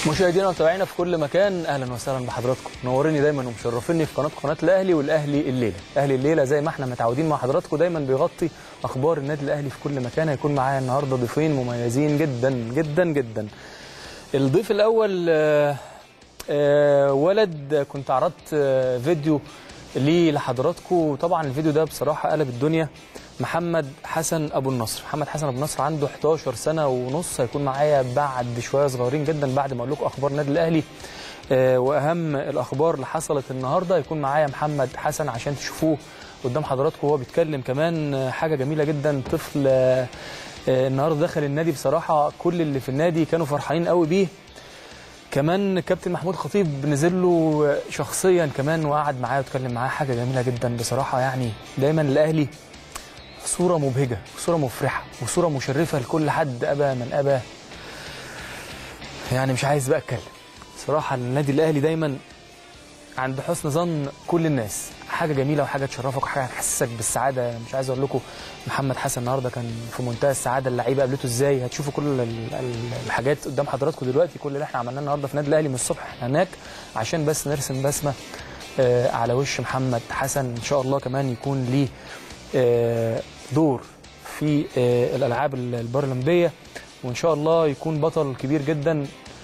مشاهدينا ومتابعينا في كل مكان اهلا وسهلا بحضراتكم منوريني دايما ومشرفيني في قناه قناه الاهلي والاهلي الليله اهلي الليله زي ما احنا متعودين مع حضراتكم دايما بيغطي اخبار النادي الاهلي في كل مكان هيكون معايا النهارده ضيفين مميزين جدا جدا جدا الضيف الاول آه، آه، ولد كنت عرضت آه، فيديو ليه لحضراتكم طبعا الفيديو ده بصراحه قلب الدنيا محمد حسن ابو النصر محمد حسن ابو النصر عنده 11 سنه ونص هيكون معايا بعد شويه صغيرين جدا بعد ما اقول لكم اخبار النادي الاهلي آه، واهم الاخبار اللي حصلت النهارده هيكون معايا محمد حسن عشان تشوفوه قدام حضراتكم وهو بيتكلم كمان آه، حاجه جميله جدا طفل آه، آه، النهارده دخل النادي بصراحه كل اللي في النادي كانوا فرحانين قوي بيه كمان كابتن محمود خطيب نزل له شخصيا كمان وقعد معاه واتكلم معاه حاجه جميله جدا بصراحه يعني دايما الاهلي صوره مبهجه وصوره مفرحه وصوره مشرفه لكل حد ابى من ابى يعني مش عايز بقى اتكلم صراحه النادي الاهلي دايما عند حسن ظن كل الناس حاجه جميله وحاجه تشرفك وحاجه تحسسك بالسعاده مش عايز اقول لكم محمد حسن النهارده كان في منتهى السعاده اللعيبه قابلته ازاي هتشوفوا كل ال- ال- الحاجات قدام حضراتكم دلوقتي كل اللي احنا عملناه النهارده في النادي الاهلي من الصبح احنا هناك عشان بس نرسم بسمه آه، على وش محمد حسن ان شاء الله كمان يكون ليه آه، دور في آه، الالعاب البارالمبيه وان شاء الله يكون بطل كبير جدا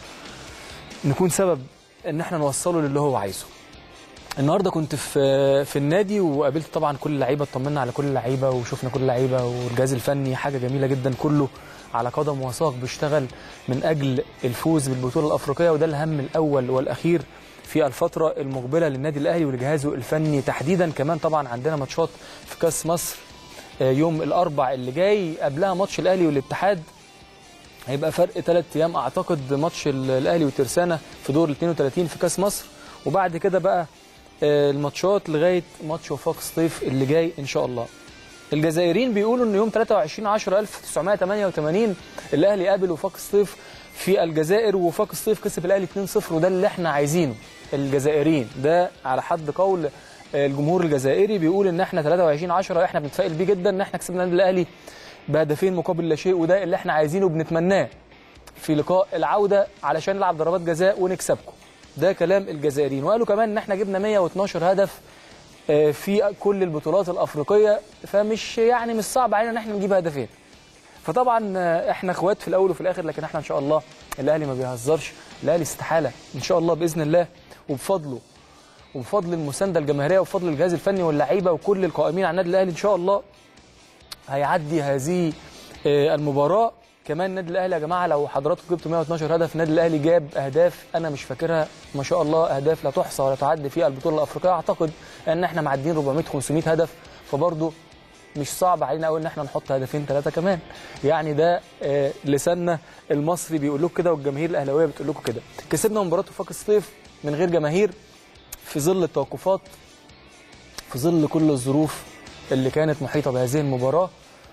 نكون سبب ان احنا نوصله للي هو عايزه النهارده كنت في في النادي وقابلت طبعا كل اللعيبه اطمنا على كل اللعيبه وشفنا كل اللعيبه والجهاز الفني حاجه جميله جدا كله على قدم وساق بيشتغل من اجل الفوز بالبطوله الافريقيه وده الهم الاول والاخير في الفتره المقبله للنادي الاهلي ولجهازه الفني تحديدا كمان طبعا عندنا ماتشات في كاس مصر آه، يوم الاربع اللي جاي قبلها ماتش الاهلي والاتحاد هيبقى فرق ثلاث ايام اعتقد ماتش ال- الاهلي وترسانه في دور ال 32 في كاس مصر وبعد كده بقى آه، الماتشات لغايه ماتش وفاق سطيف اللي جاي ان شاء الله. الجزائريين بيقولوا ان يوم 23 10 1988 الاهلي قابل وفاق سطيف في الجزائر ووفاق سطيف كسب الاهلي 2-0 وده اللي احنا عايزينه الجزائريين ده على حد قول آه، الجمهور الجزائري بيقول ان احنا 23 10 احنا بنتفائل بيه جدا ان احنا كسبنا النادي الاهلي بهدفين مقابل لا شيء وده اللي احنا عايزينه وبنتمناه في لقاء العوده علشان نلعب ضربات جزاء ونكسبكم ده كلام الجزائريين وقالوا كمان ان احنا جبنا 112 هدف آه، في كل البطولات الافريقيه فمش يعني مش صعب علينا ان احنا نجيب هدفين فطبعا آه، احنا اخوات في الاول وفي الاخر لكن احنا ان شاء الله الاهلي ما بيهزرش الاهلي استحاله ان شاء الله باذن الله وبفضله وبفضل المسانده الجماهيريه وبفضل الجهاز الفني واللعيبه وكل القائمين على النادي الاهلي ان شاء الله هيعدي هذه آه، المباراه كمان النادي الاهلي يا جماعه لو حضراتكم جبتوا 112 هدف النادي الاهلي جاب اهداف انا مش فاكرها ما شاء الله اهداف لا تحصى ولا تعد في البطوله الافريقيه اعتقد ان احنا معديين 400 500 هدف فبرضه مش صعب علينا قوي ان احنا نحط هدفين ثلاثه كمان يعني ده آه، لساننا المصري بيقول لكم كده والجماهير الاهلاويه بتقول لكم كده كسبنا مباراه وفاق الصيف من غير جماهير في ظل التوقفات في ظل كل الظروف اللي كانت محيطه بهذه المباراه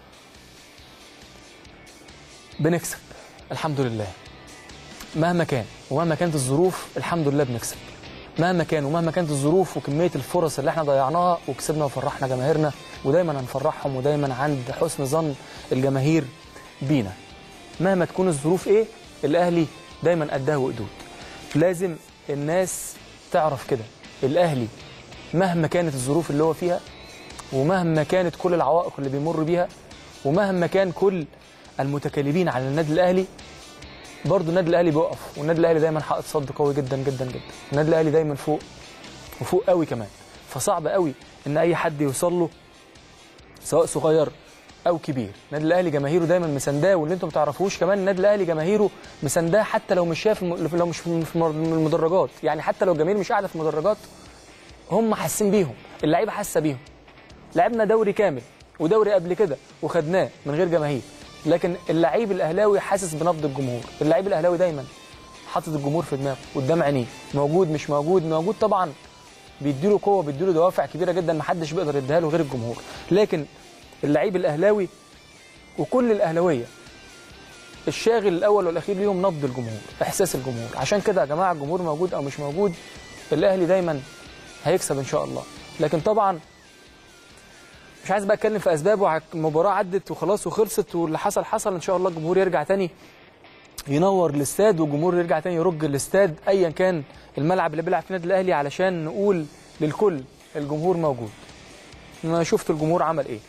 بنكسب الحمد لله مهما كان ومهما كانت الظروف الحمد لله بنكسب مهما كان ومهما كانت الظروف وكميه الفرص اللي احنا ضيعناها وكسبنا وفرحنا جماهيرنا ودايما هنفرحهم ودايما عند حسن ظن الجماهير بينا مهما تكون الظروف ايه الاهلي دايما قدها وقدود لازم الناس تعرف كده الاهلي مهما كانت الظروف اللي هو فيها ومهما كانت كل العوائق اللي بيمر بيها ومهما كان كل المتكلمين على النادي الاهلي برضه النادي الاهلي بيقف والنادي الاهلي دايما حائط صد قوي جدا جدا جدا النادي الاهلي دايما فوق وفوق قوي كمان فصعب قوي ان اي حد يوصل له سواء صغير او كبير النادي الاهلي جماهيره دايما مسانداه واللي انتم ما تعرفوش كمان النادي الاهلي جماهيره مسانداه حتى لو مش شايف الم- لو مش في في المدرجات يعني حتى لو الجماهير مش قاعده في المدرجات هم حاسين بيهم اللعيبه حاسه بيهم لعبنا دوري كامل ودوري قبل كده وخدناه من غير جماهير لكن اللعيب الاهلاوي حاسس بنبض الجمهور اللعيب الاهلاوي دايما حاطط الجمهور في دماغه قدام عينيه موجود مش موجود موجود طبعا بيديله قوه بيديله دوافع كبيره جدا محدش بيقدر يديها له غير الجمهور لكن اللعيب الاهلاوي وكل الاهلاويه الشاغل الاول والاخير ليهم نبض الجمهور احساس الجمهور عشان كده يا جماعه الجمهور موجود او مش موجود الاهلي دايما هيكسب ان شاء الله لكن طبعا مش عايز بقى اتكلم في اسباب وع- المباراه عدت وخلاص وخلصت واللي حصل حصل ان شاء الله الجمهور يرجع تاني ينور الاستاد والجمهور يرجع تاني يرج الاستاد ايا كان الملعب اللي بيلعب فيه النادي الاهلي علشان نقول للكل الجمهور موجود انا شفت الجمهور عمل ايه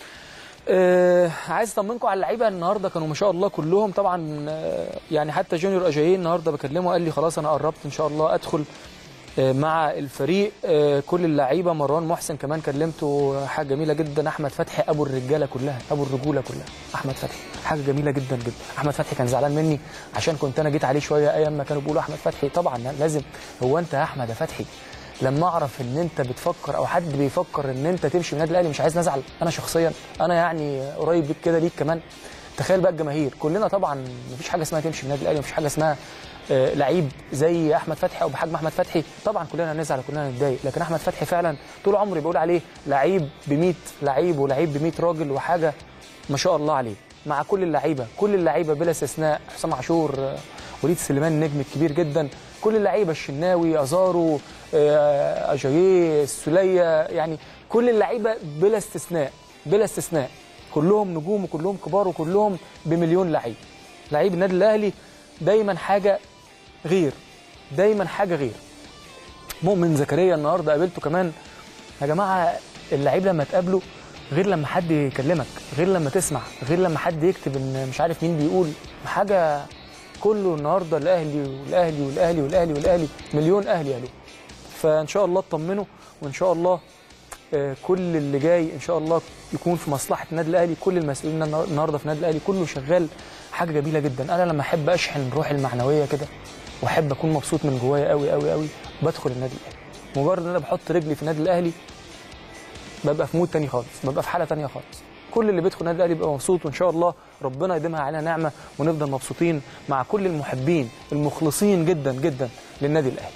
آه عايز اطمنكم على اللعيبه النهارده كانوا ما شاء الله كلهم طبعا آه يعني حتى جونيور اجاييه النهارده بكلمه قال لي خلاص انا قربت ان شاء الله ادخل آه مع الفريق آه كل اللعيبه مروان محسن كمان كلمته حاجه جميله جدا احمد فتحي ابو الرجاله كلها ابو الرجوله كلها احمد فتحي حاجه جميله جدا جدا احمد فتحي كان زعلان مني عشان كنت انا جيت عليه شويه ايام ما كانوا بيقولوا احمد فتحي طبعا لازم هو انت يا احمد يا فتحي لما اعرف ان انت بتفكر او حد بيفكر ان انت تمشي من النادي الاهلي مش عايز نزعل انا شخصيا انا يعني قريب بيك كده ليك كمان تخيل بقى الجماهير كلنا طبعا مفيش حاجه اسمها تمشي من النادي الاهلي مفيش حاجه اسمها آه لعيب زي احمد فتحي او بحجم احمد فتحي طبعا كلنا هنزعل وكلنا هنتضايق لكن احمد فتحي فعلا طول عمري بقول عليه لعيب ب 100 لعيب ولعيب ب 100 راجل وحاجه ما شاء الله عليه مع كل اللعيبه كل اللعيبه بلا استثناء حسام عاشور آه وليد سليمان النجم الكبير جدا كل اللعيبه الشناوي ازارو آه اجاييه السوليه يعني كل اللعيبه بلا استثناء بلا استثناء كلهم نجوم وكلهم كبار وكلهم بمليون لعيب لعيب النادي الاهلي دايما حاجه غير دايما حاجه غير مؤمن زكريا النهارده قابلته كمان يا جماعه اللعيب لما تقابله غير لما حد يكلمك غير لما تسمع غير لما حد يكتب ان مش عارف مين بيقول حاجه كله النهارده الاهلي والاهلي والاهلي والاهلي والاهلي مليون اهلي قالوا فان شاء الله اطمنوا وان شاء الله كل اللي جاي ان شاء الله يكون في مصلحه النادي الاهلي كل المسؤولين النهارده في النادي الاهلي كله شغال حاجه جميله جدا انا لما احب اشحن روحي المعنويه كده واحب اكون مبسوط من جوايا قوي قوي قوي بدخل النادي الاهلي مجرد ان انا بحط رجلي في النادي الاهلي ببقى في مود تاني خالص ببقى في حاله تانيه خالص كل اللي بيدخل النادي الاهلي بيبقى مبسوط وان شاء الله ربنا يديمها علينا نعمه ونفضل مبسوطين مع كل المحبين المخلصين جدا جدا للنادي الاهلي.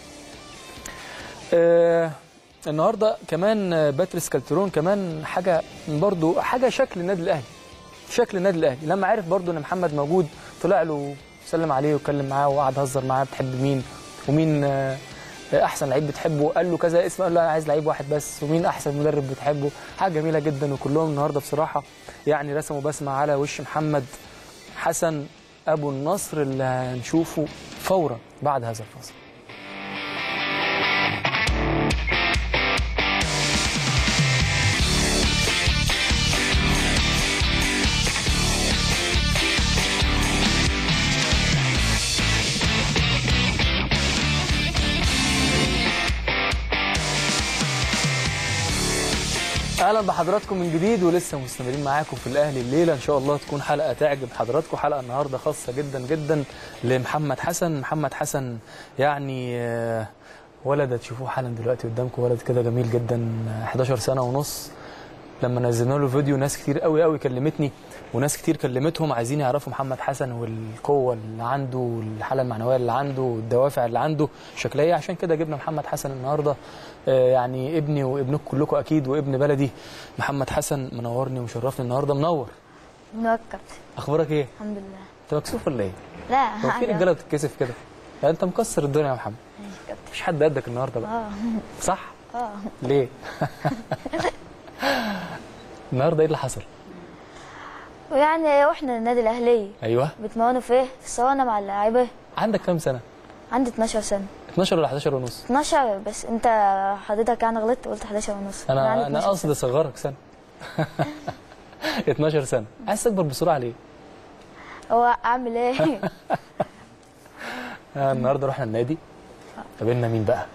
آه النهارده كمان باتريس كالترون كمان حاجه برضو حاجه شكل النادي الاهلي شكل النادي الاهلي لما عرف برضو ان محمد موجود طلع له سلم عليه واتكلم معاه وقعد هزر معاه بتحب مين ومين آه احسن لعيب بتحبه قال له كذا اسم قال له انا عايز لعيب واحد بس ومين احسن مدرب بتحبه حاجه جميله جدا وكلهم النهارده بصراحه يعني رسموا بسمه على وش محمد حسن ابو النصر اللي هنشوفه فورا بعد هذا الفاصل اهلا بحضراتكم من جديد ولسه مستمرين معاكم في الاهلي الليله ان شاء الله تكون حلقه تعجب حضراتكم حلقه النهارده خاصه جدا جدا لمحمد حسن محمد حسن يعني ولد تشوفوه حالا دلوقتي قدامكم ولد كده جميل جدا 11 سنه ونص لما نزلنا له فيديو ناس كتير قوي قوي كلمتني وناس كتير كلمتهم عايزين يعرفوا محمد حسن والقوه اللي عنده والحاله المعنويه اللي عنده والدوافع اللي عنده شكلها ايه عشان كده جبنا محمد حسن النهارده يعني ابني وابنكم كلكم اكيد وابن بلدي محمد حسن منورني ومشرفني النهارده منور منور كابتن اخبارك ايه الحمد لله انت مكسوف ولا ايه لا هو في رجاله بتتكسف كده يعني انت مكسر الدنيا يا محمد ماشي كابتن مفيش حد قدك النهارده بقى اه صح اه ليه النهارده ايه اللي حصل ويعني واحنا النادي الاهلي ايوه بتمرنوا في ايه؟ في الصوانه مع اللعيبه عندك كام سنه عندي 12 سنه 12 ولا 11 ونص 12 بس انت حضرتك يعني غلطت قلت 11 ونص انا عندي انا 12 قصدي اصغرك سنه 12 سنه عايز تكبر بسرعه ليه سنة. هو اعمل ايه؟ آه، النهارده رحنا النادي قابلنا مين بقى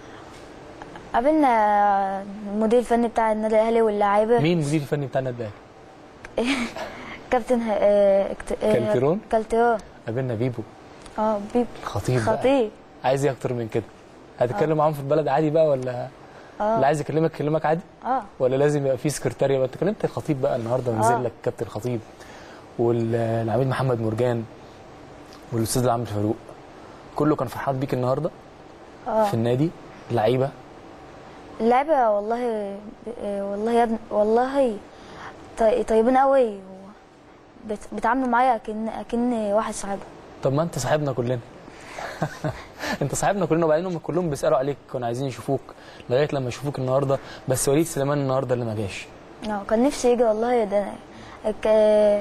قابلنا المدير الفني بتاع النادي الاهلي واللعيبه مين المدير الفني بتاع النادي الاهلي كابتن ه- آه، اكت- آه، كالتيرون؟ كالتيرون قابلنا بيبو اه بيب خطيب بقى. خطيب عايز ايه اكتر من كده هتتكلم معاهم في البلد عادي بقى ولا اللي اه عايز يكلمك يكلمك عادي اه ولا لازم يبقى في سكرتاريه بقى انت كلمت الخطيب بقى النهارده نزل آه. لك كابتن الخطيب والعميد محمد مرجان والاستاذ عمرو فاروق كله كان فرحان بيك النهارده اه في النادي لعيبه اللعيبه والله آه، والله يا ابني والله طي- طيبين قوي بت- بيتعاملوا معايا اكن اكن واحد صاحبي طب ما انت صاحبنا كلنا انت صاحبنا كلنا وبعدين هم كلهم بيسالوا عليك كانوا عايزين يشوفوك لغايه لما يشوفوك النهارده بس وليد سليمان النهارده اللي ما جاش اه كان نفسي يجي والله ده أنا- ك-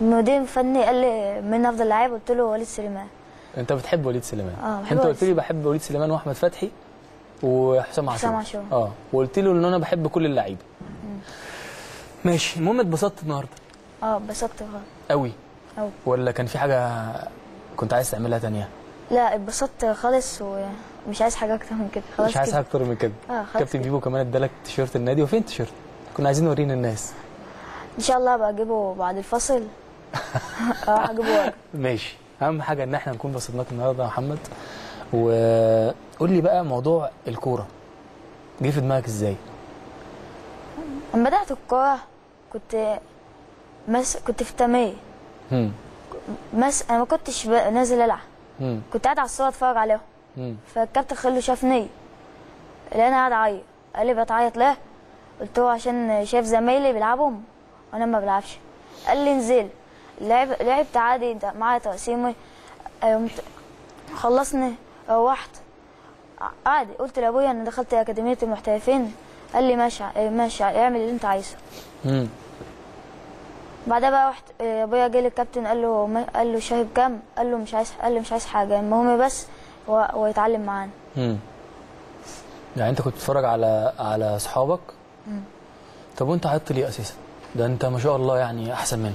المدير الفني قال لي مين افضل لعيب قلت له وليد سليمان انت بتحب وليد سليمان اه، بحب انت وليد قلت لي بحب وليد سليمان واحمد فتحي وحسام عاشور حسام عاشور. اه وقلت له ان انا بحب كل اللعيبه ماشي المهم اتبسطت النهارده اه اتبسطت خالص قوي أوي. ولا كان في حاجه كنت عايز تعملها تانية لا اتبسطت خالص ومش عايز حاجه اكتر من كده خلاص مش عايز كده. حاجه اكتر من كده اه خلاص كابتن كده. بيبو كمان ادالك تيشيرت النادي وفين التيشيرت كنا عايزين نوريه للناس ان شاء الله بقى اجيبه بعد الفصل اه هجيبه واجي. ماشي اهم حاجه ان احنا نكون بسطناك النهارده يا محمد وقول لي بقى موضوع الكوره جه في دماغك ازاي لما بدات الكوره كنت مس... كنت في تمية هم مس... انا ما كنتش ب... نازل العب هم كنت قاعد على الصوره اتفرج عليهم هم فالكابتن خلو شافني لقينا قاعد اعيط قال لي بتعيط ليه قلت له عشان شايف زمايلي بيلعبوا وانا ما بلعبش قال لي انزل لعب لعبت عادي انت معايا تقسيمي قمت خلصني روحت ع- عادي قلت لابويا انا دخلت اكاديميه المحترفين قال لي ماشي ع- ماشي اعمل اللي انت عايزه هم بعدها بقى رحت آه، ابويا جه للكابتن قال له ما- قال له شايب كام قال له مش عايز قال له مش عايز حاجه المهم بس هو هو يتعلم معانا هم يعني انت كنت بتتفرج على على اصحابك طب وانت عيطت ليه اساسا ده انت ما شاء الله يعني احسن منهم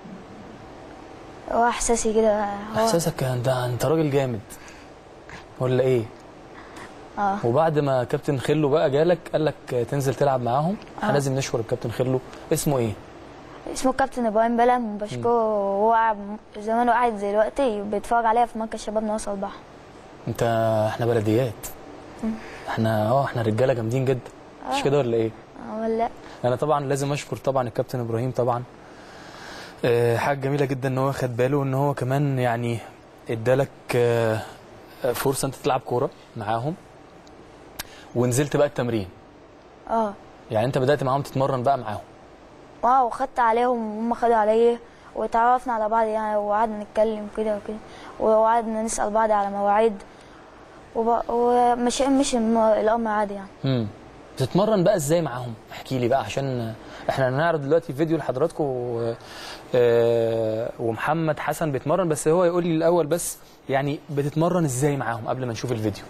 هو احساسي كده هو احساسك ده انت راجل جامد ولا ايه اه وبعد ما كابتن خلو بقى جالك قال لك تنزل تلعب معاهم احنا آه. لازم نشكر الكابتن خلو اسمه ايه اسمه كابتن ابراهيم بلم بشكره هو قاعد زمانه قاعد زي دلوقتي بيتفرج عليها في مركز شباب نواصل البحر انت احنا بلديات احنا اه احنا رجاله جامدين جدا مش آه. كده ولا ايه اه ولا انا طبعا لازم اشكر طبعا الكابتن ابراهيم طبعا آه، حاجه جميله جدا ان هو خد باله ان هو كمان يعني ادالك آه، آه، فرصه انت تلعب كوره معاهم ونزلت بقى التمرين اه يعني انت بدات معاهم تتمرن بقى معاهم اه وخدت عليهم وهم خدوا عليا وتعرفنا على بعض يعني وقعدنا نتكلم كده وكده وقعدنا نسأل بعض على مواعيد وب- ومشي مشي الم- الأمر عادي يعني امم بتتمرن بقى ازاي معاهم احكي لي بقى عشان احنا هنعرض دلوقتي فيديو لحضراتكم و- آه، ومحمد حسن بيتمرن بس هو يقول لي الاول بس يعني بتتمرن ازاي معاهم قبل ما نشوف الفيديو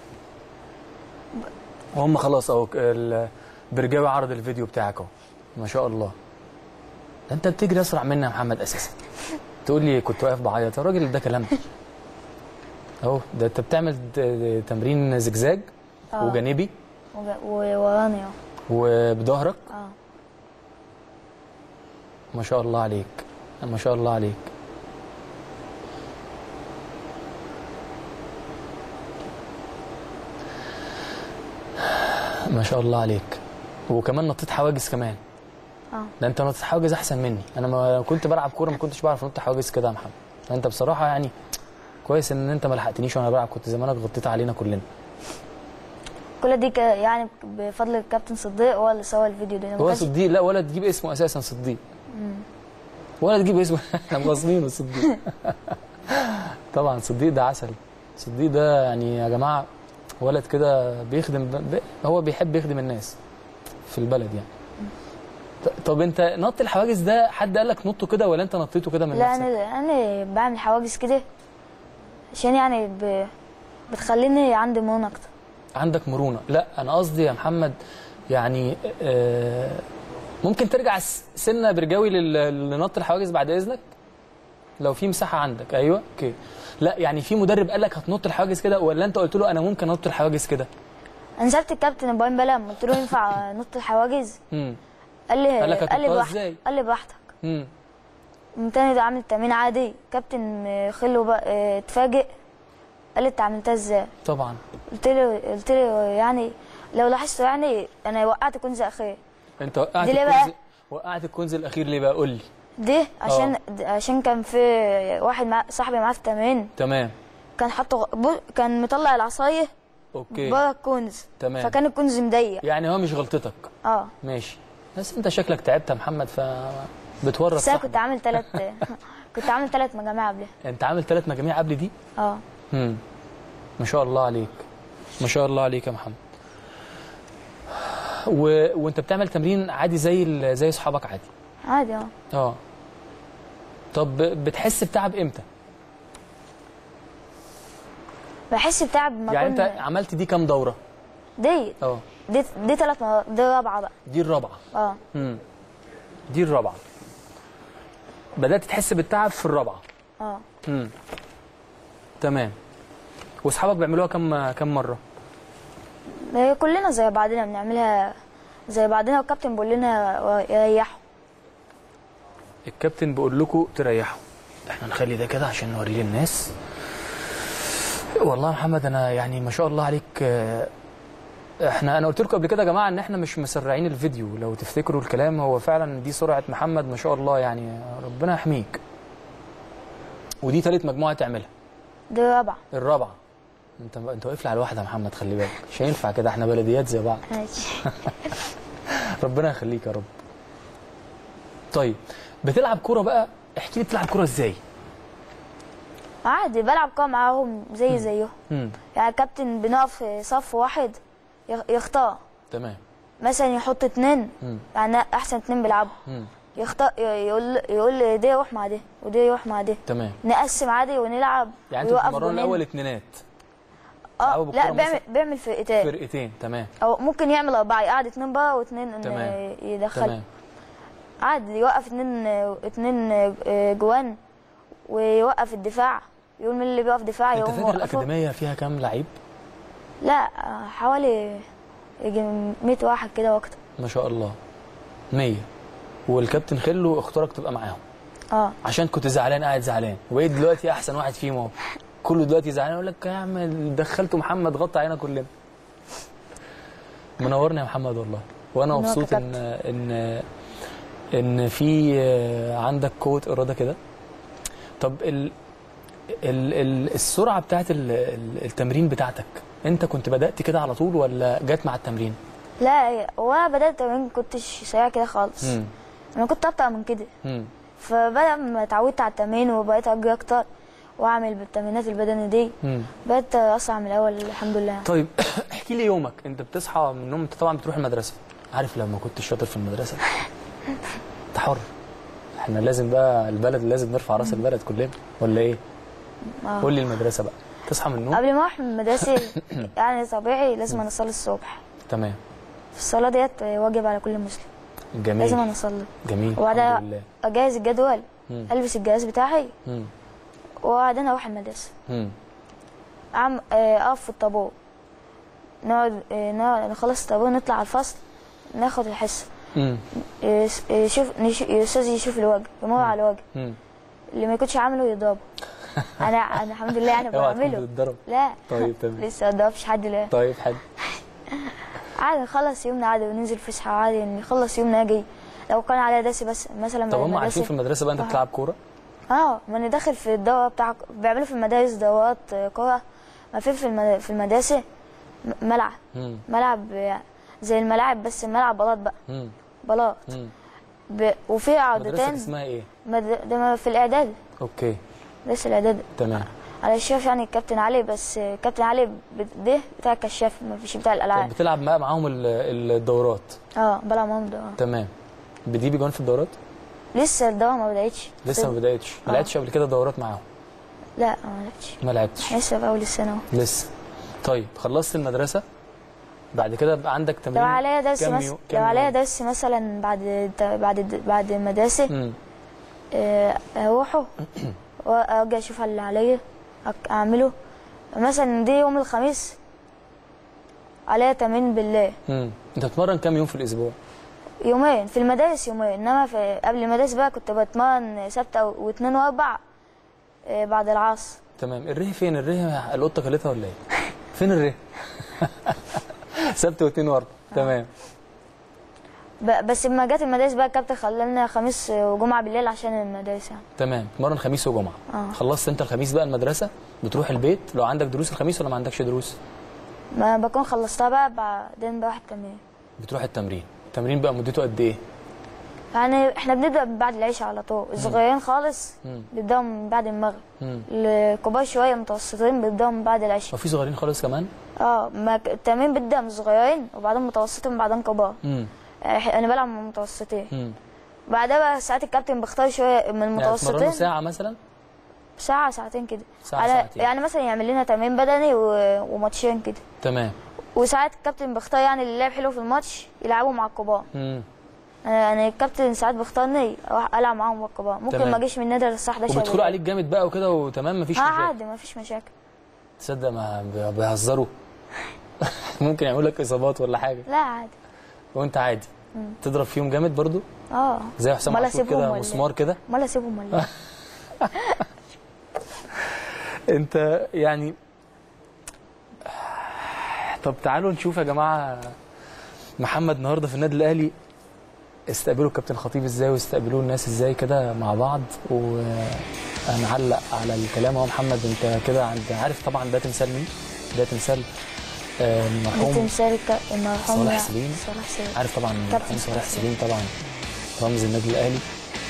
وهم خلاص اهو ال- برجاوي عرض الفيديو بتاعك اهو ما شاء الله ده انت بتجري اسرع مني يا محمد اساسا تقول لي كنت واقف بعيط يا راجل ده كلام اهو ده انت بتعمل ت- تمرين زجزاج آه. وجانبي وج- ووراني اه وبظهرك اه ما شاء الله عليك ما شاء الله عليك ما شاء الله عليك وكمان نطيت حواجز كمان اه ده انت نطيت حواجز احسن مني انا ما كنت بلعب كوره ما كنتش بعرف انط حواجز كده يا محمد انت بصراحه يعني كويس ان انت ما لحقتنيش وانا بلعب كنت زمانك غطيت علينا كلنا كل دي ك- يعني بفضل الكابتن صديق هو اللي سوى الفيديو ده ما هو كانش- صديق لا ولا تجيب اسمه اساسا صديق ولا تجيب اسمه احنا مغصبينه صديق طبعا صديق ده عسل صديق ده يعني يا جماعه ولد كده بيخدم ب... هو بيحب يخدم الناس في البلد يعني ط- طب انت نط الحواجز ده حد قال لك نطه كده ولا انت نطيته كده من لا نفسك؟ انا انا بعمل حواجز كده عشان يعني ب... بتخليني عندي مرونة اكتر عندك مرونه لا انا قصدي يا محمد يعني آه ممكن ترجع س- سنه برجاوي لل- لنط الحواجز بعد اذنك لو في مساحه عندك ايوه اوكي لا يعني في مدرب قال لك هتنط الحواجز كده ولا انت قلت له انا ممكن انط الحواجز كده انا سالت الكابتن ابراهيم بلم قلت له ينفع نط الحواجز امم قال لي قال لك قال لي هتنطها براحتك ازاي؟ قال لي براحتك امم قمت تاني ده عامل التمرين عادي كابتن آه، خلو بقى آه، اتفاجئ قال لي انت عملتها ازاي طبعا قلت له قلت له يعني لو لاحظت يعني انا وقعت كنز اخير انت وقعت دي ليه الكنز بقى؟ وقعت الكنز الاخير ليه بقى قول لي دي عشان عشان كان في واحد مع صاحبي معاه في التمرين تمام كان حاطه بو- كان مطلع العصايه اوكي بره الكنز تمام. فكان الكنز مضيق يعني هو مش غلطتك اه ماشي بس انت شكلك تعبت يا محمد ف بتورط بس انا صاحبك كنت عامل ثلاث كنت عامل ثلاث مجاميع قبلها انت عامل ثلاث مجاميع قبل دي اه امم ما شاء الله عليك ما شاء الله عليك يا محمد و... وانت بتعمل تمرين عادي زي ال... زي اصحابك عادي عادي اه اه طب بتحس بتعب امتى بحس بتعب ما يعني انت كنا عملت دي كام دوره دي اه دي دي ثلاث مرات دي رابعه بقى دي الرابعه اه امم دي الرابعه بدات تحس بالتعب في الرابعه اه امم تمام واصحابك بيعملوها كم كم مره هي كلنا زي بعضنا بنعملها زي بعضنا والكابتن بيقول لنا ريحوا الكابتن بيقول لكم تريحوا احنا نخلي ده كده عشان نوريه للناس والله يا محمد انا يعني ما شاء الله عليك آه، احنا انا قلت لكم قبل كده يا جماعه ان احنا مش مسرعين الفيديو لو تفتكروا الكلام هو فعلا دي سرعه محمد ما شاء الله يعني ربنا يحميك ودي ثالث مجموعه تعملها دي رابعه الرابعه انت انت واقف لي على الواحده يا محمد خلي بالك مش هينفع كده احنا بلديات زي بعض ماشي ربنا يخليك يا رب طيب بتلعب كوره بقى احكي لي بتلعب كوره ازاي عادي بلعب كوره معاهم زي زيهم امم يعني الكابتن بنقف في صف واحد يخ- يختار تمام مثلا يحط اتنين مم. يعني احسن اتنين بيلعبوا امم يختار ي- يقول يقول دي يروح مع دي ودي يروح مع دي تمام نقسم عادي ونلعب يعني انتوا ويوقف بتتمرنوا جونين. الاول اتنينات اه تلعبوا بالكرة لا بيعمل مثلا؟ بيعمل فرقتين فرقتين تمام او ممكن يعمل اربعه يقعد اتنين بقى واتنين إن تمام. يدخل تمام عادي يوقف اتنين اتنين آه، جوان ويوقف الدفاع يقول مين اللي بيقف دفاع انت يقوم فاكر موقفه. الاكاديميه فيها كام لعيب لا آه، حوالي يجي 100 واحد كده واكتر ما شاء الله 100 والكابتن خلو اختارك تبقى معاهم اه عشان كنت زعلان قاعد زعلان وبقيت دلوقتي احسن واحد فيهم اهو كله دلوقتي زعلان يقول لك يا عم دخلتوا محمد غطى علينا كلنا منورنا يا محمد والله وانا منورك يا مبسوط ان ان ان في عندك قوه اراده كده طب ال ال ال السرعه بتاعت ال- ال- التمرين بتاعتك انت كنت بدات كده على طول ولا جت مع التمرين لا هو بدأت التمرين كنتش سريع كده خالص امم انا كنت ابطأ من كده امم فبدأ ما اتعودت على التمرين وبقيت اجري اكتر واعمل بالتمرينات البدني دي امم بقيت اسرع من الاول الحمد لله طيب احكي لي يومك انت بتصحى من النوم انت طبعا بتروح المدرسه عارف لو ما كنتش شاطر في المدرسه انت حر احنا لازم بقى البلد لازم نرفع راس البلد كلنا ولا ايه آه. قول لي المدرسه بقى تصحى من النوم قبل ما اروح من المدرسه يعني طبيعي لازم انا اصلي الصبح تمام الصلاه ديت واجب على كل مسلم جميل لازم انا اصلي جميل وبعدها الحمد لله اجهز الجدول مم. البس الجهاز بتاعي مم. وبعدين اروح المدرسه مم. أعم- آه، اقف في الطابور نقعد آه، نقعد نخلص الطابور نطلع على الفصل ناخد الحصه مم. آه، س- آه، يشوف نش- الاستاذ يشوف الواجب يمر على الواجب مم. اللي ما يكونش عامله يضربه انا انا الحمد لله انا اوعى تكون بعمله بتتضرب لا طيب تمام لسه ما ضربش حد لا طيب حد عادي نخلص يومنا عادي وننزل فسحه عادي نخلص يومنا اجي لو كان عليا درس بس مثلا طب بعد هم عارفين المدرسة- في المدرسه بقى انت آه. بتلعب كوره اه ما انا داخل في الدوره بتاع بيعملوا في المدارس دورات آه، كوره ما في في الم- في المدرسه م- ملعب مم. ملعب آه، زي الملاعب بس ملعب بلاط بقى مم. بلاط مم. ب... وفي مدرستك عرضتين اسمها ايه مد... ده في الاعداد اوكي لسه الاعداد تمام على الشاف يعني الكابتن علي بس آه، كابتن علي ب- ده بتاع الكشاف ما فيش بتاع طب الالعاب بتلعب بقى معاهم ال- الدورات اه بلعب معاهم ده آه. تمام بتجيب جوان في الدورات لسه الدوره ما بدأتش لسه ما بداتش ما آه. لعبتش قبل كده دورات معاهم لا ما لعبتش ما لعبتش لسه في اول السنه اهو لسه طيب خلصت المدرسه بعد كده بقى عندك تمرين لو عليا درس كام مس... يو- لو كام عليا يوم؟ درس مثلا بعد بعد بعد المدرسه مم. آه، اروحه واجي اشوف اللي عليا أك- اعمله مثلا دي يوم الخميس عليا تمرين بالله مم. انت بتتمرن كام يوم في الاسبوع يومين في المدارس يومين انما في قبل المدارس بقى كنت بتمرن سبت أو- واثنين واربع آه، بعد العصر تمام الره فين الره القطه كلتها ولا ايه فين الره سبت واثنين واربع تمام ب- بس لما جت المدارس بقى الكابتن خلالنا خميس وجمعه بالليل عشان المدارس يعني تمام تمرن خميس وجمعه اه خلصت انت الخميس بقى المدرسه بتروح البيت لو عندك دروس الخميس ولا ما عندكش دروس ما بكون خلصتها بقى بعدين بروح التمرين بتروح التمرين التمرين بقى مدته قد ايه يعني احنا بنبدا بعد العشاء على طول الصغيرين خالص مم. بيبداوا من بعد المغرب مم. الكبار شويه متوسطين بيبداوا من بعد العشاء وفي صغيرين خالص كمان اه ما ك- التمرين بيبدا من صغيرين وبعدين متوسطين وبعدين كبار امم يعني انا بلعب مع متوسطين امم بعدها بقى ساعات الكابتن بيختار شويه من يعني تمرنوا المتوسطين ساعه مثلا ساعه ساعتين كده ساعة، على ساعتين. يعني مثلا يعمل لنا تمرين بدني و... وماتشين كده تمام وساعات الكابتن بيختار يعني اللي لعب حلو في الماتش يلعبوا مع الكبار امم انا أنا الكابتن ساعات بيختارني اروح العب معاهم مع الكبار ممكن تمام. ما اجيش من النادي الساعه 11 وبيدخلوا بالليل. عليك جامد بقى وكده وتمام مفيش اه مشاكل عادي ما فيش مشاكل تصدق ما بي- بيهزروا ممكن يعملوا لك اصابات ولا حاجه لا عادي وانت عادي تضرب فيهم جامد برضو اه زي حسام أمال عاشور أسيبهم كده ولا مسمار كده امال اسيبهم ولا إيه؟ انت يعني طب تعالوا نشوف يا جماعه محمد النهارده في النادي الاهلي استقبلوا الكابتن خطيب ازاي واستقبلوه الناس ازاي كده مع بعض وهنعلق على الكلام اهو محمد انت كده عند عارف طبعا ده تمثال مين؟ ده تمثال آه، دي المرحوم تمثال الك- المرحوم صالح يع- سليم. صالح سليم عارف طبعا كابتن المرحوم صالح صالح سليم طبعا رمز النادي الاهلي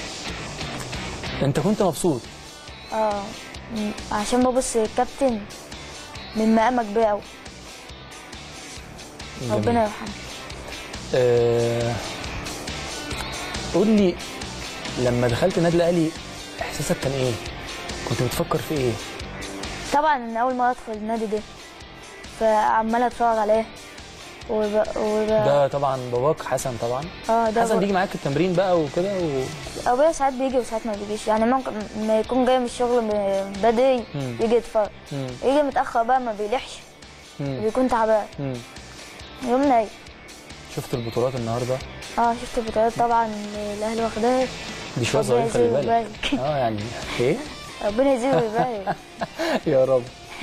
انت كنت مبسوط اه م- عشان ببص الكابتن من مقامك كبير قوي جميل. ربنا يرحمه آه، قول لي لما دخلت النادي الاهلي احساسك كان ايه؟ كنت بتفكر في ايه؟ طبعا ان اول مره ادخل النادي ده فعمال اتفرج عليه وب... وب... ده طبعا باباك حسن طبعا اه ده حسن ب... بيجي معاك التمرين بقى وكده و... ابويا ساعات بيجي وساعات ما بيجيش يعني ممكن ما يكون جاي من الشغل ب- بدري مم. يجي يتفرج مم. يجي متاخر بقى ما بيلحش مم. بيكون تعبان مم. يومنا ايه شفت البطولات النهارده اه شفت البطولات طبعا اللي الاهلي واخداها دي شويه ربنا صغيرين خلي يزيد بالك ويبارك اه يعني ايه؟ ربنا يزيد ويبارك يا رب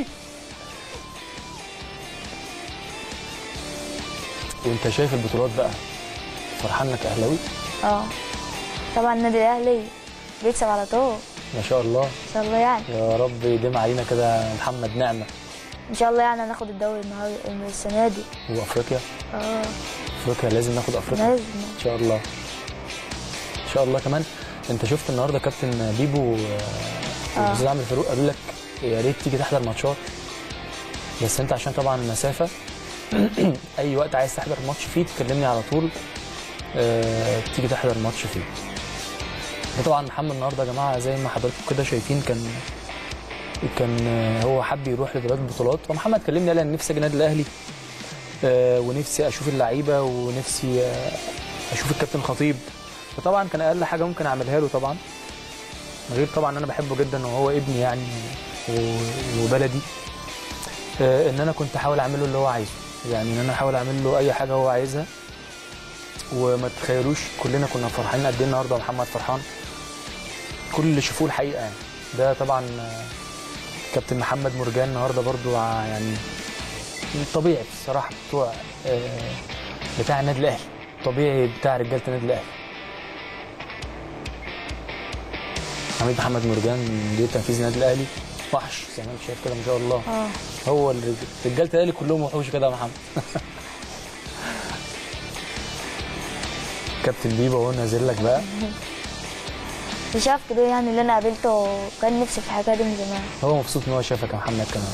وانت شايف البطولات بقى فرحان لك اهلاوي اه طبعا النادي الاهلي بيكسب على طول ما شاء الله ان شاء الله يعني يا رب يديم علينا كده محمد نعمه ان شاء الله يعني هناخد الدوري النهارده السنه دي وافريقيا اه افريقيا لازم ناخد افريقيا لازم ان شاء الله ان شاء الله كمان انت شفت النهارده كابتن بيبو آه. والاستاذ عامر فاروق قالوا لك يا ريت تيجي تحضر ماتشات بس انت عشان طبعا المسافه اي وقت عايز تحضر ماتش فيه تكلمني على طول اه تيجي تحضر ماتش فيه ده طبعا محمد النهارده يا جماعه زي ما حضراتكم كده شايفين كان كان آه، هو حب يروح لدوريات البطولات ومحمد كلمني قال انا نفسي اجي النادي الاهلي آه، ونفسي اشوف اللعيبه ونفسي آه، اشوف الكابتن خطيب فطبعا كان اقل حاجه ممكن اعملها له طبعا غير طبعا انا بحبه جدا وهو ابني يعني و- وبلدي آه، ان انا كنت احاول اعمل له اللي هو عايزه يعني ان انا احاول اعمل له اي حاجه هو عايزها وما تتخيلوش كلنا كنا فرحانين قد ايه النهارده محمد فرحان كل اللي شافوه الحقيقه يعني ده طبعا آه، كابتن محمد مرجان النهارده برضو ع- يعني الطبيعي بصراحه بتوع آه، بتاع النادي الاهلي طبيعي بتاع رجاله النادي الاهلي عميد محمد مرجان مدير تنفيذي النادي الاهلي وحش زي ما انت شايف كده ما شاء الله اه هو الرج- رجاله الاهلي كلهم وحوش كده يا محمد كابتن بيبا هو نازل لك بقى شاف كده يعني اللي انا قابلته كان نفسي في الحاجه دي من زمان هو مبسوط ان هو شافك يا محمد كمان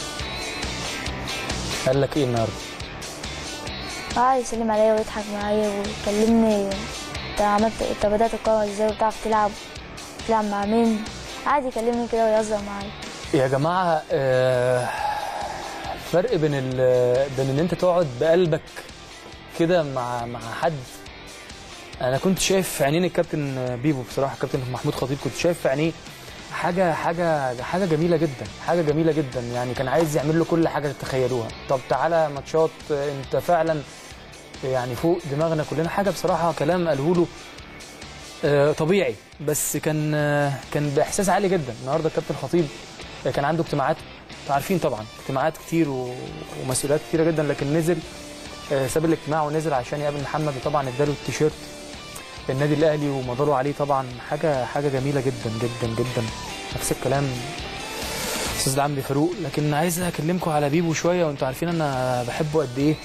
قال لك ايه النهارده قعد يسلم عليا ويضحك معايا ويكلمني انت عملت انت بدات الكوره ازاي وبتعرف تلعب تلعب مع مين قعد يكلمني كده ويهزر معايا يا جماعه آه، الفرق بين ال- بين ان انت تقعد بقلبك كده مع مع حد انا كنت شايف في عينين الكابتن بيبو بصراحه الكابتن محمود خطيب كنت شايف في عينيه حاجه حاجه حاجه جميله جدا حاجه جميله جدا يعني كان عايز يعمل له كل حاجه تتخيلوها طب تعالى ماتشات انت فعلا يعني فوق دماغنا كلنا حاجه بصراحه كلام قاله له آه، طبيعي بس كان آه، كان باحساس عالي جدا النهارده الكابتن خطيب آه، كان عنده اجتماعات انتوا عارفين طبعا اجتماعات كتير و- ومسؤوليات كتيره جدا لكن نزل آه، ساب الاجتماع ونزل عشان يقابل محمد وطبعا اداله التيشيرت النادي الاهلي ومضاله عليه طبعا حاجه حاجه جميله جدا جدا جدا نفس الكلام استاذ عمرو فاروق لكن عايز اكلمكم على بيبو شويه وانتوا عارفين انا بحبه قد ايه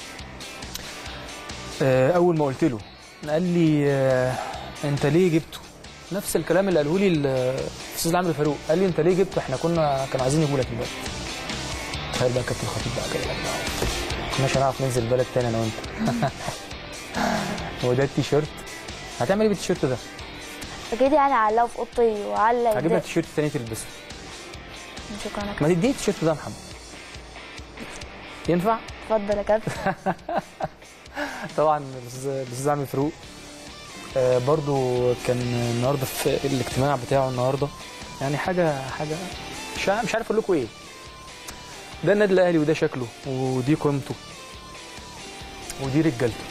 آه، اول ما قلت له قال لي آه، انت ليه جبته نفس الكلام اللي قاله لي الاستاذ عمرو فاروق قال لي انت ليه جبته احنا كنا كانوا عايزين يجوا لك البلد تخيل بقى كابتن خطيب بقى كده كناش هنعرف ننزل بلد تاني انا وانت وده التيشيرت هتعمل ايه بالتيشيرت ده؟ اكيد يعني علقه في اوضتي وعلق هجيب لك الد- تيشيرت تاني تلبسه شكرا يا ما كابتن تديني التيشيرت ده يا محمد ينفع؟ اتفضل يا كابتن طبعا الاستاذ الاستاذ عامر فاروق آه برضو كان النهارده في الاجتماع بتاعه النهارده يعني حاجه حاجه مش ع- مش عارف اقول لكم ايه ده النادي الاهلي وده شكله ودي قيمته ودي رجالته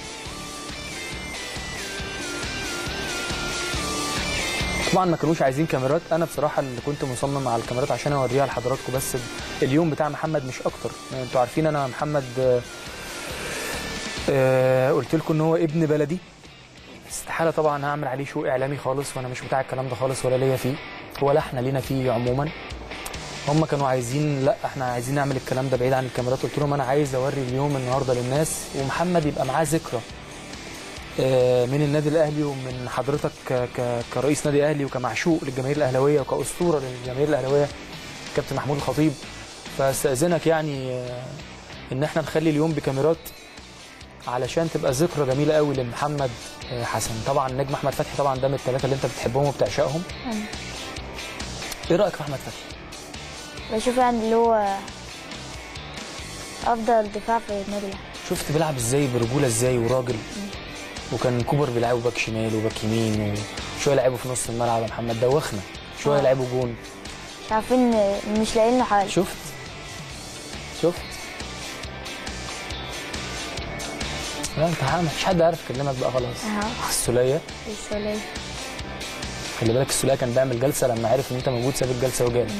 طبعا ما كانوش عايزين كاميرات انا بصراحه اللي كنت مصمم على الكاميرات عشان اوريها لحضراتكم بس اليوم بتاع محمد مش اكتر يعني انتوا عارفين انا محمد آه، آه، قلت لكم ان هو ابن بلدي استحاله طبعا هعمل عليه شو اعلامي خالص وانا مش بتاع الكلام ده خالص ولا ليا فيه ولا احنا لينا فيه عموما هم كانوا عايزين لا احنا عايزين نعمل الكلام ده بعيد عن الكاميرات قلت لهم انا عايز اوري اليوم النهارده للناس ومحمد يبقى معاه ذكرى آه، من النادي الاهلي ومن حضرتك ك- ك- كرئيس نادي اهلي وكمعشوق للجماهير الاهلاويه وكاسطوره للجماهير الاهلاويه كابتن محمود الخطيب فاستاذنك يعني آه، ان احنا نخلي اليوم بكاميرات علشان تبقى ذكرى جميله قوي لمحمد آه، حسن طبعا نجم احمد فتحي طبعا ده من الثلاثه اللي انت بتحبهم وبتعشقهم أمم. ايه رايك في احمد فتحي بشوف يعني اللي هو افضل دفاع في النادي الاهلي شفت بيلعب ازاي برجوله ازاي وراجل وكان كوبر بيلعبه باك شمال وباك يمين وشويه لعبه في نص الملعب يا محمد دوخنا شويه آه. لعبه جون مش عارفين مش لاقيين له حل شفت شفت لا انت ها- مفيش حد عارف يكلمك بقى خلاص اه السوليه السولية خلي بالك السوليه كان بيعمل جلسه لما عرف ان انت موجود ساب الجلسه وجالك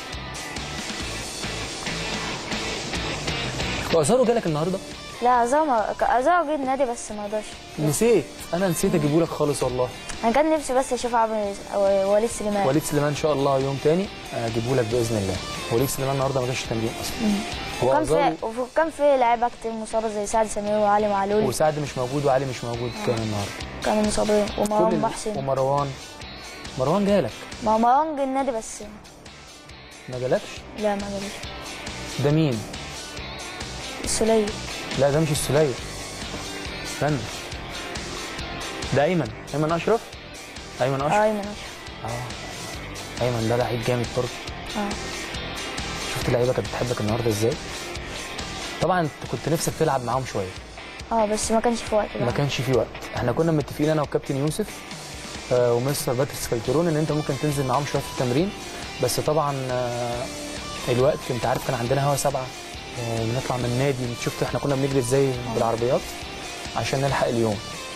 وازارو جالك النهارده لا ازاو ازاو جه النادي بس ما رضاش نسيت انا نسيت اجيبه لك خالص والله انا كان نفسي بس اشوف عمرو وليد سليمان وليد سليمان ان شاء الله يوم تاني اجيبه لك باذن الله وليد سليمان النهارده ما جاش التمرين اصلا هو وكان في أزارو وكان في لعيبه كتير مصابه زي سعد سمير وعلي معلول وسعد مش موجود وعلي مش موجود كان النهارده كانوا مصابين كل ومروان ال- محسن ومروان مروان جالك ما هو مروان جه النادي بس ما جالكش لا ما جالش ده مين السولية لا ده مش السلية استنى ده ايمن ايمن اشرف ايمن اشرف ايمن اشرف اه ايمن ده لعيب جامد برضه اه شفت اللعيبه كانت بتحبك النهارده ازاي طبعا انت كنت نفسك تلعب معاهم شويه اه بس ما كانش في وقت ما بقى. كانش في وقت احنا كنا متفقين انا وكابتن يوسف آه، ومستر باتريس كالترون ان انت ممكن تنزل معاهم شويه في التمرين بس طبعا آه، الوقت انت عارف كان عندنا هوا سبعه آه، بنطلع من النادي شفت احنا كنا بنجري ازاي بالعربيات عشان نلحق اليوم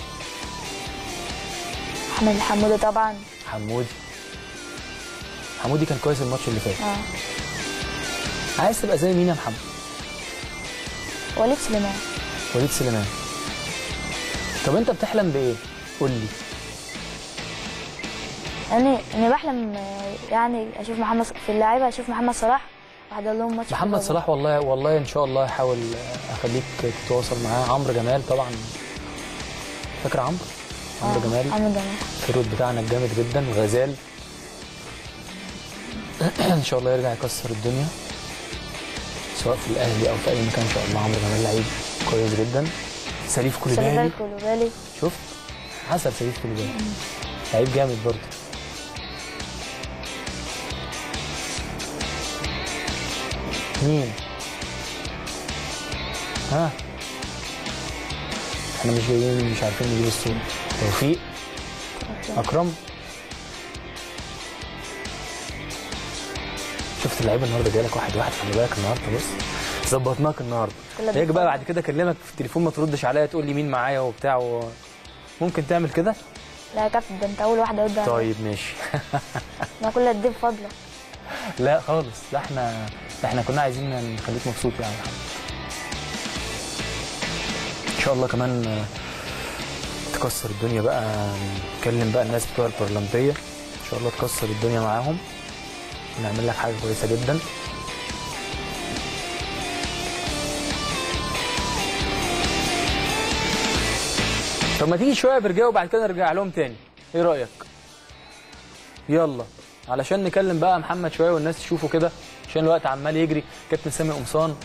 احمد الحمودي طبعا حمودي حمودي كان كويس الماتش اللي فات اه عايز تبقى زي مين يا محمد وليد سليمان وليد سليمان طب انت بتحلم بايه قول لي يعني انا بحلم آه، يعني اشوف محمد في اللعيبه اشوف محمد صلاح واحضر لهم ماتش محمد حلو. صلاح والله والله ان شاء الله هحاول اخليك تتواصل معاه عمرو جمال طبعا فاكر عمرو عمرو آه، جمال عمرو جمال الفيرود بتاعنا الجامد جدا وغزال ان شاء الله يرجع يكسر الدنيا سواء في الاهلي او في اي مكان ان شاء الله عمرو جمال لعيب كويس جدا سليف كوليبالي سليمان كولوبالي شفت حسن سليف كوليبالي لعيب جامد برضه مين ها احنا مش جايين مش عارفين نجيب الصوت توفيق اكرم شفت اللعيبه النهارده جايلك واحد واحد خلي بالك النهارده بص ظبطناك النهارده كلها هيجي بقى بتفضل. بعد كده اكلمك في التليفون ما تردش عليا تقول لي مين معايا وبتاع و... ممكن تعمل كده لا يا كابتن ده انت اول واحده قدام طيب ماشي انا كل قد ايه بفضلك لا خالص لا احنا احنا كنا عايزين نخليك مبسوط يعني يا محمد. ان شاء الله كمان آه، تكسر الدنيا بقى نكلم بقى الناس بتوع البرلمانيه ان شاء الله تكسر الدنيا معاهم ونعمل لك حاجه كويسه جدا طب ما تيجي شويه برجعوا وبعد كده نرجع لهم تاني ايه رايك يلا علشان نكلم بقى محمد شويه والناس تشوفه كده عشان الوقت عمال يجري كابتن سامي قمصان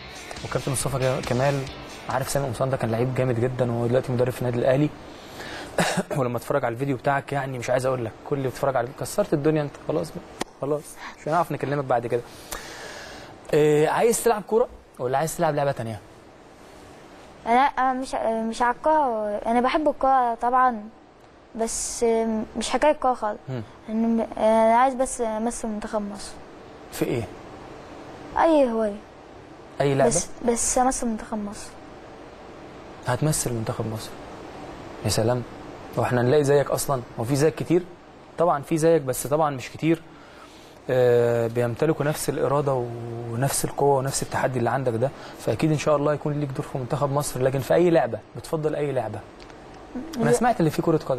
وكابتن مصطفى جا- كمال عارف سامي قمصان ده كان لعيب جامد جدا وهو دلوقتي مدرب في النادي الاهلي ولما اتفرج على الفيديو بتاعك يعني مش عايز اقول لك كل اللي بيتفرج على كسرت الدنيا انت خلاص بقى خلاص مش هنعرف نكلمك بعد كده آه عايز تلعب كوره ولا عايز تلعب لعبه تانية انا أنا مش مش على الكوره انا بحب الكوره طبعا بس مش حكايه الكوره خالص مم. انا أنا عايز بس امثل منتخب مصر في ايه اي هوايه اي لعبه بس بس امثل منتخب مصر هتمثل منتخب مصر يا سلام واحنا نلاقي زيك اصلا هو في زيك كتير طبعا في زيك بس طبعا مش كتير آه، بيمتلكوا نفس الاراده ونفس القوه ونفس التحدي اللي عندك ده فاكيد ان شاء الله يكون ليك دور في منتخب مصر لكن في اي لعبه بتفضل اي لعبه انا سمعت اللي فيه كره قدم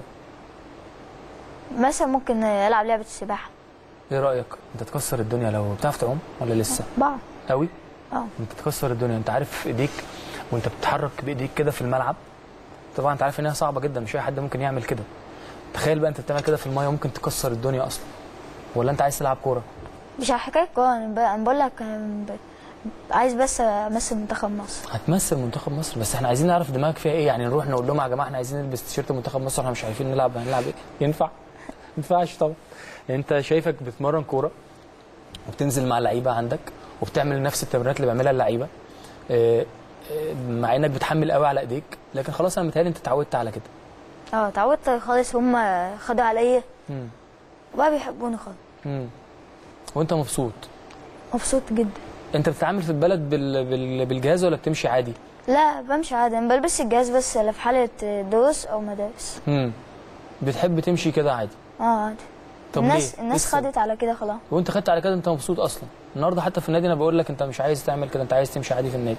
مثلا ممكن العب لعبه السباحه ايه رايك انت تكسر الدنيا لو بتعرف تعوم ولا لسه بعض قوي اه انت تكسر الدنيا انت عارف ايديك وانت بتتحرك بايديك كده في الملعب طبعا انت عارف انها صعبه جدا مش اي حد ممكن يعمل كده تخيل بقى انت بتعمل كده في المايه ممكن تكسر الدنيا اصلا ولا انت عايز تلعب كوره مش على حكايه كوره انا ب- أنا بقول لك أنا ب- عايز بس امثل منتخب مصر هتمثل منتخب مصر بس احنا عايزين نعرف دماغك فيها ايه يعني نروح نقول لهم يا جماعه احنا عايزين نلبس تيشيرت منتخب مصر احنا مش عارفين نلعب هنلعب ايه ينفع ما ينفعش طبعا انت شايفك بتمرن كوره وبتنزل مع اللعيبه عندك وبتعمل نفس التمرينات اللي بيعملها اللعيبه اه، اه، مع انك بتحمل قوي على ايديك لكن خلاص انا متهيألي انت اتعودت على كده اه اتعودت خالص هم خدوا عليا مم. وبقى بيحبوني خالص مم. وانت مبسوط مبسوط جدا انت بتتعامل في البلد بال... بال... بالجهاز ولا بتمشي عادي لا بمشي عادي انا بلبس الجهاز بس لا في حاله دروس او مدارس مم. بتحب تمشي كده عادي اه عادي طب الناس ليه؟ الناس لسه؟ خدت على كده خلاص وانت خدت على كده انت مبسوط اصلا النهارده حتى في النادي انا بقول لك انت مش عايز تعمل كده انت عايز تمشي عادي في النادي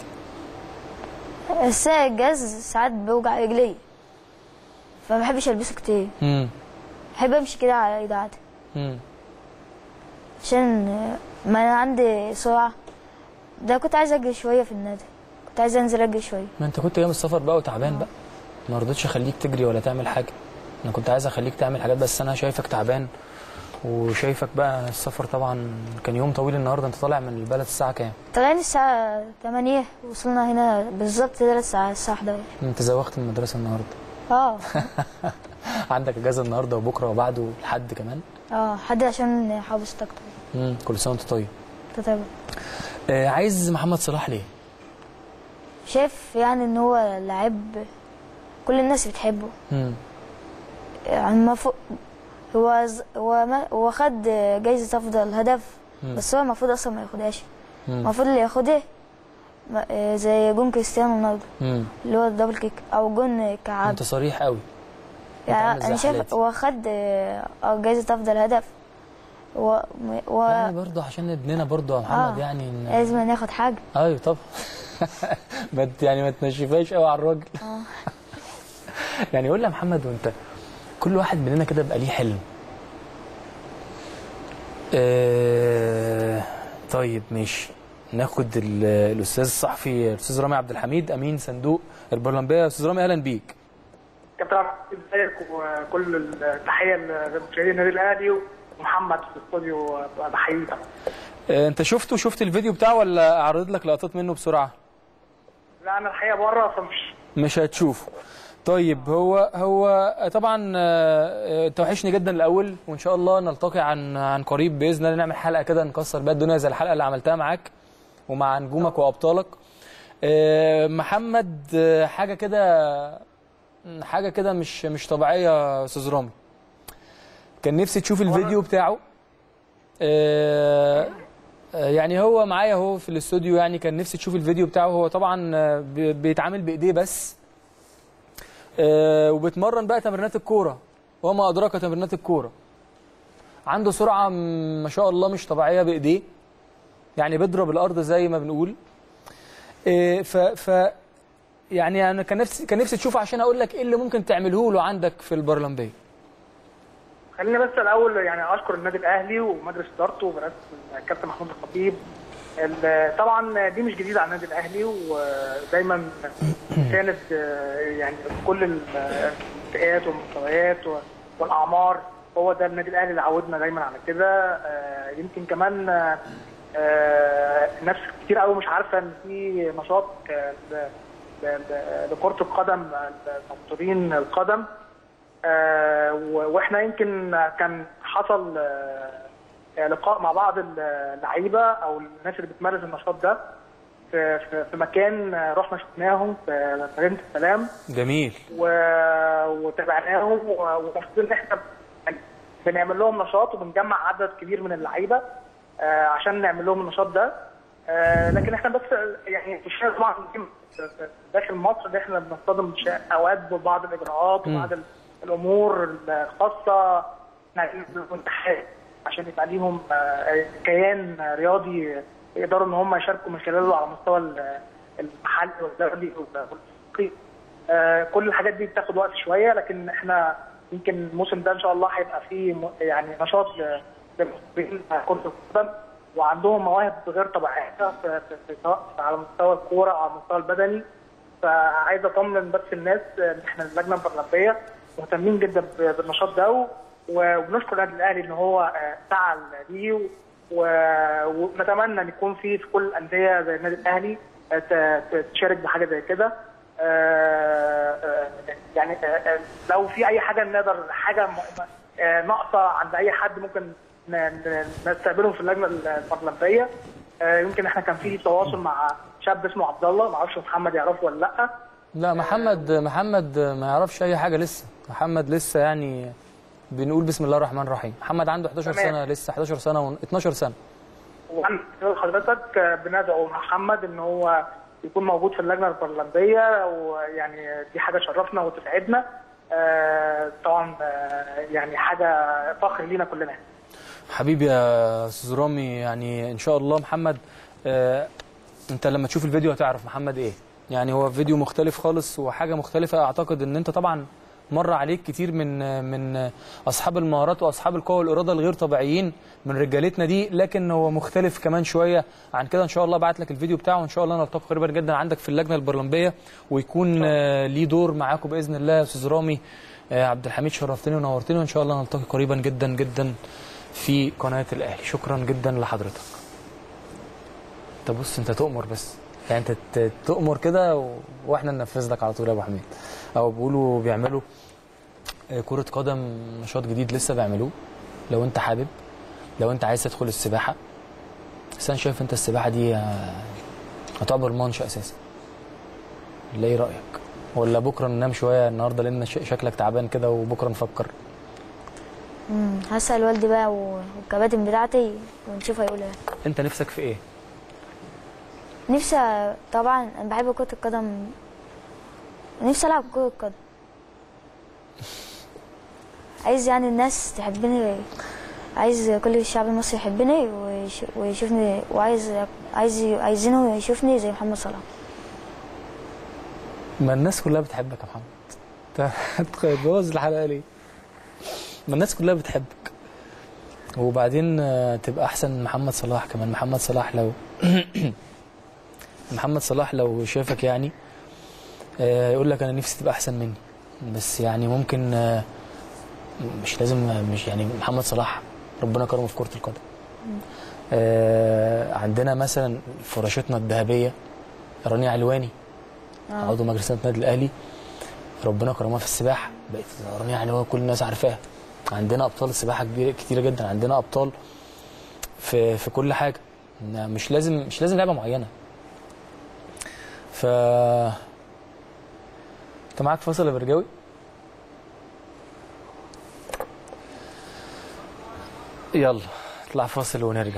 بس الجهاز ساعات بيوجع رجلي فما بحبش البسه كتير امم بحب امشي كده على ايدي عادي امم عشان ما انا عندي سرعه ده كنت عايز اجري شويه في النادي كنت عايز انزل اجري شويه ما انت كنت جاي من السفر بقى وتعبان بقى ما رضيتش اخليك تجري ولا تعمل حاجه انا كنت عايز اخليك تعمل حاجات بس انا شايفك تعبان وشايفك بقى السفر طبعا كان يوم طويل النهارده انت طالع من البلد الساعه كام طلعنا الساعه 8 وصلنا هنا بالظبط 3 ساعات الساعه 11 انت زوغت من المدرسه النهارده اه عندك اجازه النهارده وبكره وبعده لحد كمان اه حد عشان حافظ طاقته امم كل سنه وانت طيب تتابع آه عايز محمد صلاح ليه شايف يعني ان هو لعيب كل الناس بتحبه امم يعني المفروض هو ز- هو ما هو خد جايزة أفضل هدف مم. بس هو المفروض أصلا ما ياخدهاش مم. المفروض اللي ياخدها ما- آه، زي جون كريستيانو رونالدو امم اللي هو الدبل كيك أو جون كعب انت صريح قوي انت عامل يعني زي أنا شايف حالاتي. هو خد آه، آه، جايزة أفضل هدف و... و... يعني برضه عشان ابننا برضه يا محمد آه. يعني إن- لازم ناخد حاجة ايوه طبعا ما ت- يعني ما تنشفهاش قوي على الراجل اه يعني قول لي يا محمد وانت كل واحد مننا كده بقى ليه حلم آه طيب ماشي ناخد ال- الاستاذ الصحفي الاستاذ رامي عبد الحميد امين صندوق البرلمبيه استاذ رامي اهلا بيك كابتن عبد ازيك وكل التحيه لمشاهدي النادي الاهلي ومحمد في الاستوديو بحييه طبعا آه انت شفته شفت الفيديو بتاعه ولا اعرض لك لقطات منه بسرعه لا انا الحقيقه بره فمش مش هتشوفه طيب هو هو طبعا آه، انت وحشني جدا الاول وان شاء الله نلتقي عن عن قريب باذن الله نعمل حلقه كده نكسر بيها الدنيا زي الحلقه اللي عملتها معاك ومع نجومك وابطالك آه، محمد آه، حاجه كده حاجه كده مش مش طبيعيه يا استاذ رامي كان نفسي تشوف الفيديو بتاعه آه، آه، يعني هو معايا اهو في الاستوديو يعني كان نفسي تشوف الفيديو بتاعه هو طبعا آه، بي- بيتعامل بايديه بس آه، وبيتمرن بقى تمرينات الكوره وما ادراك تمرينات الكوره عنده سرعه م- ما شاء الله مش طبيعيه بايديه يعني بيضرب الارض زي ما بنقول آه، ف ف يعني انا كان نفسي كان نفسي تشوف عشان اقول لك ايه اللي ممكن تعمله له عندك في البرلمبيه خليني بس الاول يعني اشكر النادي الاهلي ومجلس ادارته برئاسه الكابتن محمود الخطيب ال- طبعا دي مش جديده على النادي الاهلي ودايما كانت آه، يعني كل الفئات والمستويات و- والاعمار هو ده النادي الاهلي اللي عودنا دايما على كده آه، يمكن كمان آه، آه، ناس كتير قوي مش عارفه ان في نشاط آه، ل- ل- ل- لكره القدم المبصرين القدم آه، و- واحنا يمكن كان حصل آه، لقاء مع بعض اللعيبه او الناس اللي بتمارس النشاط ده في في في مكان آه، رحنا شفناهم في مدينه السلام جميل و- وتابعناهم و- ومفروض ان احنا بنعمل لهم نشاط وبنجمع عدد كبير من اللعيبه آه، عشان نعمل لهم النشاط ده آه، لكن احنا بس يعني في الشارع طبعا في- في داخل مصر ان احنا بنصطدم بش- اوقات ببعض الاجراءات وبعض ال- الامور الخاصه احنا عايزين نعمل امتحان عشان يبقى ليهم آه، كيان رياضي يقدروا ان هم يشاركوا من خلاله على مستوى ال- المحلي والدولي والافريقي آه، كل الحاجات دي بتاخد وقت شويه لكن احنا يمكن الموسم ده ان شاء الله هيبقى فيه م- يعني نشاط ل- للمصريين كره القدم وعندهم مواهب غير طبيعيه في- في- في- سواء على مستوى الكوره او على المستوى البدني فعايز اطمن بس الناس ان احنا اللجنه البرلمانيه مهتمين جدا ب- بالنشاط ده و- وبنشكر النادي الاهلي ان هو آه، سعى ليه و- و- ونتمنى ان يكون في في كل الانديه زي النادي الاهلي آه، ت- ت- تشارك بحاجه زي كده آه، آه، يعني آه، آه، لو في اي حاجه نقدر حاجه م- م- آه، ناقصه عند اي حد ممكن ن- ن- نستقبلهم في اللجنه البرلمانيه آه، يمكن احنا كان في تواصل مع شاب اسمه عبد الله ما اعرفش محمد يعرفه ولا لا لا محمد محمد ما يعرفش اي حاجه لسه محمد لسه يعني بنقول بسم الله الرحمن الرحيم محمد عنده 11 تمام. سنه لسه 11 سنه و 12 سنه وعن حضرتك آه، بندعو محمد ان هو يكون موجود في اللجنه البرلمانيه ويعني دي حاجه شرفنا وتسعدنا آه، طبعا آه، يعني حاجه فخر لينا كلنا حبيبي يا استاذ رامي يعني ان شاء الله محمد آه انت لما تشوف الفيديو هتعرف محمد ايه يعني هو فيديو مختلف خالص وحاجه مختلفه اعتقد ان انت طبعا مر عليك كتير من من اصحاب المهارات واصحاب القوه والاراده الغير طبيعيين من رجالتنا دي لكن هو مختلف كمان شويه عن كده ان شاء الله بعت لك الفيديو بتاعه وان شاء الله نلتقي قريبا جدا عندك في اللجنه البرلمانيه ويكون آه ليه دور معاكم باذن الله يا استاذ رامي آه عبد الحميد شرفتني ونورتني وان شاء الله نلتقي قريبا جدا جدا في قناه الاهلي شكرا جدا لحضرتك انت بص انت تؤمر بس يعني انت ت- تؤمر كده و... واحنا ننفذ لك على طول يا ابو حميد او بيقولوا بيعملوا آه، كرة قدم نشاط جديد لسه بيعملوه لو انت حابب لو انت عايز تدخل السباحة بس انا شايف انت السباحة دي آه، هتعبر المانش اساسا ولا ايه رأيك ولا بكرة ننام شوية النهاردة لان ش- شكلك تعبان كده وبكرة نفكر مم، هسأل والدي بقى و- والكباتن بتاعتي ونشوف هيقول ايه انت نفسك في ايه نفسي طبعا انا بحب كرة القدم نفسي العب كرة قدم عايز يعني الناس تحبني عايز كل الشعب المصري يحبني ويش- ويشوفني وعايز عايز عايزينه يشوفني زي محمد صلاح ما الناس كلها بتحبك يا محمد انت هتبوظ الحلقه ليه ما الناس كلها بتحبك وبعدين آه، تبقى احسن من محمد صلاح كمان محمد صلاح لو محمد صلاح لو شافك يعني آه، يقول لك انا نفسي تبقى احسن مني بس يعني ممكن آه، مش لازم مش يعني محمد صلاح ربنا كرمه في كرة القدم آه، عندنا مثلا فراشتنا الذهبية رانيا علواني آه. عضو مجلس إدارة النادي الاهلي ربنا كرمها في السباحه بقت رانيا علواني كل الناس عارفاها عندنا ابطال سباحه كبيره كتيره جدا عندنا ابطال في في كل حاجه مش لازم مش لازم لعبه معينه ف انت معاك فاصل يا برجاوي يلا اطلع فاصل ونرجع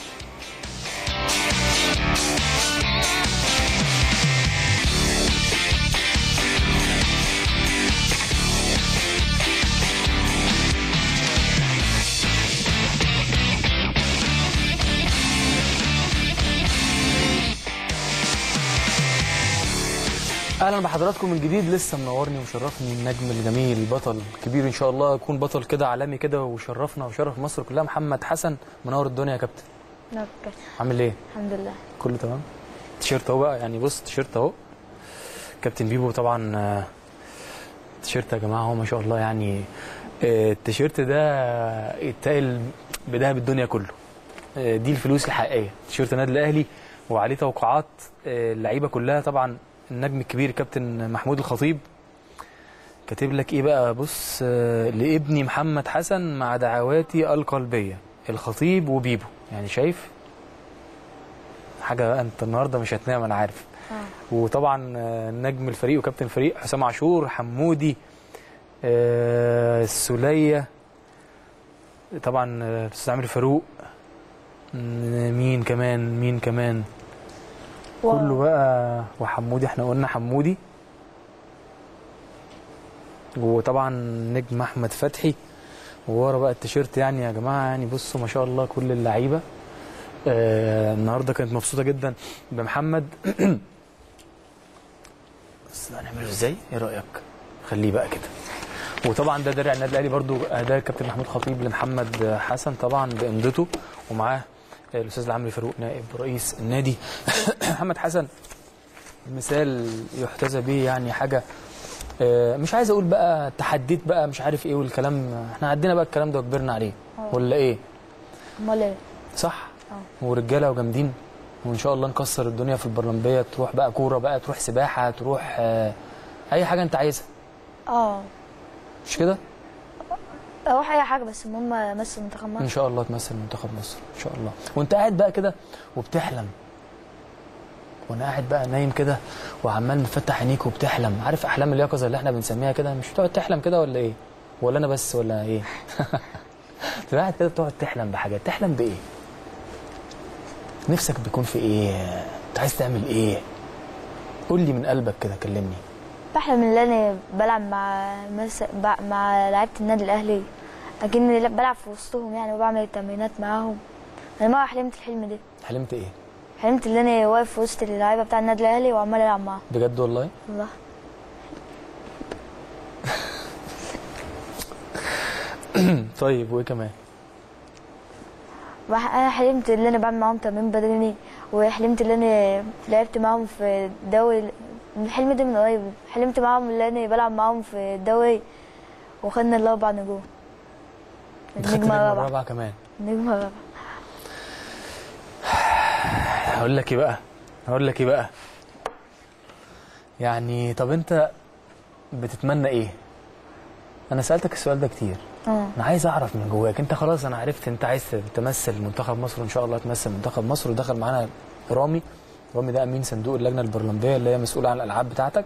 اهلا بحضراتكم من جديد لسه منورني ومشرفني النجم الجميل البطل الكبير ان شاء الله يكون بطل كده عالمي كده وشرفنا وشرف مصر كلها محمد حسن منور الدنيا يا كابتن نوكل. عامل ايه الحمد لله كله تمام تيشيرت اهو بقى يعني بص تيشيرت اهو كابتن بيبو طبعا آه، تيشيرت يا جماعه هو ما شاء الله يعني آه، التيشيرت ده يتقل بذهب الدنيا كله آه، دي الفلوس الحقيقيه تيشيرت النادي الاهلي وعليه توقعات آه، اللعيبه كلها طبعا النجم الكبير كابتن محمود الخطيب كاتب لك ايه بقى بص آه، لابني محمد حسن مع دعواتي القلبيه الخطيب وبيبو يعني شايف حاجه بقى انت النهارده مش هتنام انا عارف اه وطبعا آه، نجم الفريق وكابتن الفريق حسام عاشور حمودي آه، السوليه طبعا آه، الاستاذ عامر فاروق م- مين كمان مين كمان و- كله بقى وحمودي احنا قلنا حمودي وطبعا نجم احمد فتحي وورا بقى التيشيرت يعني يا جماعه يعني بصوا ما شاء الله كل اللعيبه آه النهارده كانت مبسوطه جدا بمحمد بس ده هنعمله ازاي؟ ايه رايك؟ خليه بقى كده وطبعا ده درع النادي الاهلي برضو ده كابتن محمود خطيب لمحمد حسن طبعا بامضته ومعاه الاستاذ العمري فاروق نائب رئيس النادي محمد حسن مثال يحتذى به يعني حاجه آه، مش عايز اقول بقى تحديت بقى مش عارف ايه والكلام احنا عدينا بقى الكلام ده وكبرنا عليه آه. ولا ايه امال ايه صح اه ورجاله وجامدين وان شاء الله نكسر الدنيا في البرلمبيه تروح بقى كوره بقى تروح سباحه تروح آه، اي حاجه انت عايزها اه مش كده اروح اي حاجه بس المهم امثل منتخب ان مصر شاء الله تمثل منتخب مصر ان شاء الله وانت قاعد بقى كده وبتحلم وانا قاعد بقى نايم كده وعمال مفتح عينيك وبتحلم عارف احلام اليقظه اللي احنا بنسميها كده مش بتقعد تحلم كده ولا ايه ولا انا بس ولا ايه تبقى قاعد كده بتقعد تحلم بحاجات تحلم بايه نفسك بيكون في ايه انت عايز تعمل ايه قول لي من قلبك كده كلمني بحلم ان انا بلعب مع مس... ب- مع لعيبه النادي الاهلي اكني بلعب في وسطهم يعني وبعمل التمرينات معاهم انا ما حلمت الحلم ده حلمت ايه حلمت ان انا واقف في وسط اللعيبه بتاع النادي الاهلي وعمال العب معاهم بجد والله والله طيب وايه كمان بح- انا حلمت ان انا بعمل معاهم تمرين بدني وحلمت ان انا لعبت معاهم في الدوري الحلم ده من قريب حلمت معاهم ان انا بلعب معاهم في الدوري وخدنا الاربع نجوم انت خدت النجمه نجمة الرابعه رابعه كمان النجمه الرابعه هقول لك ايه بقى هقول لك ايه بقى يعني طب انت بتتمنى ايه انا سالتك السؤال ده كتير اه انا عايز اعرف من جواك انت خلاص انا عرفت انت عايز تمثل منتخب مصر وان شاء الله تمثل منتخب مصر ودخل معانا رامي رامي ده امين صندوق اللجنه البرلمبيه اللي هي مسؤوله عن الالعاب بتاعتك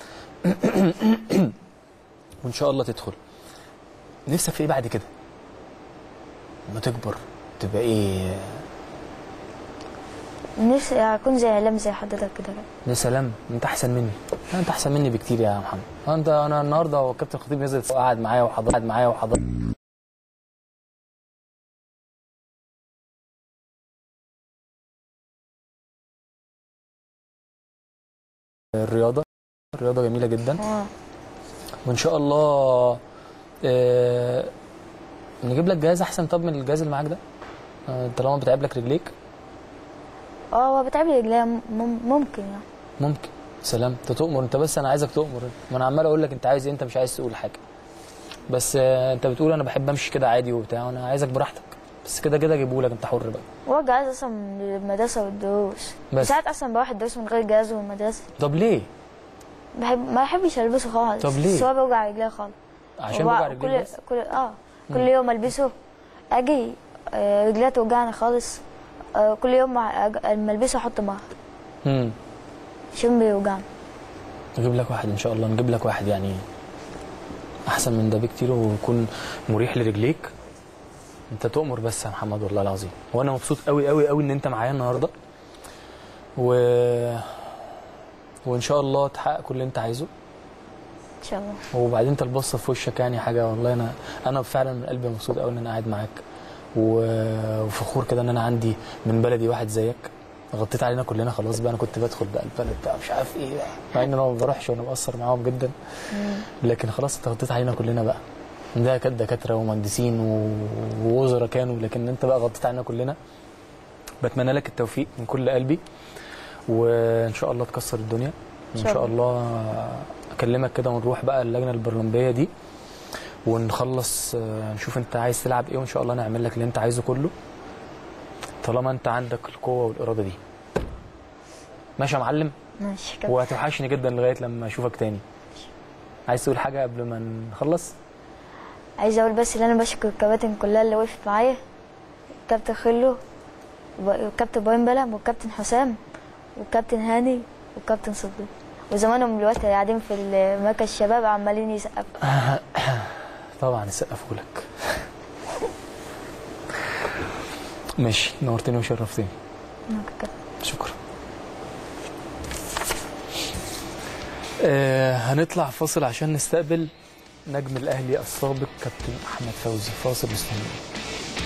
وان شاء الله تدخل نفسك في ايه بعد كده لما تكبر تبقى ايه نفسي اكون زي اعلام زي حضرتك كده يا سلام انت احسن مني لا، انت احسن مني بكتير يا محمد انت انا النهارده وكابتن خطيب نزل قاعد معايا وحضر قاعد معايا وحضر الرياضه الرياضه جميله جدا اه وان شاء الله آه نجيب لك جهاز احسن طب من الجهاز اللي معاك ده آه، طالما بتعب لك رجليك اه هو بتعب لي رجليا مم- ممكن يعني ممكن سلام انت تؤمر انت بس انا عايزك تؤمر ما انا عمال اقول لك انت عايز ايه انت مش عايز تقول حاجه بس آه، انت بتقول انا بحب امشي كده عادي وبتاع وانا عايزك براحتك بس كده كده اجيبه لك انت حر بقى وارجع عايز اصلا من المدرسه والدروس بس. ساعات اصلا بروح الدروس من غير جهاز والمدرسه طب ليه بحب ما بحبش البسه خالص طب ليه؟ بس هو بيوجع رجليا خالص عشان وبع- وجع رجليك كل بس كل اه كل يوم البسه اجي آه، رجليا توجعني خالص آه، كل يوم مع- أج- لما البسه احط معاها امم عشان بيوجعني نجيب لك واحد ان شاء الله نجيب لك واحد يعني احسن من ده بكتير ويكون مريح لرجليك انت تؤمر بس يا محمد والله العظيم وانا مبسوط قوي قوي قوي ان انت معايا النهارده و وان شاء الله تحقق كل اللي انت عايزه ان شاء الله وبعدين انت البصه في وشك يعني حاجه والله انا انا فعلا من قلبي مبسوط قوي ان انا قاعد معاك و- وفخور كده ان انا عندي من بلدي واحد زيك غطيت علينا كلنا خلاص بقى انا كنت بدخل بقى البلد بقى مش عارف ايه بقى مع ان انا ما بروحش وانا مقصر معاهم جدا لكن خلاص انت غطيت علينا كلنا بقى ده كانت دكاتره ومهندسين و- ووزراء كانوا لكن انت بقى غطيت علينا كلنا بتمنى لك التوفيق من كل قلبي وان شاء الله تكسر الدنيا وان شاء شاء الله اكلمك كده ونروح بقى اللجنه البرلمبيه دي ونخلص آه، نشوف انت عايز تلعب ايه وان شاء الله نعمل لك اللي انت عايزه كله طالما انت عندك القوه والاراده دي ماشي يا معلم ماشي كده وهتوحشني جدا لغايه لما اشوفك تاني عايز تقول حاجه قبل ما نخلص عايز اقول بس ان انا بشكر الكباتن كلها اللي وقفت معايا الكابتن خلو والكابتن ابراهيم بلم والكابتن حسام والكابتن هاني والكابتن صديق وزمانهم دلوقتي قاعدين في مركز الشباب عمالين يسقفوا طبعا يسقفوا لك ماشي نورتني وشرفتني شكرا آه هنطلع فاصل عشان نستقبل نجم الاهلي السابق كابتن احمد فوزي فاصل مستنيين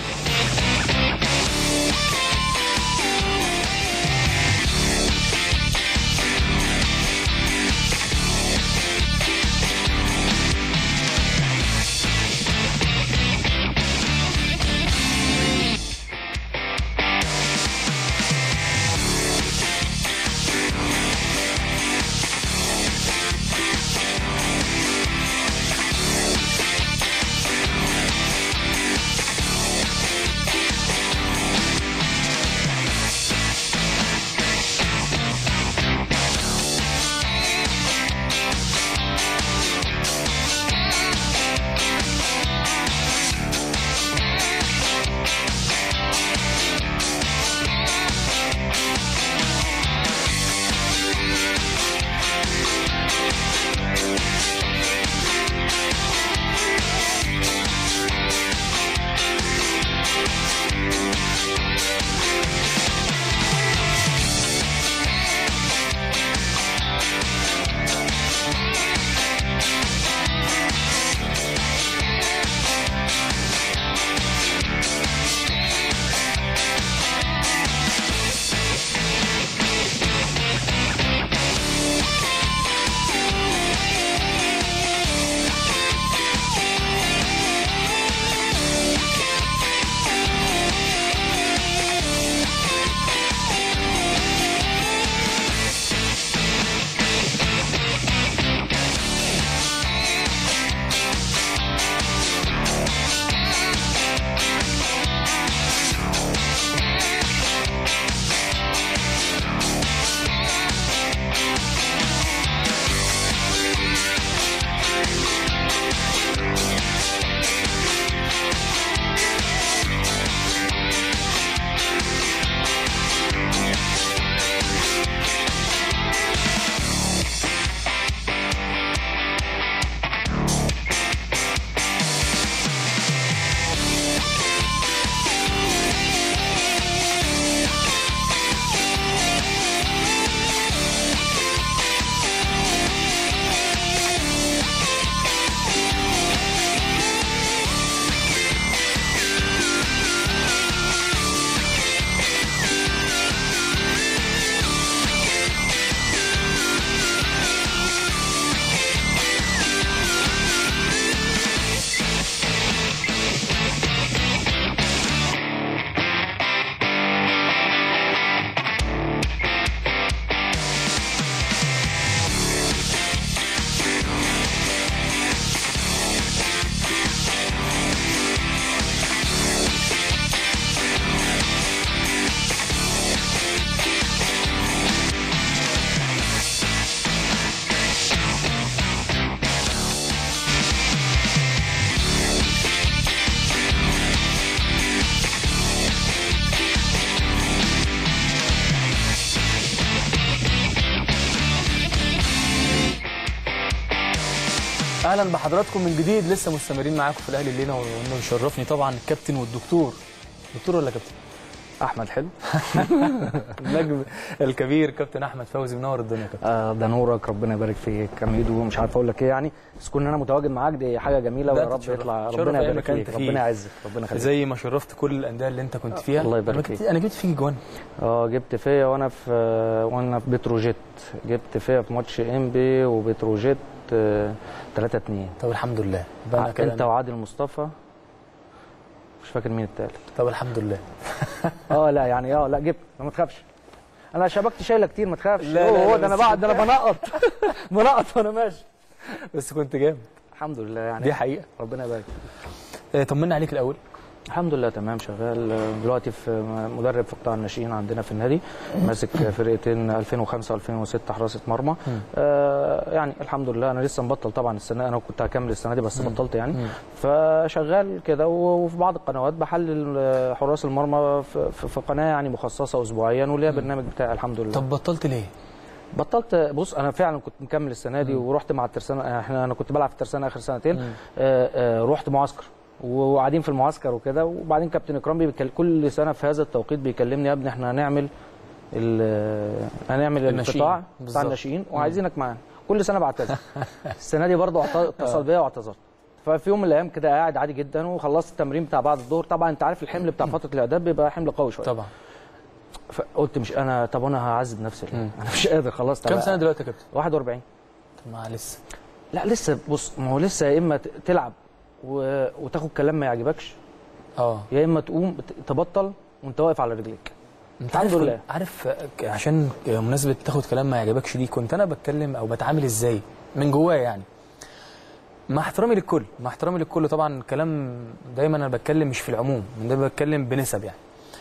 اهلا بحضراتكم من جديد لسه مستمرين معاكم في الاهلي الليله وانه يشرفني طبعا الكابتن والدكتور دكتور ولا كابتن احمد حلو النجم الكبير كابتن احمد فوزي منور الدنيا يا كابتن آه ده نورك ربنا يبارك فيك كميدو مش عارف اقول لك ايه يعني بس كون انا متواجد معاك دي حاجه جميله لا ويا رب تتشرف. يطلع تشرف ربنا أي يبارك مكان فيك أنت فيه. ربنا يعزك ربنا يخليك زي ما شرفت كل الانديه اللي انت كنت فيها الله يبارك أنا جبت- فيك. انا جبت فيك جوان اه جبت فيا وانا في وانا في بتروجيت جبت فيا في ماتش انبي وبتروجيت 3 2 طب الحمد لله يبقى أنا كده انت وعادل مصطفى مش فاكر مين التالت طب الحمد لله اه لا يعني اه لا جبت ما تخافش انا شبكت شايله كتير ما تخافش لا، لا، هو لا، هو ده انا بس- بعد ده انا بنقط بنقط وانا ماشي بس كنت جامد الحمد لله يعني دي حقيقه ربنا يبارك آه، طمنا عليك الاول الحمد لله تمام شغال آه، دلوقتي في مدرب في قطاع الناشئين عندنا في النادي ماسك فرقتين 2005 و2006 حراسه مرمى آه يعني الحمد لله انا لسه مبطل طبعا السنه انا كنت هكمل السنه دي بس بطلت يعني فشغال كده و- وفي بعض القنوات بحلل آه، حراس المرمى في, في في قناه يعني مخصصه اسبوعيا وليها برنامج بتاعي الحمد لله طب بطلت ليه؟ بطلت بص انا فعلا كنت مكمل السنه دي ورحت مع الترسانه احنا انا كنت بلعب في الترسانه اخر سنتين آه آه رحت معسكر وقاعدين في المعسكر وكده وبعدين كابتن اكرام بيكل كل سنه في هذا التوقيت بيكلمني يا ابني احنا هنعمل ال- هنعمل الناشئين. القطاع بتاع بالظبط. الناشئين وعايزينك معانا كل سنه بعتذر السنه دي برضه اعت- اتصل بيا واعتذرت ففي يوم من الايام كده قاعد عادي جدا وخلصت التمرين بتاع بعد الظهر طبعا انت عارف الحمل بتاع فتره الاعداد بيبقى حمل قوي شويه طبعا فقلت مش انا طب انا هعذب نفسي ليه؟ انا مش قادر خلاص كم طب سنه دلوقتي يا كابتن؟ 41 طب ما لسه لا لسه بص ما هو لسه يا اما ت- تلعب و... وتاخد كلام ما يعجبكش اه يا اما تقوم بت- تبطل وانت واقف على رجليك انت الحمد عارف لله. عارف ك- عشان مناسبه تاخد كلام ما يعجبكش دي كنت انا بتكلم او بتعامل ازاي من جوايا يعني مع احترامي للكل مع احترامي للكل طبعا الكلام دايما انا بتكلم مش في العموم من ده بتكلم بنسب يعني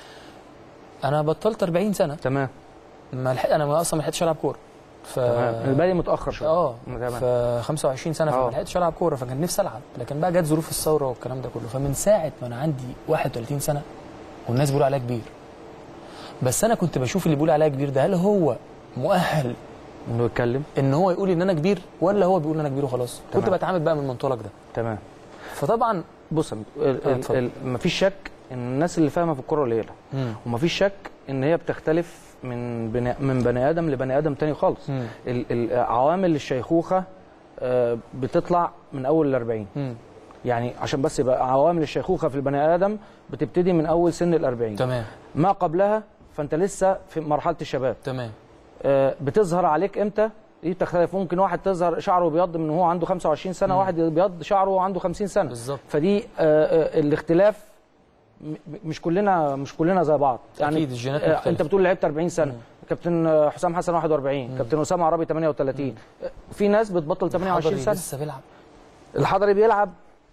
انا بطلت 40 سنه تمام ما لحق انا اصلا ما لحقتش العب كوره ف تمام الباقي متاخر شويه اه تمام ف 25 سنه آه. فما لحقتش العب كوره فكان نفسي العب لكن بقى جت ظروف الثوره والكلام ده كله فمن ساعه ما انا عندي 31 سنه والناس بيقولوا عليا كبير بس انا كنت بشوف اللي بيقول عليا كبير ده هل هو مؤهل بنتكلم ان هو يقول ان انا كبير ولا هو بيقول ان انا كبير وخلاص كنت تمام. بتعامل بقى من المنطلق ده تمام فطبعا بص يا ال- آه، ال- اتفضل. ال- مفيش شك ان الناس اللي فاهمه في الكوره قليله مم. ومفيش شك ان هي بتختلف من بني من بني ادم لبني ادم تاني خالص مم. ال- ال- عوامل الشيخوخه آه، بتطلع من اول ال 40 مم. يعني عشان بس يبقى عوامل الشيخوخه في البني ادم بتبتدي من اول سن ال 40 تمام ما قبلها فانت لسه في مرحله الشباب تمام آه، بتظهر عليك امتى دي بتختلف ممكن واحد تظهر شعره بيض من هو عنده 25 سنه واحد بيض شعره وهو عنده 50 سنه بالظبط. فدي آه، آه، الاختلاف م- مش كلنا مش كلنا زي بعض يعني أكيد الجينات آه، مختلفة. انت بتقول لعبت 40 سنه كابتن آه، حسام حسن 41 كابتن اسامه عربي 38 آه، في ناس بتبطل 28 حضري سنه لسه بيلعب الحضري بيلعب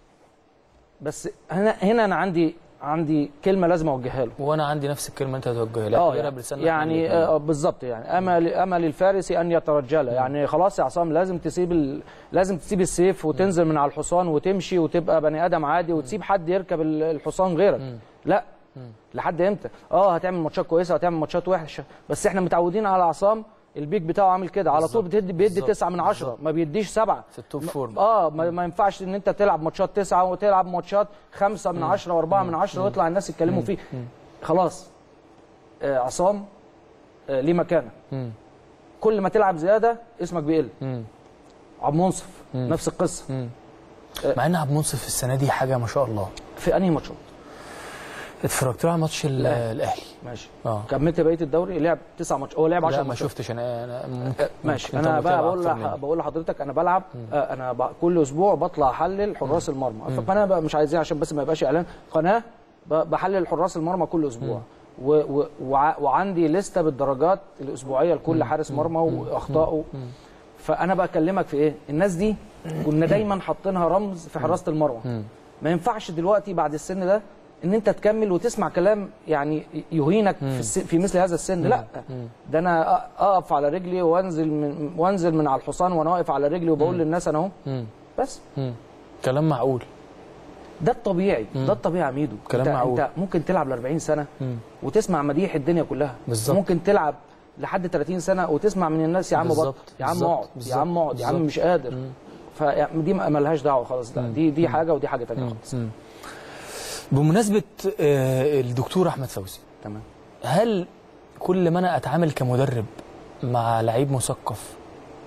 بس هنا هنا انا عندي عندي كلمه لازم اوجهها له وانا عندي نفس الكلمه انت هتوجهها لي اه اعتبرها يعني, بلسان يعني إحنا آه بالظبط يعني امل امل الفارس ان يترجل يعني خلاص يا عصام لازم تسيب ال... لازم تسيب السيف وتنزل من على الحصان وتمشي وتبقى بني ادم عادي وتسيب حد يركب ال- الحصان غيرك لا لحد امتى اه هتعمل ماتشات كويسه هتعمل ماتشات وحشه بس احنا متعودين على عصام البيك بتاعه عامل كده على طول بالظبط. بتدي بيدي بالظبط. 9 من 10 ما بيديش سبعة في التوب فورم اه ما, ما ينفعش ان انت تلعب ماتشات تسعة وتلعب ماتشات خمسة من عشرة واربعة من عشرة ويطلع الناس يتكلموا فيه خلاص آه عصام آه ليه مكانه مم. كل ما تلعب زيادة اسمك بيقل مم. عبد منصف نفس القصة مم. مع ان عبد المنصف السنه دي حاجه ما شاء الله في انهي ماتشات اتفرجت له على ماتش ال- الأهلي. الاهلي ماشي اه كملت بقيه الدوري لعب تسع ماتشات هو لعب 10 لا ما ماتشات شفتش انا انا ممكن ماشي ممكن انا أنت بقى متابع بقول أكتر لح... مني. بقول لحضرتك انا بلعب آه انا ب... كل اسبوع بطلع احلل حراس المرمى فقناه بقى مش عايزين عشان بس ما يبقاش اعلان قناه ب... بحلل حراس المرمى كل اسبوع و... و... وع... وعندي لسته بالدرجات الاسبوعيه لكل حارس مرمى واخطائه فانا بكلمك في ايه الناس دي كنا دايما حاطينها رمز في حراسه المرمى ما ينفعش دلوقتي بعد السن ده ان انت تكمل وتسمع كلام يعني يهينك في, الس... في مثل هذا السن لا ده انا أ- اقف على رجلي وانزل من وانزل من على الحصان وانا واقف على رجلي وبقول للناس انا اهو مم. بس مم. كلام معقول ده الطبيعي ده الطبيعي يا ميدو كلام انت, معقول. انت ممكن تلعب ل 40 سنه مم. وتسمع مديح الدنيا كلها بالظبط. ممكن تلعب لحد 30 سنه وتسمع من الناس يا عم بالظبط. بطل يا عم بالظبط. اقعد يا عم اقعد يا عم بالظبط. مش قادر فدي مالهاش دعوه خالص لا دي دي حاجه ودي حاجه ثانيه خالص مم. بمناسبه آه، الدكتور احمد فوزي تمام هل كل ما انا اتعامل كمدرب مع لعيب مثقف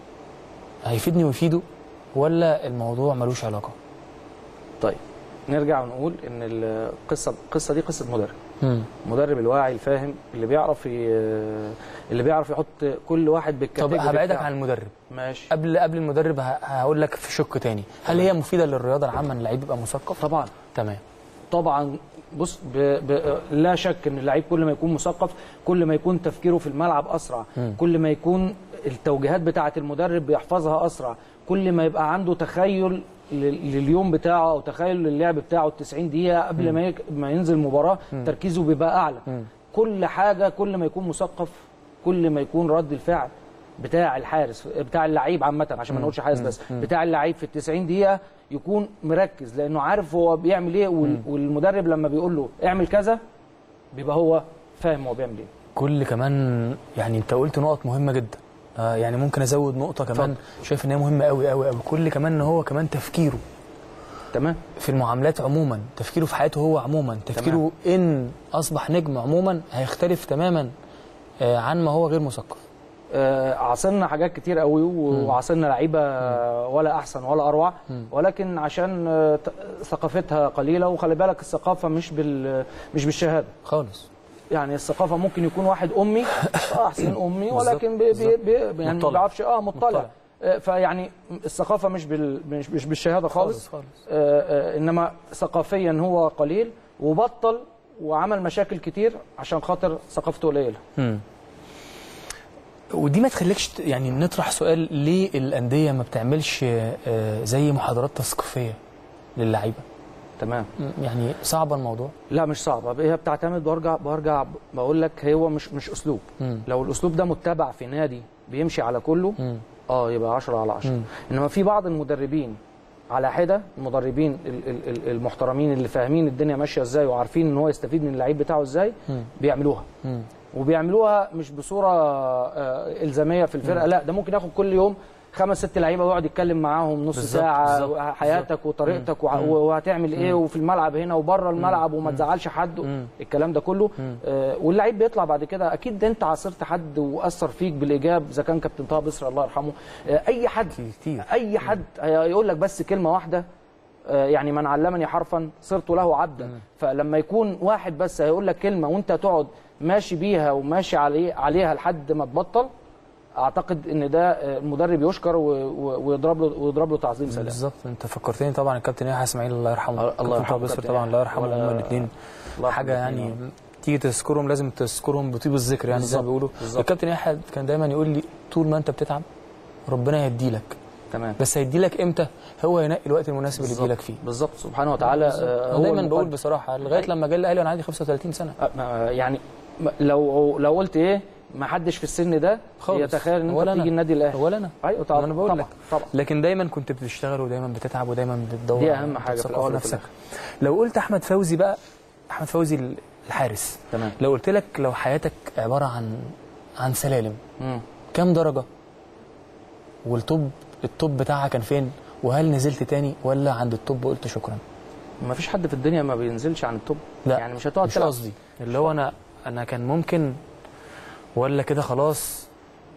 هيفيدني ويفيده ولا الموضوع ملوش علاقه طيب نرجع ونقول ان القصه القصه دي قصه مدرب مم. المدرب الواعي الفاهم اللي بيعرف ي... اللي بيعرف يحط كل واحد طب بالكاتيجوري هبعدك بتاعه. عن المدرب ماشي قبل قبل المدرب ه- هقول لك في شق تاني هل هي مفيده للرياضه العامه ان اللعيب يبقى مثقف طبعا تمام طبعا بص ب... ب... لا شك ان اللعيب كل ما يكون مثقف كل ما يكون تفكيره في الملعب اسرع كل ما يكون التوجيهات بتاعه المدرب بيحفظها اسرع كل ما يبقى عنده تخيل لل- لليوم بتاعه او تخيل للعب بتاعه ال 90 دقيقه قبل ما يك- ما ينزل مباراه تركيزه بيبقى اعلى كل حاجه كل ما يكون مثقف كل ما يكون رد الفعل بتاع الحارس بتاع اللعيب عامه عشان ما نقولش حارس بس بتاع اللعيب في ال 90 دقيقه يكون مركز لانه عارف هو بيعمل ايه وال- والمدرب لما بيقول له اعمل كذا بيبقى هو فاهم هو بيعمل ايه كل كمان يعني انت قلت نقط مهمه جدا آه يعني ممكن ازود نقطه كمان شايف ان هي مهمه قوي قوي قوي كل كمان ان هو كمان تفكيره تمام في المعاملات عموما تفكيره في حياته هو عموما تفكيره ان اصبح نجم عموما هيختلف تماما آه عن ما هو غير مثقف آه، عاصرنا حاجات كتير قوي وعاصرنا لعيبه ولا احسن ولا اروع ولكن عشان آه، ت- ثقافتها قليله وخلي بالك الثقافه مش بال مش بالشهاده خالص يعني الثقافه ممكن يكون واحد امي اه حسين امي ولكن بي بي بي يعني ما مطلع. بيعرفش اه مطلع, مطلع. آه، فيعني الثقافه مش بال مش, مش بالشهاده خالص, خالص آه، آه، انما ثقافيا هو قليل وبطل وعمل مشاكل كتير عشان خاطر ثقافته قليله مم. ودي ما تخليكش ت- يعني نطرح سؤال ليه الانديه ما بتعملش آه، زي محاضرات تثقيفيه للعيبه تمام م- يعني صعب الموضوع لا مش صعبه هي بتعتمد برجع برجع بقول لك هو مش مش اسلوب مم. لو الاسلوب ده متبع في نادي بيمشي على كله مم. اه يبقى 10 على 10 مم. انما في بعض المدربين على حده المدربين ال- ال- ال- المحترمين اللي فاهمين الدنيا ماشيه ازاي وعارفين ان هو يستفيد من اللعيب بتاعه ازاي مم. بيعملوها مم. وبيعملوها مش بصوره آه، الزاميه في الفرقه لا ده ممكن ياخد كل يوم خمس ست لعيبه ويقعد يتكلم معاهم نص بالظبط، ساعه بالظبط، حياتك وطريقتك وع- وهتعمل ايه وفي الملعب هنا وبره الملعب وما تزعلش حد الكلام ده كله آه، واللعيب بيطلع بعد كده اكيد انت عاصرت حد واثر فيك بالايجاب اذا كان كابتن طه بصري الله يرحمه آه، اي حد كتير. اي حد يقول لك بس كلمه واحده آه، يعني من علمني حرفا صرت له عبدا فلما يكون واحد بس هيقول لك كلمه وانت تقعد ماشي بيها وماشي عليه عليها لحد ما تبطل اعتقد ان ده آه، المدرب يشكر و- و- ويضرب له ويضرب له تعظيم سلام بالظبط انت فكرتني طبعا الكابتن يحيى اسماعيل الله يرحمه الله كابتن يرحمه طه بصري كابتن طبعا يحيى. الله يرحمه ولا- هما الاثنين الله حاجه يرحمه يعني الاتنين. تيجي تذكرهم لازم تذكرهم بطيب الذكر يعني زي ما بالظبط، بيقولوا بالظبط. الكابتن يحيى كان دايما يقول لي طول ما انت بتتعب ربنا هيديلك تمام بس هيديلك امتى هو ينقي الوقت المناسب اللي يديلك فيه بالظبط سبحانه وتعالى آه، انا هو دايما المقدر. بقول بصراحه لغايه لما جه الاهلي وانا عندي 35 سنه آه، ما- يعني ما- لو لو قلت ايه ما حدش في السن ده خالص. يتخيل ان انت ولا أنا. تيجي النادي الاهلي ولا انا ايوه طبعا انا بقول طبعا لك طبعا لكن دايما كنت بتشتغل ودايما بتتعب ودايما بتدور دي على أهم حاجة في تثقف الأول وفي نفسك لو قلت احمد فوزي بقى احمد فوزي الحارس تمام لو قلت لك لو حياتك عباره عن عن سلالم مم. كام درجه والتوب التوب بتاعها كان فين وهل نزلت تاني ولا عند التوب وقلت شكرا ما فيش حد في الدنيا ما بينزلش عن التوب لا يعني مش هتقعد مش تلعب قصدي اللي هو انا انا كان ممكن ولا كده خلاص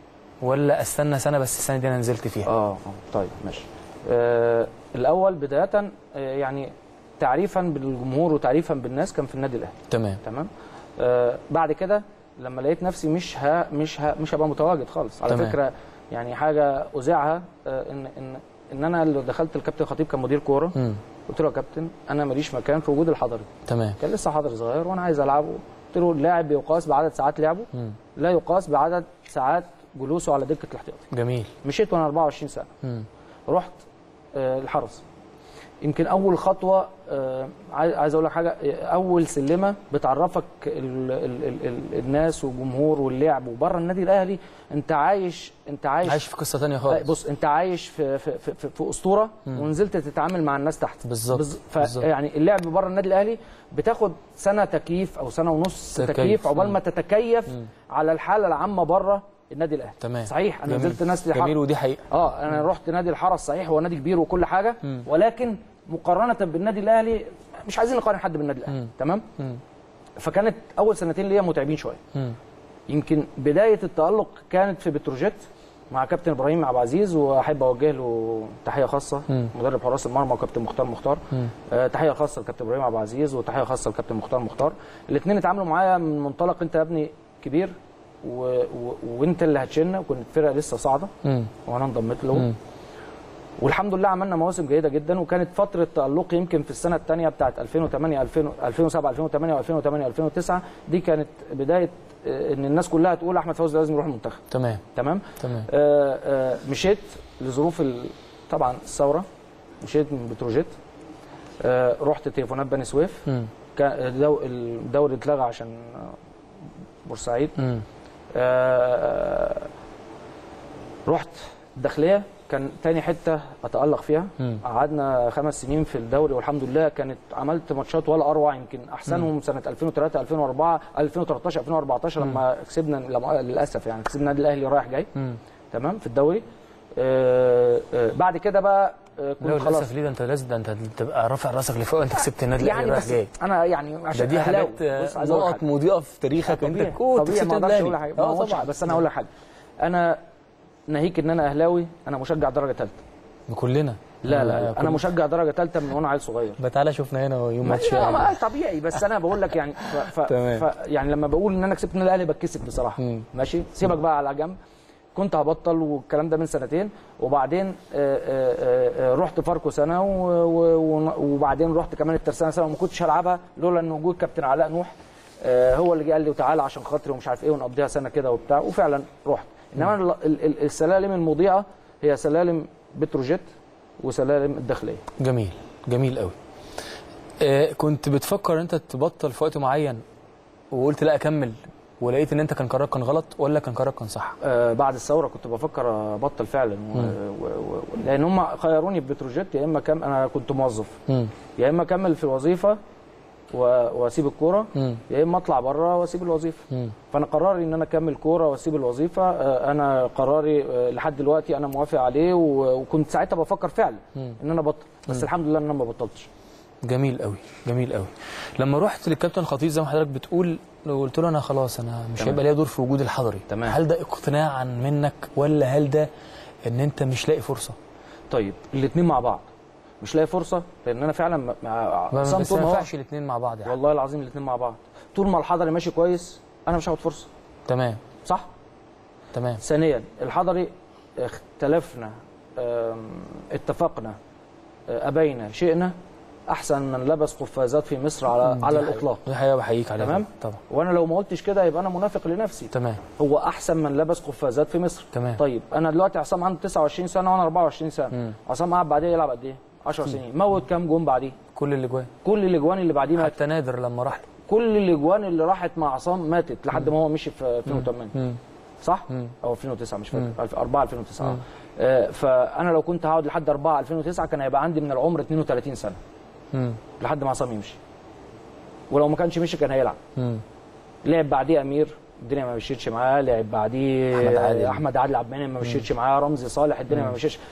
ولا استنى سنه بس السنه دي انا نزلت فيها اه آه، طيب ماشي آه الاول بدايه آه يعني تعريفا بالجمهور وتعريفا بالناس كان في النادي الاهلي تمام تمام آه بعد كده لما لقيت نفسي مش ها مش ها مش هبقى متواجد خالص على تمام. فكره يعني حاجه اذاعها آه ان ان ان انا اللي دخلت الكابتن خطيب كان مدير كوره امم قلت له يا كابتن انا ماليش مكان في وجود الحضري تمام كان لسه حضري صغير وانا عايز العبه قلت له اللاعب يقاس بعدد ساعات لعبه مم. لا يقاس بعدد ساعات جلوسه على دكه الاحتياطي جميل مشيت وانا 24 سنه امم رحت آه، الحرس يمكن اول خطوه آه، عايز عايز اقول لك حاجه آه، اول سلمه بتعرفك ال ال ال ال الناس والجمهور واللعب وبره النادي الاهلي انت عايش انت عايش, عايش في قصه تانية آه، خالص بص انت عايش في في في, في, في اسطوره ونزلت تتعامل مع الناس تحت بالظبط، بالظ- بالظبط. فيعني اللعب بره النادي الاهلي بتاخد سنه تكييف او سنه ونص تكييف. تكييف, عقبال مم. ما تتكيف على الحاله العامه بره النادي الاهلي تمام صحيح انا جميل. نزلت ناس لحق جميل ودي حقيقه اه انا رحت نادي الحرس صحيح هو نادي كبير وكل حاجه ولكن مقارنه بالنادي الاهلي مش عايزين نقارن حد بالنادي الاهلي تمام مم. فكانت اول سنتين ليا متعبين شويه مم. يمكن بدايه التالق كانت في بتروجيت مع كابتن ابراهيم عبد العزيز واحب اوجه له تحيه خاصه مم. مدرب حراس المرمى وكابتن مختار مختار مم. آه تحيه خاصه لكابتن ابراهيم عبد العزيز وتحيه خاصه لكابتن مختار مختار الاثنين اتعاملوا معايا من منطلق انت يا ابني كبير و... و... وانت اللي هتشيلنا وكنت الفرقه لسه صاعده مم. وانا انضميت له مم. والحمد لله عملنا مواسم جيده جدا وكانت فتره تالقي يمكن في السنه الثانيه بتاعت 2008 2000 2007 2008 و2008 2009 دي كانت بدايه آه، ان الناس كلها تقول احمد فوزي لازم يروح المنتخب تمام تمام تمام آه، آه، مشيت لظروف ال- طبعا الثوره مشيت من بتروجيت آه، رحت تليفونات بني سويف مم. كان الدو- الدوري اتلغى عشان آه، بورسعيد مم. آه، رحت الداخليه كان تاني حته اتالق فيها مم. قعدنا خمس سنين في الدوري والحمد لله كانت عملت ماتشات ولا اروع يمكن احسنهم سنه 2003 2004 2013 2014 لما كسبنا لما- للاسف يعني كسبنا النادي الاهلي رايح جاي مم. تمام في الدوري آه، آه، بعد كده بقى آه، لا كنت خلاص للاسف ليه ده انت لازم ده انت تبقى رافع راسك لفوق انت كسبت النادي الاهلي يعني رايح بس جاي انا يعني ده عشان دي أهلاوي. حاجات بص، عايز أقول لك نقط حاجة. مضيئه في تاريخك انت طبيعي كنت طبيعي كسبت ما اقدرش النادي اقول حاجه اه ما طبعا بس انا اقول لك حاجه انا ناهيك ان انا اهلاوي انا مشجع درجه ثالثه كلنا لا لا, آه، لا. كل- انا مشجع درجه ثالثه من وانا عيل صغير بقى تعالى شفنا هنا يوم ما ماتش لا، ما طبيعي بس انا بقول لك يعني ف... ف... تمام. ف... يعني لما بقول ان انا كسبت النادي الاهلي بتكسب بصراحه مم. ماشي سيبك بقى على جنب كنت هبطل والكلام ده من سنتين وبعدين آه، آه، آه، رحت فاركو سنه و- و- وبعدين رحت كمان الترسانه سنه وما كنتش هلعبها لولا ان وجود كابتن علاء نوح آه، هو اللي جه قال لي تعالى عشان خاطري ومش عارف ايه ونقضيها سنه كده وبتاع وفعلا رحت انما ال- ال- ال- السلالم المضيئه هي سلالم بتروجيت وسلالم الداخليه جميل جميل قوي آه كنت بتفكر انت تبطل في وقت معين وقلت لا اكمل ولقيت ان انت كان قرارك كان غلط ولا كان قرارك كان صح آه، بعد الثوره كنت بفكر ابطل فعلا و... و... و... لان هم خيروني ببتروجيت يا اما كم انا كنت موظف مم. يا اما اكمل في الوظيفه و... واسيب الكوره مم. يا اما اطلع بره واسيب الوظيفه مم. فانا قراري ان انا اكمل كوره واسيب الوظيفه آه، انا قراري آه، لحد دلوقتي انا موافق عليه و... وكنت ساعتها بفكر فعلا مم. ان انا ابطل بس الحمد لله ان انا ما بطلتش جميل قوي جميل قوي لما رحت للكابتن خطيب زي ما حضرتك بتقول قلت له انا خلاص انا مش تمام. هيبقى ليا دور في وجود الحضري تمام. هل ده اقتناعا منك ولا هل ده ان انت مش لاقي فرصه طيب الاثنين مع بعض مش لاقي فرصه لان انا فعلا ما- مع ما عصام بس طول ما ما هو- ينفعش الاثنين مع بعض يعني والله العظيم الاثنين مع بعض طول ما الحضري ماشي كويس انا مش هاخد فرصه تمام صح تمام ثانيا الحضري اختلفنا آم، اتفقنا آه، ابينا شئنا احسن من لبس قفازات في مصر على دي على حقيقة. الاطلاق دي حقيقه بحييك عليها تمام طبعا وانا لو ما قلتش كده يبقى انا منافق لنفسي تمام هو احسن من لبس قفازات في مصر تمام. طيب انا دلوقتي عصام عنده 29 سنه وانا 24 سنه مم. عصام قعد بعديه يلعب قد ايه 10 سنين موت كام جون بعديه كل اللي جواه كل الاجوان اللي بعديه مات حتى نادر لما راح كل الاجوان اللي راحت مع عصام ماتت لحد ما هو مشي في 2008 مم. صح؟ مم. او 2009 مش فاكر 4 2009 آه، فانا لو كنت هقعد لحد 4 2009 كان هيبقى عندي من العمر 32 سنه مم. لحد ما عصام يمشي ولو ما كانش مشي كان هيلعب مم. لعب بعديه امير الدنيا ما مشيتش معاه لعب بعديه أحمد عادل. احمد عادل عبد المنعم ما مشيتش معاه رمزي صالح الدنيا ما مشيتش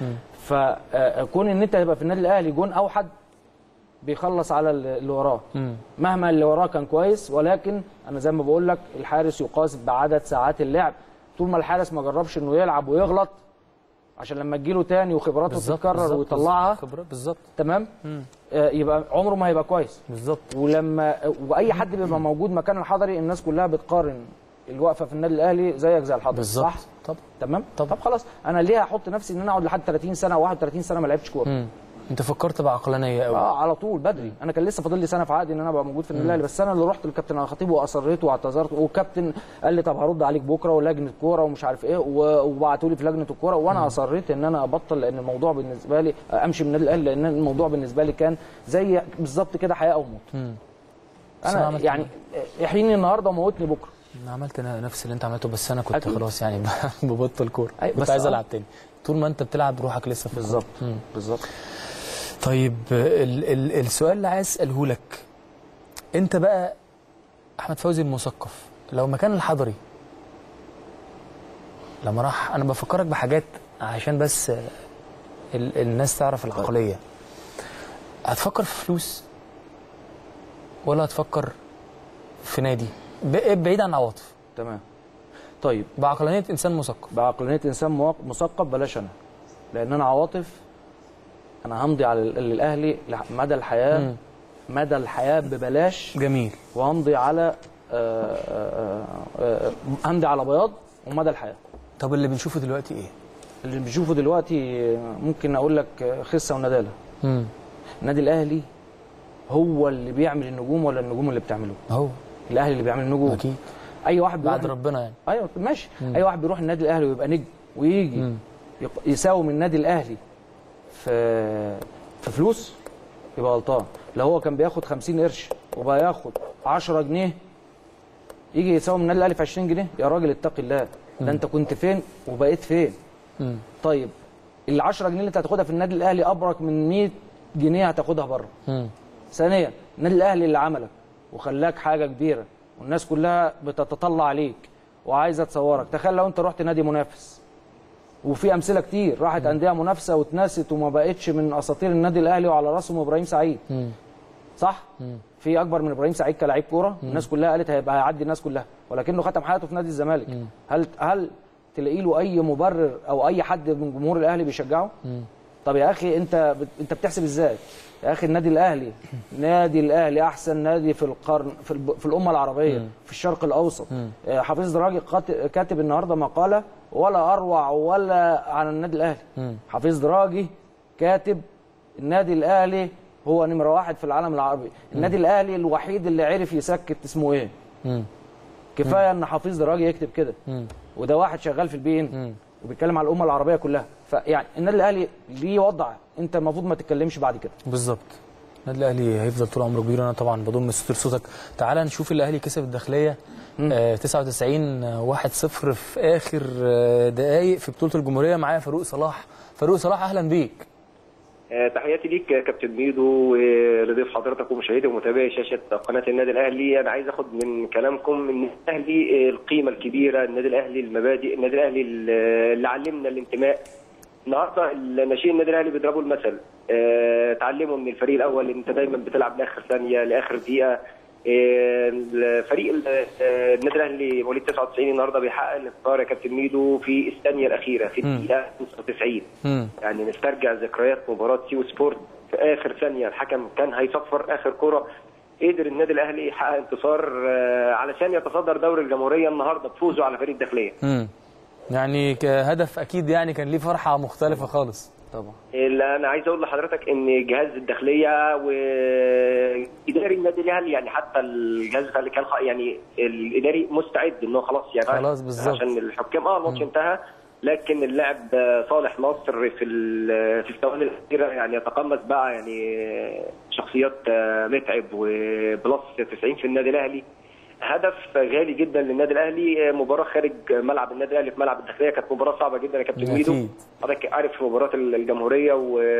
فكون ان انت تبقى في النادي الاهلي جون اوحد بيخلص على اللي وراه مم. مهما اللي وراه كان كويس ولكن انا زي ما بقول لك الحارس يقاس بعدد ساعات اللعب طول ما الحارس ما جربش انه يلعب ويغلط عشان لما تجيله تاني وخبراته بالظبط تتكرر بالظبط، ويطلعها خبرات بالظبط تمام آه يبقى عمره ما هيبقى كويس بالظبط ولما واي حد بيبقى موجود مكان الحضري الناس كلها بتقارن الوقفه في النادي الاهلي زيك زي الحضري بالظبط صح طبعا تمام طبعا. طب خلاص انا ليه احط نفسي ان انا اقعد لحد 30 سنه او 31 سنه ما لعبتش كوره مم. انت فكرت بعقلانيه قوي اه على طول بدري انا كان لسه فاضل لي سنه في عقدي ان انا ابقى موجود في النادي الاهلي بس انا اللي رحت للكابتن الخطيب واصريت واعتذرت والكابتن قال لي طب هرد عليك بكره ولجنه كوره ومش عارف ايه و- وبعتوا لي في لجنه الكوره وانا اصريت ان انا ابطل لان الموضوع بالنسبه لي امشي من النادي الاهلي لان الموضوع بالنسبه لي كان زي بالظبط كده حياه او موت مم. بس أنا انا عملت يعني احييني النهارده وموتني بكره انا عملت أنا نفس اللي انت عملته بس انا كنت أكيد. خلاص يعني ببطل كوره أي، كنت بس عايز آه. العب تاني طول ما انت بتلعب روحك لسه في الكورة. بالظبط مم. بالظبط طيب ال ال السؤال اللي عايز اساله لك انت بقى احمد فوزي المثقف لو مكان الحضري لما راح انا بفكرك بحاجات عشان بس ال الناس تعرف العقليه هتفكر في فلوس ولا هتفكر في نادي ب- بعيد عن العواطف تمام طيب بعقلانيه انسان مثقف بعقلانيه انسان مواق- مثقف بلاش انا لان انا عواطف انا همضي على ال- الاهلي لح- مدى الحياه مم. مدى الحياه ببلاش جميل وهمضي على آه، آه، آه، همضي على بياض ومدى الحياه طب اللي بنشوفه دلوقتي ايه اللي بنشوفه دلوقتي ممكن اقول لك خسه ونداله امم النادي الاهلي هو اللي بيعمل النجوم ولا النجوم اللي بتعمله اهو الاهلي اللي بيعمل النجوم اكيد اي واحد بعد بيروح ربنا يعني ايوه ماشي اي واحد بيروح النادي الاهلي ويبقى نجم ويجي مم. يق- يساوم النادي الاهلي في في في فلوس يبقى غلطان لو هو كان بياخد 50 قرش وبقى ياخد 10 جنيه يجي يساوي من النادي الاهلي في 20 جنيه يا راجل اتقي الله ده انت كنت فين وبقيت فين مم. طيب ال 10 جنيه اللي انت هتاخدها في النادي الاهلي ابرك من 100 جنيه هتاخدها بره مم. ثانيا النادي الاهلي اللي عملك وخلاك حاجه كبيره والناس كلها بتتطلع عليك وعايزه تصورك تخيل لو انت رحت نادي منافس وفي امثله كتير راحت انديه منافسه واتنست وما بقتش من اساطير النادي الاهلي وعلى راسهم ابراهيم سعيد مم. صح في اكبر من ابراهيم سعيد كلاعب كوره الناس كلها قالت هيبقى هيعدي الناس كلها ولكنه ختم حياته في نادي الزمالك هل هل تلاقي له اي مبرر او اي حد من جمهور الاهلي بيشجعه طب يا اخي انت بت- انت بتحسب ازاي يا اخي النادي الاهلي نادي الاهلي احسن نادي في القرن في, الب... في الامه العربيه في الشرق الاوسط آه، حفيظ دراجي قات- كاتب النهارده مقاله ولا اروع ولا عن النادي الاهلي حفيظ دراجي كاتب النادي الاهلي هو نمره واحد في العالم العربي النادي الاهلي الوحيد اللي عرف يسكت اسمه ايه مم. كفايه ان حفيظ دراجي يكتب كده مم. وده واحد شغال في البي ان وبيتكلم على الامه العربيه كلها فيعني النادي الاهلي ليه وضع انت المفروض ما تتكلمش بعد كده بالظبط النادي الاهلي هيفضل طول عمره كبير وانا طبعا بضم صوت لصوتك تعال نشوف الاهلي كسب الداخليه آه 99 آه، 1-0 في اخر آه دقائق في بطوله الجمهوريه معايا فاروق صلاح فاروق صلاح اهلا بيك آه، تحياتي ليك يا كابتن ميدو ولضيف حضرتك ومشاهدي ومتابعي شاشه قناه النادي الاهلي انا عايز اخد من كلامكم ان الاهلي آه، القيمه الكبيره النادي الاهلي المبادئ النادي الاهلي اللي علمنا الانتماء النهارده الناشئين النادي الاهلي بيضربوا المثل آه، اتعلموا من الفريق الاول ان انت دايما بتلعب لاخر ثانيه لاخر دقيقه آه، الفريق ال- آه، النادي الاهلي مواليد 99 النهارده بيحقق الانتصار يا كابتن ميدو في الثانيه الاخيره في الدقيقه 95 مم. يعني نسترجع ذكريات مباراه سيو سبورت في اخر ثانيه الحكم كان هيصفر اخر كره قدر النادي الاهلي يحقق انتصار آه، علشان يتصدر دوري الجمهوريه النهارده بفوزه على فريق الداخليه مم. يعني كهدف اكيد يعني كان ليه فرحه مختلفه خالص طبعا اللي انا عايز اقول لحضرتك ان جهاز الداخليه واداري النادي الاهلي يعني حتى الجهاز اللي كان خ- يعني الاداري مستعد انه خلاص يعني خلاص بالظبط. عشان الحكام اه الماتش انتهى لكن اللاعب آه، صالح ناصر في ال- في الثواني الاخيره يعني يتقمص بقى يعني شخصيات آه، متعب وبلس 90 في النادي الاهلي هدف غالي جدا للنادي الاهلي مباراه خارج ملعب النادي الاهلي في ملعب الداخليه كانت مباراه صعبه جدا يا كابتن ميدو أكيد. حضرتك عارف مباراه الجمهوريه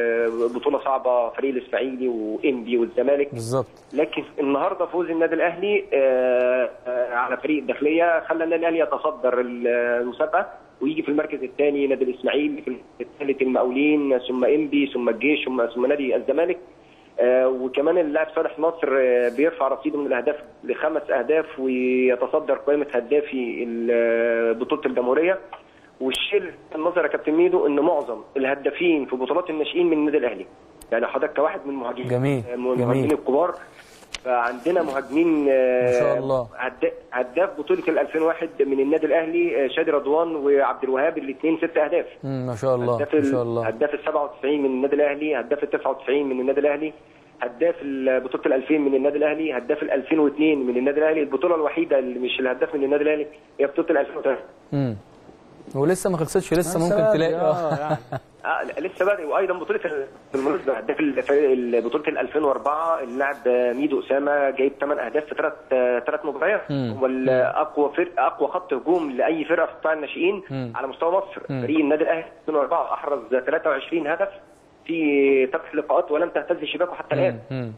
وبطوله صعبه فريق الاسماعيلي وانبي والزمالك بالظبط لكن النهارده فوز النادي الاهلي آه، آه، على فريق الداخليه خلى النادي الاهلي يتصدر المسابقه ويجي في المركز الثاني نادي الاسماعيلي في الثالث المقاولين ثم انبي ثم الجيش ثم ثم نادي الزمالك آه، وكمان اللاعب صالح ناصر آه، بيرفع رصيده من الاهداف لخمس اهداف ويتصدر قائمه هدافي ال- بطوله الجمهوريه والشيء اللي في النظر يا كابتن ميدو ان معظم الهدافين في بطولات الناشئين من النادي الاهلي يعني حضرتك كواحد من المهاجمين جميل، آه، من المهاجمين جميل. الكبار فعندنا مهاجمين آه، ما شاء الله. هد- هداف بطوله ال 2001 من النادي الاهلي آه، شادي رضوان وعبد الوهاب الاثنين ست اهداف مم. ما شاء الله هداف ما ال- شاء الله هداف ال 97 من النادي الاهلي هداف ال 99 من النادي الاهلي هداف ال- بطوله ال 2000 من النادي الاهلي هداف ال 2002 من النادي الاهلي البطوله الوحيده اللي مش الهداف من النادي الاهلي هي بطوله ال 2003 مم. ولسه ما خلصتش لسه ممكن سبب، تلاقي آه، اه يعني. آه لا، لسه بادئ وايضا بطوله ال- بالمناسبه هداف ال- بطوله ال 2004 اللاعب ميدو اسامه جايب 8 اهداف في ثلاث ثلاث مباريات مم. والاقوى فرق اقوى خط هجوم لاي فرقه في قطاع الناشئين مم. على مستوى مصر فريق النادي الاهلي 2004 احرز 23 هدف في فتح لقاءات ولم تهتز شباكه حتى الان مم.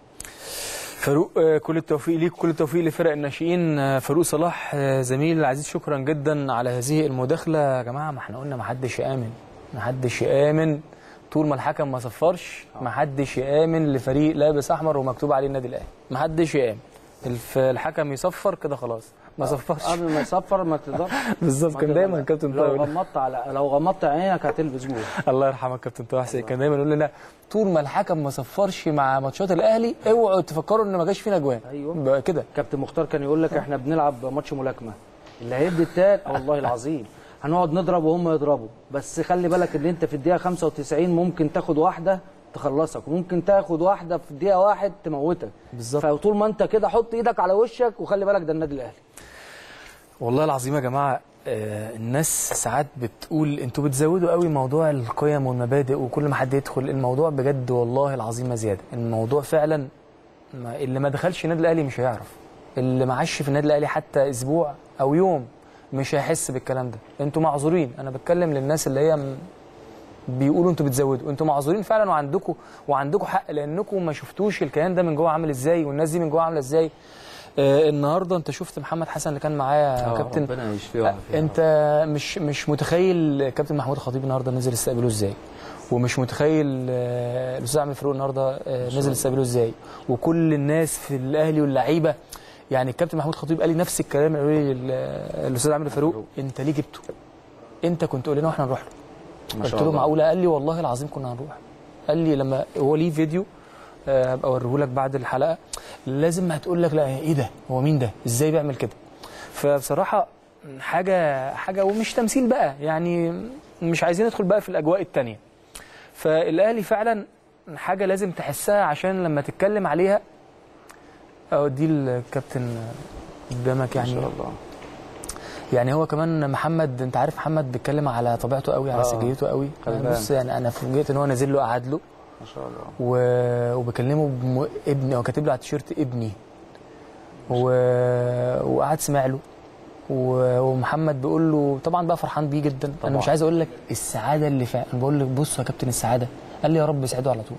فاروق آه، كل التوفيق ليك كل التوفيق لفرق الناشئين آه، فاروق صلاح آه، زميل العزيز شكرا جدا على هذه المداخله يا جماعه ما احنا قلنا ما حدش يامن ما حدش يامن طول ما الحكم ما صفرش ما حدش يامن لفريق لابس احمر ومكتوب عليه النادي الاهلي ما حدش يامن الف- الحكم يصفر كده خلاص ما صفرش قبل ما يصفر ما تقدرش بالظبط ما كان دايما تقدرش. كابتن لو طارق غمضت على لو غمضت عينك هتلبس جول الله يرحمك كابتن طه حسين كان دايما يقول لنا طول ما الحكم ما صفرش مع ماتشات الاهلي اوعوا تفكروا ان ما جاش فينا اجوان أيوة. بقى كده كابتن مختار كان يقول لك احنا بنلعب ماتش ملاكمه اللي هيدي التاني والله العظيم هنقعد نضرب وهم يضربوا بس خلي بالك ان انت في الدقيقه 95 ممكن تاخد واحده تخلصك وممكن تاخد واحده في الدقيقه واحد تموتك بالظبط. فطول ما انت كده حط ايدك على وشك وخلي بالك ده النادي الاهلي والله العظيم يا جماعه آه، الناس ساعات بتقول انتوا بتزودوا قوي موضوع القيم والمبادئ وكل ما حد يدخل الموضوع بجد والله العظيم ما زياده الموضوع فعلا ما اللي ما دخلش النادي الاهلي مش هيعرف اللي ما عاش في النادي الاهلي حتى اسبوع او يوم مش هيحس بالكلام ده انتوا معذورين انا بتكلم للناس اللي هي م- بيقولوا انتوا بتزودوا انتوا معذورين فعلا وعندكم وعندكم حق لانكم ما شفتوش الكيان ده من جوه عامل ازاي والناس دي من جوه عامله ازاي آه النهارده انت شفت محمد حسن اللي كان معايا يا كابتن ربنا يشفيه ويعافيه انت مش مش متخيل كابتن محمود خطيب النهارده نزل استقبله ازاي ومش متخيل آه، الاستاذ عامر فاروق النهارده آه، نزل استقبله ازاي وكل الناس في الاهلي واللعيبه يعني الكابتن محمود خطيب قال لي نفس الكلام اللي قاله لي ال- الاستاذ عامر فاروق انت ليه جبته انت كنت قول لنا واحنا نروح له ما قلت شاء له الله. معقوله قال لي والله العظيم كنا هنروح قال لي لما هو ليه فيديو آه، هبقى اوريه لك بعد الحلقه لازم هتقول لك لا ايه ده هو مين ده ازاي بيعمل كده فبصراحه حاجه حاجه ومش تمثيل بقى يعني مش عايزين ندخل بقى في الاجواء التانية فالاهلي فعلا حاجه لازم تحسها عشان لما تتكلم عليها اه دي الكابتن قدامك ما يعني شاء الله يعني هو كمان محمد انت عارف محمد بيتكلم على طبيعته قوي على آه. سجيته قوي خلي يعني بالك. بص يعني انا فوجئت ان هو نازل له قعد له ما شاء الله و... وبكلمه بم... ابني هو كاتب له على التيشيرت ابني و... وقعد سمع له و... ومحمد بيقول له طبعا بقى فرحان بيه جدا طبعا. انا مش عايز اقول لك السعاده اللي فعلا انا بقول لك بص يا كابتن السعاده قال لي يا رب يسعده على طول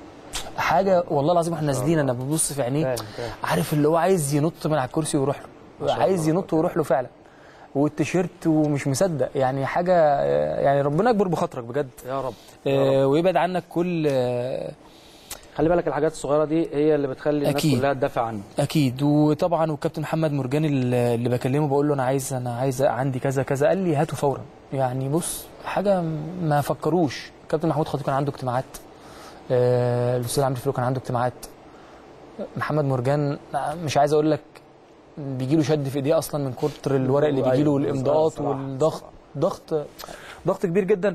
حاجه والله العظيم احنا نازلين انا ببص في عينيه فاهم فاهم عارف اللي هو عايز ينط من على الكرسي ويروح له شاء عايز الله. ينط ويروح له فعلا والتيشيرت ومش مصدق يعني حاجه يعني ربنا يكبر بخاطرك بجد يا رب يا رب. آه، ويبعد عنك كل آه، خلي بالك الحاجات الصغيره دي هي اللي بتخلي الناس أكيد. كلها تدافع عنه اكيد وطبعا والكابتن محمد مرجاني اللي اللي بكلمه بقول له انا عايز انا عايز عندي كذا كذا قال لي هاته فورا يعني بص حاجه ما فكروش كابتن محمود خطيب كان عنده اجتماعات آه، الاستاذ عمرو فاروق كان عنده اجتماعات محمد مرجان مش عايز اقول لك بيجي له شد في ايديه اصلا من كتر الورق اللي بيجي له أيوة، والامضاءات صراحة، والضغط ضغط ضغط كبير جدا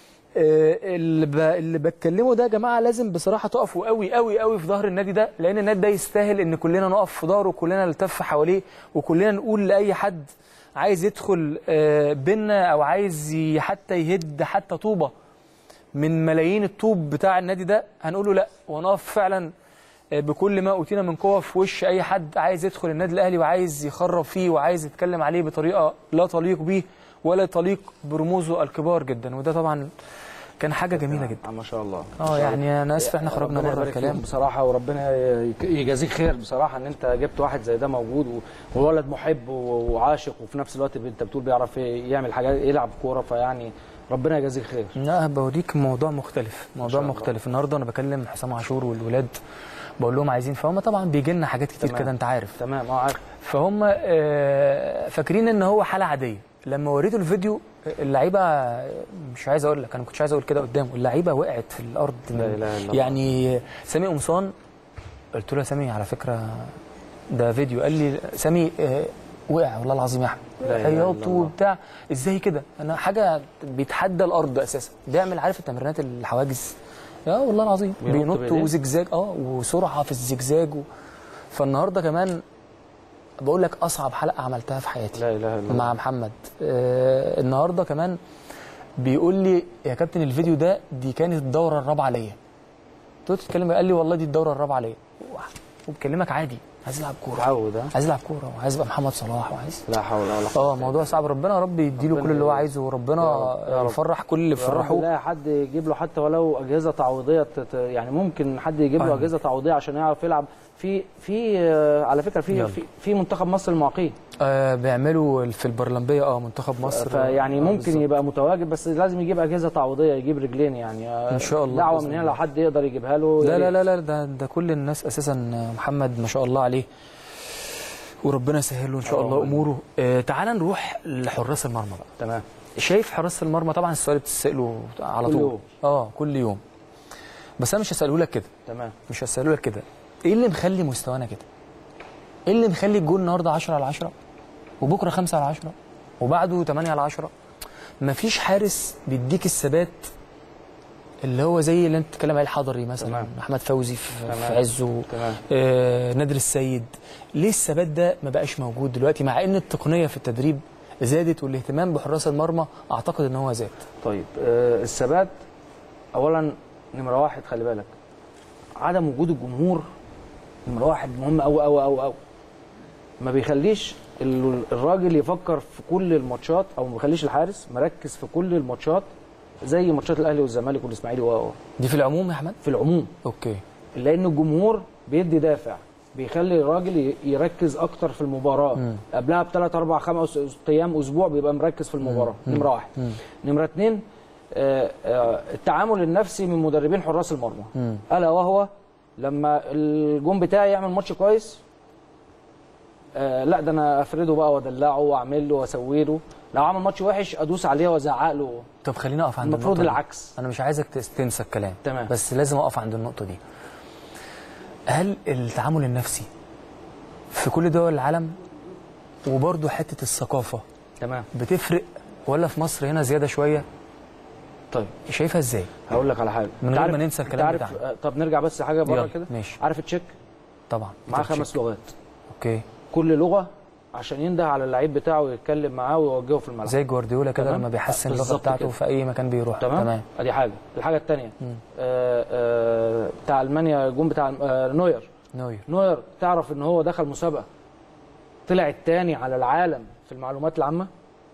آه، اللي ب... اللي بتكلمه ده يا جماعه لازم بصراحه تقفوا قوي قوي قوي في ظهر النادي ده لان النادي ده يستاهل ان كلنا نقف في ظهره وكلنا نلتف حواليه وكلنا نقول لاي حد عايز يدخل آه، بينا او عايز ي- حتى يهد حتى طوبه من ملايين الطوب بتاع النادي ده هنقول له لا ونقف فعلا آه، بكل ما اوتينا من قوه في وش اي حد عايز يدخل النادي الاهلي وعايز يخرب فيه وعايز يتكلم عليه بطريقه لا تليق بيه ولا تليق برموزه الكبار جدا وده طبعا كان حاجه جميله جدا ما شاء الله اه يعني انا اسف احنا خرجنا ربنا بره يبارك الكلام فيك بصراحه وربنا يك- يجازيك خير بصراحه ان انت جبت واحد زي ده موجود و- وولد محب و- وعاشق وفي نفس الوقت انت بتقول بيعرف يعمل حاجات يلعب كوره فيعني ربنا يجازيك خير لا بوريك موضوع مختلف موضوع شاء الله. مختلف النهارده انا بكلم حسام عاشور والولاد بقول لهم عايزين فهم طبعا بيجي لنا حاجات كتير تمام. كده انت عارف تمام اه عارف فهم آه، فاكرين ان هو حاله عاديه لما وريته الفيديو اللعيبه مش عايز اقول لك انا ما كنتش عايز اقول كده قدامه اللعيبه وقعت في الارض لا إله إلا الله. يعني سامي قمصان قلت له يا سامي على فكره ده فيديو قال لي سامي آه، وقع والله العظيم يا احمد لا إله إلا عياط الله. وبتاع ازاي كده انا حاجه بيتحدى الارض اساسا بيعمل عارف التمرينات الحواجز اه والله العظيم بينط بينط بإيديه؟ وزجزاج اه وسرعه في الزجزاج و... فالنهارده كمان بقول لك اصعب حلقه عملتها في حياتي لا اله الا الله مع محمد آه النهارده كمان بيقول لي يا كابتن الفيديو ده دي كانت الدوره الرابعه ليا قلت له تتكلم قال لي والله دي الدوره الرابعه ليا وبكلمك عادي عايز العب كوره تعود ها؟ عايز العب كوره وعايز ابقى محمد صلاح وعايز لا حول ولا قوه اه موضوع صعب ربنا يا رب يديله ربنا كل اللي هو يا رب. عايزه وربنا يا رب، يا رب. يفرح كل اللي يا رب فرحوه يلاقي حد يجيب له حتى ولو اجهزه تعويضيه تت- يعني ممكن حد يجيب له أيوة. اجهزه تعويضيه عشان يعرف يلعب في في آه، على فكره في يلا. في, في منتخب مصر المعاقين آه بيعملوا في البرلمبيه اه منتخب مصر فيعني آه، ممكن بالظبط. يبقى متواجد بس لازم يجيب اجهزه تعويضيه يجيب رجلين يعني آه، إن شاء الله دعوه بإذن من هنا الله. لو حد يقدر يجيبها له يا لا لا ريت. لا لا ده ده كل الناس اساسا محمد ما شاء الله عليه وربنا يسهل له ان شاء الله اللهم اموره آه تعال نروح لحراس المرمى بقى تمام شايف حراس المرمى طبعا السؤال اللي بتساله على كل طول يوم. اه كل يوم بس انا مش هساله لك كده تمام مش هساله لك كده ايه اللي مخلي مستوانا كده ايه اللي مخلي الجول النهارده 10 على 10 وبكره 5 على 10 وبعده 8 على 10 مفيش حارس بيديك الثبات اللي هو زي اللي انت بتتكلم عليه الحضري مثلا تمام. احمد فوزي في, تمام. في عزه تمام آه نادر السيد ليه الثبات ده ما بقاش موجود دلوقتي مع ان التقنيه في التدريب زادت والاهتمام بحراس المرمى اعتقد ان هو زاد طيب آه الثبات اولا نمره واحد خلي بالك عدم وجود الجمهور نمره واحد مهم قوي قوي قوي قوي ما بيخليش ال- الراجل يفكر في كل الماتشات او ما بيخليش الحارس مركز في كل الماتشات زي ماتشات الاهلي والزمالك والاسماعيلي و دي في العموم يا احمد في العموم اوكي لان الجمهور بيدي دافع بيخلي الراجل ي- يركز اكتر في المباراه قبلها بثلاث اربع خمس ايام اسبوع بيبقى مركز في المباراه نمره واحد نمره اثنين آه، آه، التعامل النفسي من مدربين حراس المرمى الا وهو لما الجون بتاعي يعمل ماتش كويس آه لا ده انا افرده بقى وادلعه واعمل له واسوي له لو عمل ماتش وحش ادوس عليه وازعق له طب خلينا اقف عند المفروض النقطة دي. العكس. انا مش عايزك تس- تنسى الكلام تمام. بس لازم اقف عند النقطه دي هل التعامل النفسي في كل دول العالم وبرضه حته الثقافه تمام بتفرق ولا في مصر هنا زياده شويه طيب شايفها ازاي هقول لك على حاجه من أنت غير عارف- ما ننسى أنت الكلام عارف بتاعنا. آه، طب نرجع بس حاجه بره يلا، كده ماشي. عارف التشيك طبعا معاه بتتشيك. خمس لغات اوكي كل لغه عشان ينده على اللعيب بتاعه ويتكلم معاه ويوجهه في الملعب زي جوارديولا كده تمام. لما بيحسن اللغه بالظبط بتاعته كده. في اي مكان بيروح تمام, تمام. ادي حاجه الحاجه الثانيه آه آه بتاع المانيا الجون بتاع آه نوير نوير نوير تعرف ان هو دخل مسابقه طلع الثاني على العالم في المعلومات العامه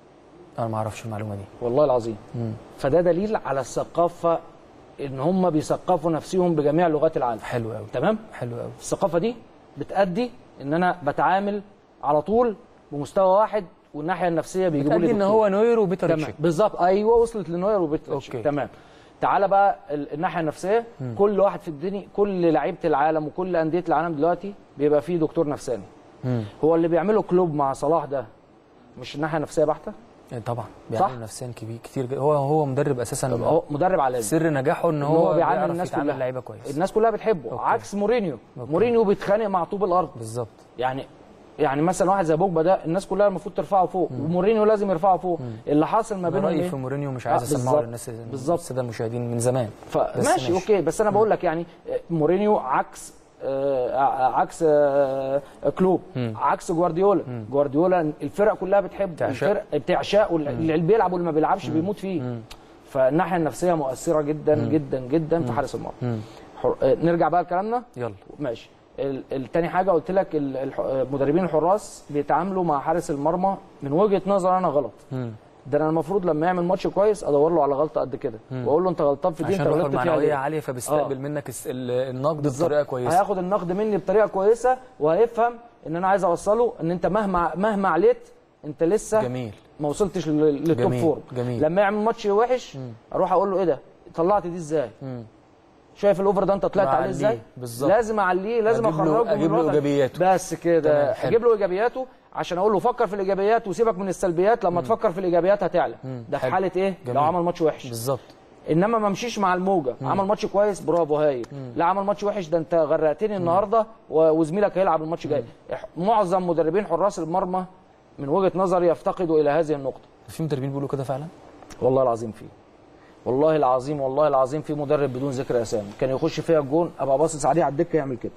انا ما اعرفش المعلومه دي والله العظيم فده دليل على الثقافه ان هم بيثقفوا نفسهم بجميع لغات العالم حلو قوي تمام حلو قوي الثقافه دي بتأدي ان انا بتعامل على طول بمستوى واحد والناحيه النفسيه بيجيبوا لي بتأدي ان دكتور. هو نوير وبيتر تمام تشيك بالظبط ايوه وصلت لنوير وبيت أوكي. تمام تعالى بقى ال- الناحيه النفسيه كل واحد في الدنيا كل لعيبه العالم وكل انديه العالم دلوقتي بيبقى فيه دكتور نفساني مم. هو اللي بيعمله كلوب مع صلاح ده مش الناحيه النفسيه بحته إيه طبعا صح؟ بيعمل نفسيا كبير كتير جدا. هو هو مدرب اساسا هو مدرب عالمي سر نجاحه ان إن هو, هو بيعامل بيعرف الناس يتعامل كلها لعيبه كويس الناس كلها بتحبه أوكي. عكس مورينيو أوكي. مورينيو بيتخانق مع طوب الارض بالظبط يعني يعني مثلا واحد زي بوجبا ده الناس كلها المفروض ترفعه فوق ومورينيو لازم يرفعه فوق اللي حاصل ما انا بينهم رايي إيه؟ في مورينيو مش عايز آه، اسمعه بالظبط. للناس بالظبط. الساده المشاهدين من زمان بس فماشي ماشي. اوكي بس انا بقول لك يعني مورينيو عكس آه، عكس آه، كلوب عكس جوارديولا جوارديولا الفرق كلها بتحبه بتعشقه. الفرق بتعشقه اللي بيلعب واللي ما بيلعبش بيموت فيه فالناحيه النفسيه مؤثره جدا جدا جدا في حارس المرمى حر- آه، نرجع بقى لكلامنا يلا ماشي ال- التاني حاجه قلت لك ال- الح- مدربين الحراس بيتعاملوا مع حارس المرمى من وجهه نظر انا غلط ده انا المفروض لما يعمل ماتش كويس ادور له على غلطه قد كده واقول له انت غلطان في دي عشان انت روحه غلطت فيها المعنويه ليه؟ عاليه فبيستقبل آه. منك الس- ال- النقد بطريقه كويسه هياخد النقد مني بطريقه كويسه وهيفهم ان انا عايز اوصله ان انت مهما مهما عليت انت لسه جميل ما وصلتش لل- للتوب جميل، فور جميل. لما يعمل ماتش وحش اروح اقول له ايه ده طلعت دي ازاي مم. شايف الاوفر ده انت طلعت عليه معليه، ازاي بالظبط. لازم اعليه لازم أجيب له- اخرجه من أجيب له الوضع. إيجابياته. بس كده تمام، حلو. اجيب له ايجابياته عشان اقول له فكر في الايجابيات وسيبك من السلبيات لما تفكر في الايجابيات هتعلى ده في حلو. حاله ايه جميل. لو عمل ماتش وحش بالظبط انما ما امشيش مع الموجه عمل ماتش كويس برافو هايل لا عمل ماتش وحش ده انت غرقتني النهارده و- وزميلك هيلعب الماتش الجاي إح- معظم مدربين حراس المرمى من وجهه نظري يفتقدوا الى هذه النقطه في مدربين بيقولوا كده فعلا والله العظيم فيه والله العظيم والله العظيم في مدرب بدون ذكر اسامي كان يخش فيها الجون ابقى باصص عليه على الدكه يعمل كده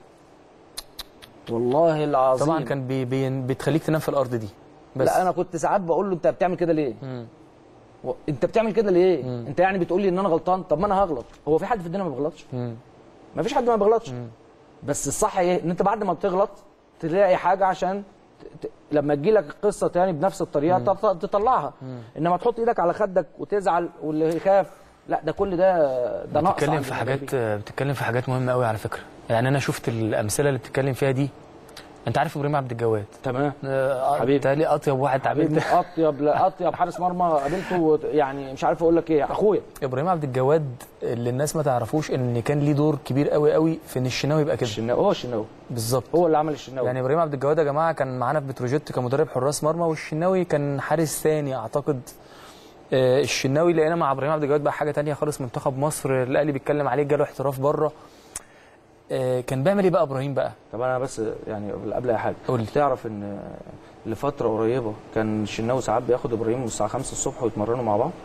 والله العظيم طبعا كان بي بي بتخليك تنام في الارض دي بس لا انا كنت ساعات بقول له انت بتعمل كده ليه و... انت بتعمل كده ليه انت يعني بتقول لي ان انا غلطان طب ما انا هغلط هو في حد في الدنيا ما بيغلطش مم. ما فيش حد ما بيغلطش بس الصح ايه ان انت بعد ما بتغلط تلاقي حاجه عشان ت... ت... لما تجي لك القصه تاني بنفس الطريقه تط... تطلعها انما تحط ايدك على خدك وتزعل واللي يخاف لا ده كل ده ده نقص بتتكلم عند في المدربين. حاجات بتتكلم في حاجات مهمه قوي على فكره يعني انا شفت الامثله اللي بتتكلم فيها دي انت عارف ابراهيم عبد الجواد تمام آه، حبيبي. بيتهيألي اطيب واحد حبيبي قابلته اطيب لا اطيب حارس مرمى قابلته يعني مش عارف اقول لك ايه اخويا ابراهيم عبد الجواد اللي الناس ما تعرفوش ان كان ليه دور كبير قوي قوي في ان الشناوي يبقى كده الشناوي هو الشناوي بالظبط هو اللي عمل الشناوي يعني ابراهيم عبد الجواد يا جماعه كان معانا في بتروجيت كمدرب حراس مرمى والشناوي كان حارس ثاني اعتقد آه، الشناوي لقينا مع ابراهيم عبد الجواد بقى حاجه تانية خالص منتخب مصر الاهلي بيتكلم عليه جاله احتراف بره آه، كان بيعمل ايه بقى ابراهيم بقى طب انا بس يعني قبل اي حاجه قول لي. تعرف ان لفتره قريبه كان الشناوي ساعات بياخد ابراهيم من الساعه 5 الصبح ويتمرنوا مع بعض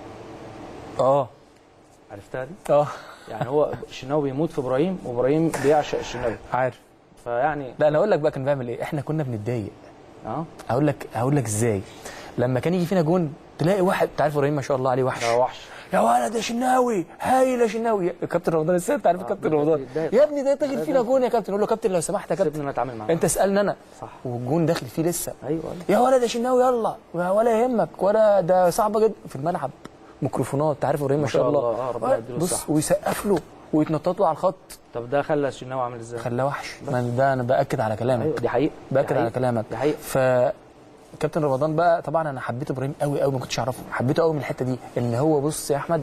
اه عرفتها دي اه يعني هو الشناوي بيموت في ابراهيم وابراهيم بيعشق الشناوي عارف فيعني لا انا اقول لك بقى كان بيعمل ايه احنا كنا بنتضايق اه هقول لك هقول لك ازاي لما كان يجي فينا جون تلاقي واحد انت عارف ابراهيم ما شاء الله عليه وحش ده وحش يا ولد يا شناوي هايل يا شناوي يا كابتن رمضان السيد انت عارف كابتن رمضان ده- يا ابني ده داخل فينا جون يا كابتن اقول له كابتن لو سمحت يا كابتن سيبني انا اتعامل معاه انت اسالني انا صح. والجون داخل فيه لسه ايوه يا ولد يا شناوي يلا ولا يهمك ولا ده صعبه جدا في الملعب ميكروفونات انت عارف ابراهيم ما شاء الله آه، ربنا يديله بص الصحة. ويسقف له ويتنطط له على الخط طب ده خلى الشناوي عامل ازاي؟ خلاه وحش ما ده انا باكد على كلامك ايوه دي حقيقه دي باكد على حقيقة. كلامك دي حقيقه ف كابتن رمضان بقى طبعا انا حبيت ابراهيم قوي قوي ما كنتش اعرفه حبيته قوي من الحته دي ان هو بص يا احمد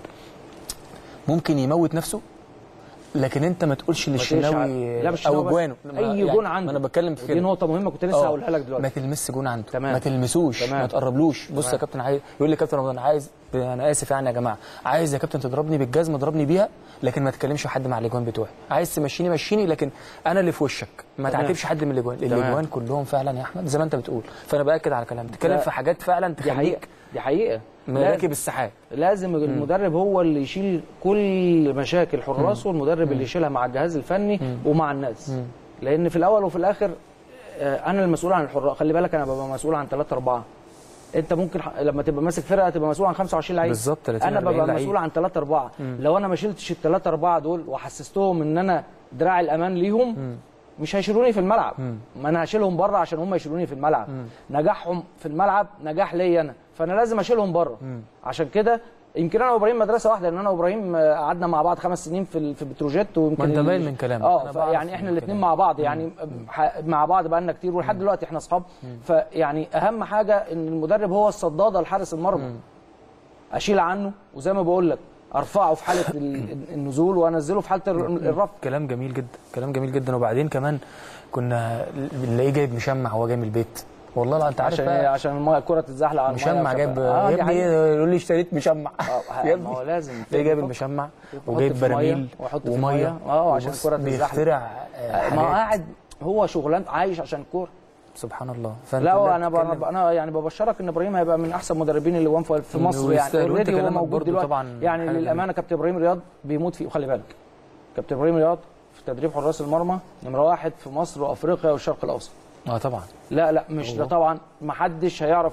ممكن يموت نفسه لكن انت ما تقولش تقولش للشناوي ع- لا، مش او الشناوي بس. اجوانه اي جون عنده ما انا بتكلم في دي كده نقطه مهمه كنت لسه آه، هقولها لك ما دلوقتي تلمس جون عنده تمام. ما تلمسوش تمام. ما تقربلوش بص يا تمام. كابتن عايز يقول لي كابتن رمضان عايز انا اسف يعني يا جماعه عايز يا كابتن تضربني بالجزمه اضربني بيها لكن ما تكلمش حد مع الاجوان بتوعي عايز تمشيني مشيني لكن انا اللي في وشك ما تمام. تعاتبش حد من الاجوان تمام. الاجوان كلهم فعلا يا احمد زي ما انت بتقول فانا باكد على كلامك تتكلم لا. في حاجات فعلا دي حقيقه تخليك دي حقيقه راكب السحاب لازم المدرب هو اللي يشيل كل مشاكل حراسه والمدرب اللي يشيلها مع الجهاز الفني ومع الناس لان في الاول وفي الاخر آه، انا المسؤول عن الحراس خلي بالك انا ببقى مسؤول عن 3 4 انت ممكن ح- لما تبقى ماسك فرقه تبقى مسؤول عن 25 لعيب بالظبط، 30 انا 40 ببقى لعيب. مسؤول عن 3 4 لو انا ما شلتش ال 3 4 دول وحسستهم ان انا دراع الامان ليهم مش هيشيلوني في الملعب ما انا هشيلهم بره عشان هم يشيلوني في الملعب نجاحهم في الملعب نجاح ليا انا فانا لازم اشيلهم بره عشان كده يمكن انا وابراهيم مدرسه واحده لان انا وابراهيم آه، قعدنا مع بعض خمس سنين في ال- في بتروجيت ويمكن ما انت ال- باين من كلامك. اه أنا بعرف يعني احنا من الاثنين كلامك. مع بعض يعني ح- مع بعض بقالنا كتير ولحد دلوقتي احنا اصحاب فيعني اهم حاجه ان المدرب هو الصداده لحارس المرمى اشيل عنه وزي ما بقول لك ارفعه في حاله ال- النزول وانزله في حاله ال- الرفع كلام جميل جدا كلام جميل جدا وبعدين كمان كنا نلاقيه جايب مشمع وهو جاي من البيت والله لا انت عارف عشان بقى عشان الميه الكره تتزحلق على الميه مشمع وشغال. جايب آه، يا دي ابني حقيقة. يقول لي اشتريت مشمع آه، يا ما هو ابني لازم تلاقيه جايب المشمع وجايب في مية، براميل ويحط في وميه مية. اه عشان وبص الكره تتزحلق بيخترع آه، ما هو حاجات قاعد هو شغلان عايش عشان الكوره سبحان الله فانت لا لا انا تتكلم- ب- انا يعني ببشرك ان ابراهيم هيبقى من احسن مدربين اللي جم في في إنه مصر يعني يستاهل. وأنت اوريدي هو كلامك موجود برضو دلوقتي طبعاً يعني حاجة للامانه كابتن ابراهيم رياض بيموت فيه وخلي بالك كابتن ابراهيم رياض في تدريب حراس المرمى نمره واحد في مصر وافريقيا والشرق الاوسط اه طبعا لا لا مش ده طبعا ما حدش هيعرف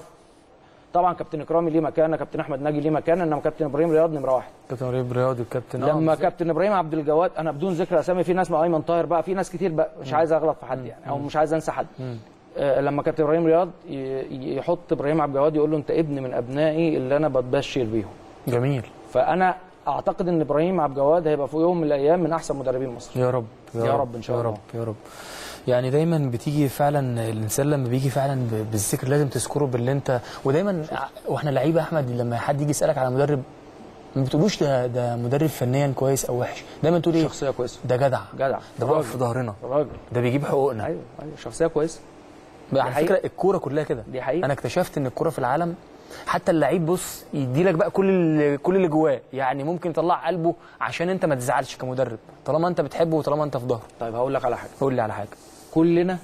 طبعا كابتن اكرامي ليه مكانه كابتن احمد ناجي ليه مكانه انما كابتن ابراهيم رياض نمره واحد كابتن رياض رياضي الكابتن آه، لما بالظبط. كابتن ابراهيم عبد الجواد انا بدون ذكر اسامي في ناس مع ايمن طاهر بقى في ناس كتير بقى مش عايز اغلط في حد يعني او مش عايز انسى حد آه لما كابتن ابراهيم رياض ي- يحط ابراهيم عبد الجواد يقول له انت ابن من ابنائي اللي انا بتبشر بيهم جميل فانا اعتقد ان ابراهيم عبد الجواد هيبقى في يوم من الايام من احسن مدربين مصر يا رب يا رب إن شاء يا الله. رب يا رب يعني دايما بتيجي فعلا الانسان لما بيجي فعلا ب- بالذكر لازم تذكره باللي انت ودايما ع- واحنا لعيبه يا احمد لما حد يجي يسالك على مدرب ما بتقولوش ده ده مدرب فنيا كويس او وحش دايما تقول ايه شخصيه كويسه ده جدع جدع ده واقف في ظهرنا راجل ده بيجيب حقوقنا ايوه ايوه شخصيه كويسه على حقيقة. فكره الكوره كلها كده دي حقيقة. انا اكتشفت ان الكوره في العالم حتى اللعيب بص يدي لك بقى كل اللي كل اللي جواه يعني ممكن يطلع قلبه عشان انت ما تزعلش كمدرب طالما انت بتحبه وطالما انت في ظهره طيب هقول لك على حاجه قول لي على حاجه كلنا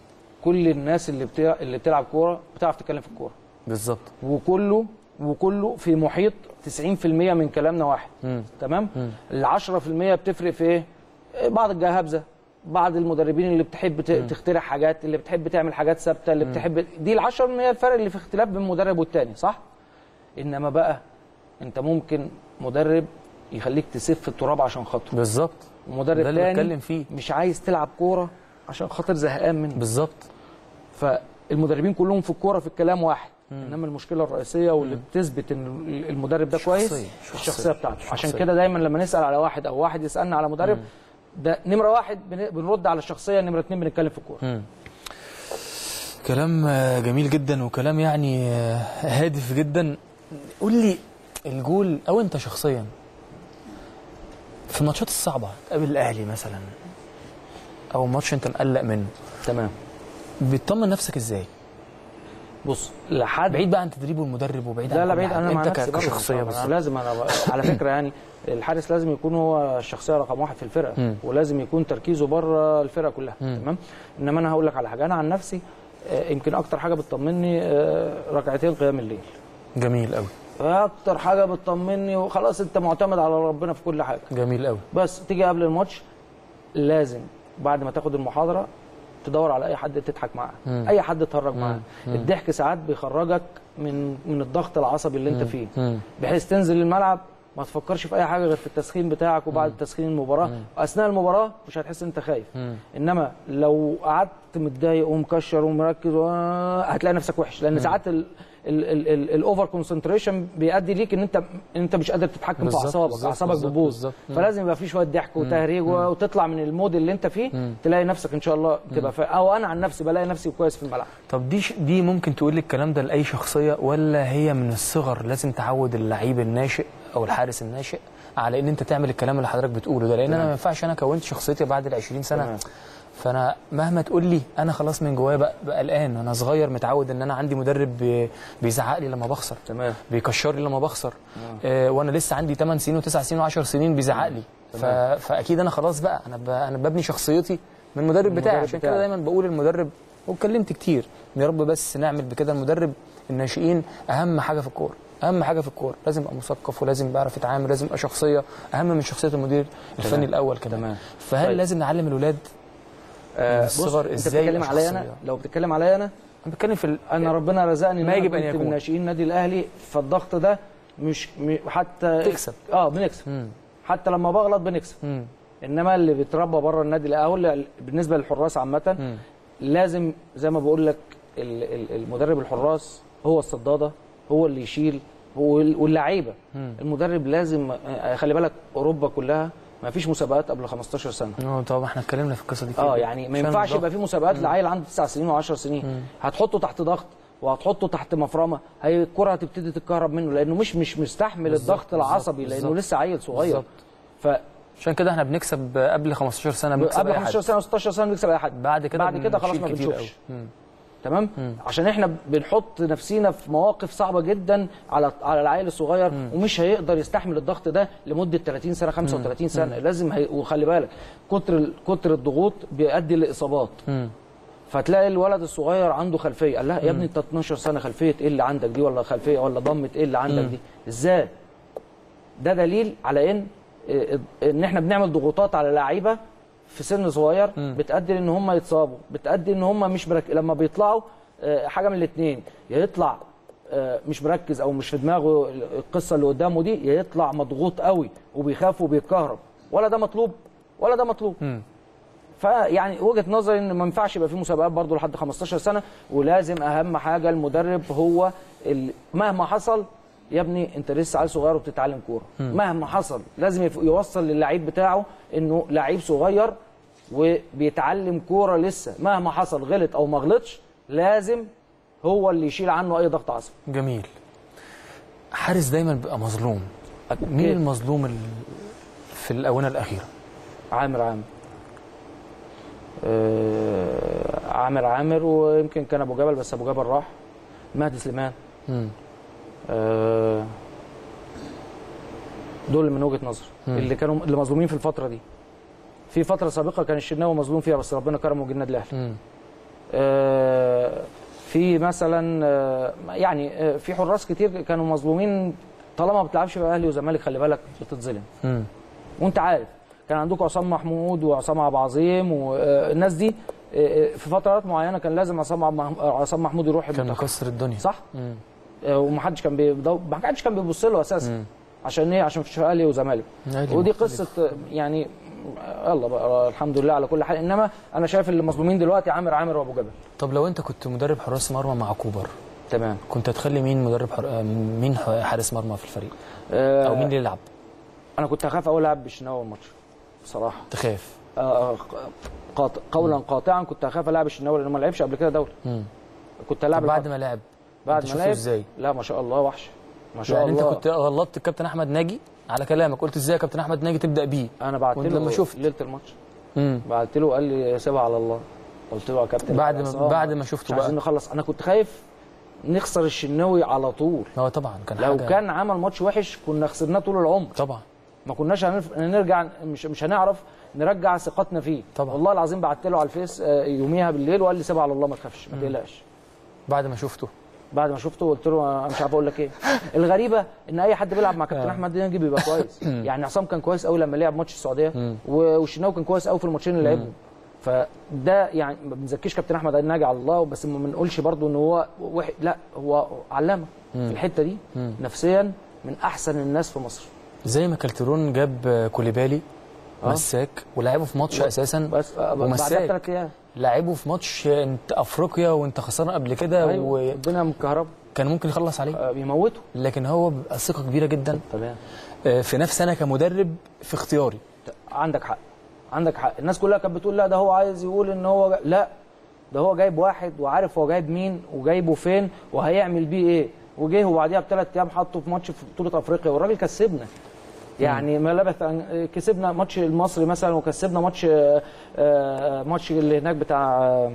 كل الناس اللي بتلعب اللي بتلعب كوره بتعرف تتكلم في الكوره بالظبط وكله وكله في محيط 90% من كلامنا واحد مم. تمام ال 10% بتفرق في ايه إيه، بعض الجهابزه بعض المدربين اللي بتحب ت- تخترع حاجات اللي بتحب تعمل حاجات ثابته اللي بتحب دي ال 10% الفرق اللي في اختلاف بين مدرب والتاني صح انما بقى انت ممكن مدرب يخليك تسف التراب عشان خاطره بالظبط ومدرب ده اللي تاني بتكلم فيه. مش عايز تلعب كوره عشان خاطر زهقان منه بالظبط فالمدربين كلهم في الكوره في الكلام واحد انما المشكله الرئيسيه واللي بتثبت ان المدرب ده كويس شخصية. الشخصيه بتاعته عشان شخصية. كده دايما لما نسال على واحد او واحد يسالنا على مدرب ده نمره واحد بن- بنرد على الشخصيه نمره اتنين بنتكلم في الكوره كلام آه، جميل جدا وكلام يعني آه، هادف جدا قول لي الجول او انت شخصيا في الماتشات الصعبه تقابل الاهلي مثلا او ماتش انت مقلق منه تمام بتطمن نفسك ازاي بص لحد بعيد بقى عن تدريب المدرب وبعيد لا عن لا كل بعيد حاجة. انا مع انت نفسي ك- برضه. كشخصيه أنا بس لازم انا ب... على فكره يعني الحارس لازم يكون هو الشخصيه رقم واحد في الفرقه مم. ولازم يكون تركيزه بره الفرقه كلها تمام انما انا هقول لك على حاجه انا عن نفسي آه، يمكن اكتر حاجه بتطمني آه، ركعتين قيام الليل جميل قوي اكتر حاجه بتطمني وخلاص انت معتمد على ربنا في كل حاجه جميل قوي بس تيجي قبل الماتش لازم بعد ما تاخد المحاضره تدور على اي حد تضحك معاه اي حد تهرج معاه الضحك ساعات بيخرجك من من الضغط العصبي اللي انت فيه مم. بحيث تنزل الملعب ما تفكرش في اي حاجه غير في التسخين بتاعك وبعد تسخين المباراه اثناء المباراه مش هتحس ان انت خايف انما لو قعدت متضايق ومكشر ومركز و... هتلاقي نفسك وحش لان ساعات ال... الاوفر كونسنتريشن بيؤدي ليك ان انت انت مش قادر تتحكم في بالظبط، اعصابك بالظبط، اعصابك بالظبط، بتبوظ بالظبط. مم. فلازم يبقى في شويه ضحك وتهريج و- وتطلع من المود اللي انت فيه تلاقي نفسك ان شاء الله تبقى فا... او انا عن نفسي بلاقي نفسي كويس في الملعب طب دي ش... دي ممكن تقول لي الكلام ده لاي شخصيه ولا هي من الصغر لازم تعود اللعيب الناشئ او الحارس الناشئ على ان انت تعمل الكلام اللي حضرتك بتقوله ده لان انا ما ينفعش انا كونت شخصيتي بعد ال 20 سنه تمام. فانا مهما تقول لي انا خلاص من جوايا بقى بقى قلقان انا صغير متعود ان انا عندي مدرب بي- بيزعق لي لما بخسر تمام بيكشر لي لما بخسر آه وانا لسه عندي 8 سنين و9 سنين و10 سنين بيزعق لي ف... فاكيد انا خلاص بقى انا ب... انا ببني شخصيتي من المدرب بتاعي المدرب عشان كده بتاعك. دايما بقول المدرب واتكلمت كتير يا رب بس نعمل بكده المدرب الناشئين اهم حاجه في الكوره اهم حاجه في الكوره لازم يبقى مثقف ولازم يعرف يتعامل لازم يبقى شخصيه اهم من شخصيه المدير الفني الاول كمان تمام. فهل طيب. لازم نعلم الولاد آه، من بص الصغر انت ازاي بتتكلم يبقى عليا انا شخصية؟ لو بتتكلم عليا انا انا بتكلم في ال... انا ربنا رزقني ان ما انا يجب أن كنت يكون. من ناشئين النادي الاهلي فالضغط ده مش م- حتى تكسب. اه بنكسب مم. حتى لما بغلط بنكسب مم. انما انما اللي بيتربى بره النادي الاهلي بالنسبه للحراس عامه مم. لازم زي ما بقول لك ال- ال- المدرب الحراس هو الصداده هو اللي يشيل هو ال- واللعيبه مم. المدرب لازم آه، خلي بالك اوروبا كلها ما فيش مسابقات قبل 15 سنه اه طبعا احنا اتكلمنا في القصه دي كتير اه جدا. يعني ما عشان ينفعش الضغط. يبقى في مسابقات لعيل عنده 9 سنين و10 سنين هتحطه تحت ضغط وهتحطه تحت مفرمه هي الكره هتبتدي تتكهرب منه لانه مش مش مستحمل بالظبط، الضغط بالظبط، العصبي لانه بالظبط. لسه عيل صغير بالظبط. فقبل عشان كده احنا بنكسب قبل 15 سنه بنكسب أي حد. 15 سنه و16 سنه بنكسب اي حد بعد كده بعد كده خلاص بنشيل ما كتير بنشوفش قوي. مم. تمام عشان احنا بنحط نفسينا في مواقف صعبه جدا على على العيل الصغير ومش هيقدر يستحمل الضغط ده لمده 30 سنه 35 سنه لازم هي... وخلي بالك كتر ال- كتر الضغوط بيؤدي لاصابات مم. فتلاقي الولد الصغير عنده خلفيه قال لها يا ابني انت 12 سنه خلفيه ايه اللي عندك دي ولا خلفيه ولا ضمه ايه اللي عندك دي ازاي ده دليل على ان ان احنا بنعمل ضغوطات على لعيبه في سن صغير بتؤدي ان هم يتصابوا بتؤدي ان هم مش مرك... لما بيطلعوا آه، حاجه من الاثنين يا يطلع آه، مش مركز او مش في دماغه القصه اللي قدامه دي يا يطلع مضغوط قوي وبيخاف وبيتكهرب ولا ده مطلوب ولا ده مطلوب مم. فيعني وجهه نظري ان ما ينفعش يبقى في مسابقات برضه لحد 15 سنه ولازم اهم حاجه المدرب هو ال- مهما حصل يا ابني انت لسه عيل صغير وبتتعلم كوره مهما حصل لازم يف- يوصل للعيب بتاعه انه لعيب صغير وبيتعلم كوره لسه مهما حصل غلط او ما غلطش لازم هو اللي يشيل عنه اي ضغط عصبي جميل حارس دايما بيبقى مظلوم مين المظلوم ال... في الاونه الاخيره عامر عامر آه عامر عامر ويمكن كان ابو جبل بس ابو جبل راح مهدي سليمان مم. آه، دول من وجهه نظري اللي كانوا اللي مظلومين في الفتره دي في فتره سابقه كان الشناوي مظلوم فيها بس ربنا كرمه وجه النادي الاهلي مم. آه، في مثلا آه، يعني آه، في حراس كتير كانوا مظلومين طالما ما بتلعبش في اهلي وزمالك خلي بالك بتتظلم مم. وانت عارف كان عندكم عصام محمود وعصام عبد العظيم والناس دي آه، آه، في فترات معينه كان لازم عصام عبد- عصام محمود يروح كان المنتخب مكسر الدنيا صح؟ مم. آه، ومحدش كان بيدو... ما حدش كان بيبص له اساسا عشان ايه عشان مفيش اهلي وزمالك أهلي ودي مختلف. قصه آه، يعني آه، يلا بقى الحمد لله على كل حال انما انا شايف اللي مظلومين دلوقتي عامر عامر وابو جبل طب لو انت كنت مدرب حراس مرمى مع كوبر تمام كنت هتخلي مين مدرب حر... آه، مين ح- حارس مرمى في الفريق او مين اللي يلعب انا كنت هخاف اول العب بالشناوي الماتش بصراحه تخاف آه، آه، قاط... قولا قاطعا كنت هخاف العب الشناوي لانه ما لعبش قبل كده دوري مم. كنت طب العب بعد الفترة- ما لعب بعد انت ما شفته لعب ازاي لا ما شاء الله وحش ما شاء يعني الله انت كنت غلطت الكابتن احمد ناجي على كلامك قلت ازاي يا كابتن احمد ناجي تبدا بيه انا بعت وانت له لما شفت. ليله الماتش مم. بعت له قال لي سيبها على الله قلت له يا كابتن بعد خلاص، ما آه، بعد ما شفته مش عايزين بقى نخلص انا كنت خايف نخسر الشناوي على طول هو طبعا كان لو حاجة... كان عمل ماتش وحش كنا خسرناه طول العمر طبعا ما كناش هنرف... نرجع مش مش هنعرف نرجع ثقتنا فيه طبعا. والله العظيم بعت له على الفيس آه، يوميها بالليل وقال لي سيبها على الله ما تخافش ما تقلقش بعد ما شفته بعد ما شفته قلت له انا مش عارف اقول لك ايه الغريبه ان اي حد بيلعب مع كابتن احمد ناجي بيبقى كويس يعني عصام كان كويس قوي لما لعب ماتش السعوديه و- والشناوي كان كويس قوي في الماتشين اللي لعبهم فده يعني ما بنزكيش كابتن احمد الناجي على الله بس ما بنقولش برضو ان هو وح... لا هو علامه في الحته دي نفسيا من احسن الناس في مصر زي ما كالترون جاب كوليبالي آه. مساك ولعبه في ماتش اساسا بس آه، بعدها ومساك بثلاث ايام لعبه في ماتش انت افريقيا وانت خسران قبل كده ايوه الدنيا مكهربه وكان ممكن يخلص عليه آه، بيموته لكن هو بيبقى ثقه كبيره جدا تمام آه، في نفسي انا كمدرب في اختياري عندك حق عندك حق الناس كلها كانت بتقول لا ده هو عايز يقول ان هو جا... لا ده هو جايب واحد وعارف هو جايب مين وجايبه فين وهيعمل بيه ايه وجه وبعديها بثلاث ايام حطه في ماتش في بطوله افريقيا والراجل كسبنا يعني ما لبث أن كسبنا ماتش المصري مثلا وكسبنا ماتش آه، آه، ماتش اللي هناك بتاع آه،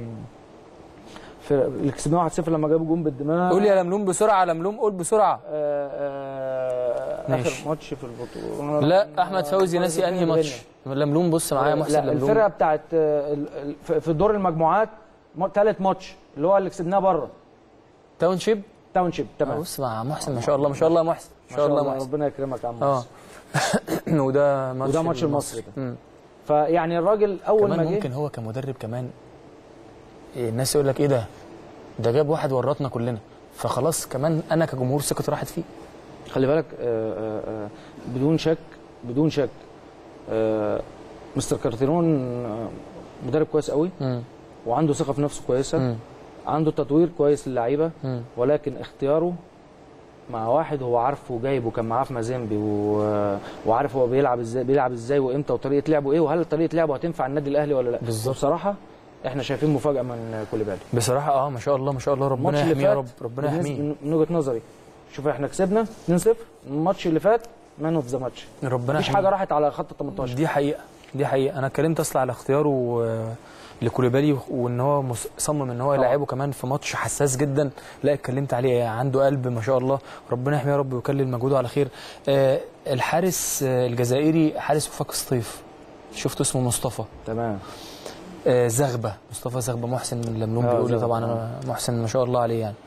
في اللي كسبناه 1-0 لما جابوا جون بالدماغ قول يا لملوم بسرعه لملوم قول بسرعه آه، آه، ماشي. اخر ماتش في البطوله لا احمد فوزي ناسي انهي ماتش لملوم بص معايا محسن لا لملوم الفرقه بتاعت آه، ال- ال- في- في دور المجموعات ثالث ماتش اللي هو اللي كسبناه بره تاون شيب تاون شيب تمام بص مع محسن ما شاء الله ما شاء الله يا محسن ما شاء الله محسن ربنا يكرمك يا عم اه محسن. وده ماتش وده ماتش المصري ده مم. فيعني الراجل اول ما كمان جه ممكن هو كمدرب كمان إيه، الناس يقول لك ايه ده ده جاب واحد ورطنا كلنا فخلاص كمان انا كجمهور ثقتي راحت فيه خلي بالك آه، آه، آه، بدون شك بدون شك آه، مستر كارتيرون آه، مدرب كويس قوي مم. وعنده ثقه في نفسه كويسه مم. عنده تطوير كويس للعيبه مم. ولكن اختياره مع واحد هو عارفه وجايبه كان معاه في مازيمبي و... وعارف هو بيلعب ازاي بيلعب ازاي وامتى وطريقه لعبه ايه وهل طريقه لعبه هتنفع النادي الاهلي ولا لا بالظبط. بصراحه احنا شايفين مفاجاه من كوليبالي بصراحه اه ما شاء الله ما شاء الله ربنا الماتش اللي يحميه يا فات رب ربنا بالنسبة- يحميه من وجهه نظري شوف احنا كسبنا 2-0 الماتش اللي فات مان اوف ذا ماتش ربنا مفيش يحميه حاجه راحت على خط ال 18 دي حقيقه دي حقيقه انا اتكلمت اصلا على اختياره آه، لكوليبالي وان هو مص- صمم ان هو يلعبه كمان في ماتش حساس جدا لا اتكلمت عليه عنده قلب ما شاء الله ربنا يحميه يا رب ويكلل مجهوده على خير آه، الحارس آه، الجزائري حارس وفاق سطيف شفت اسمه مصطفى تمام آه، زغبه مصطفى زغبه محسن من لملوم آه، بيقول لي زغبة، طبعا انا محسن ما شاء الله عليه يعني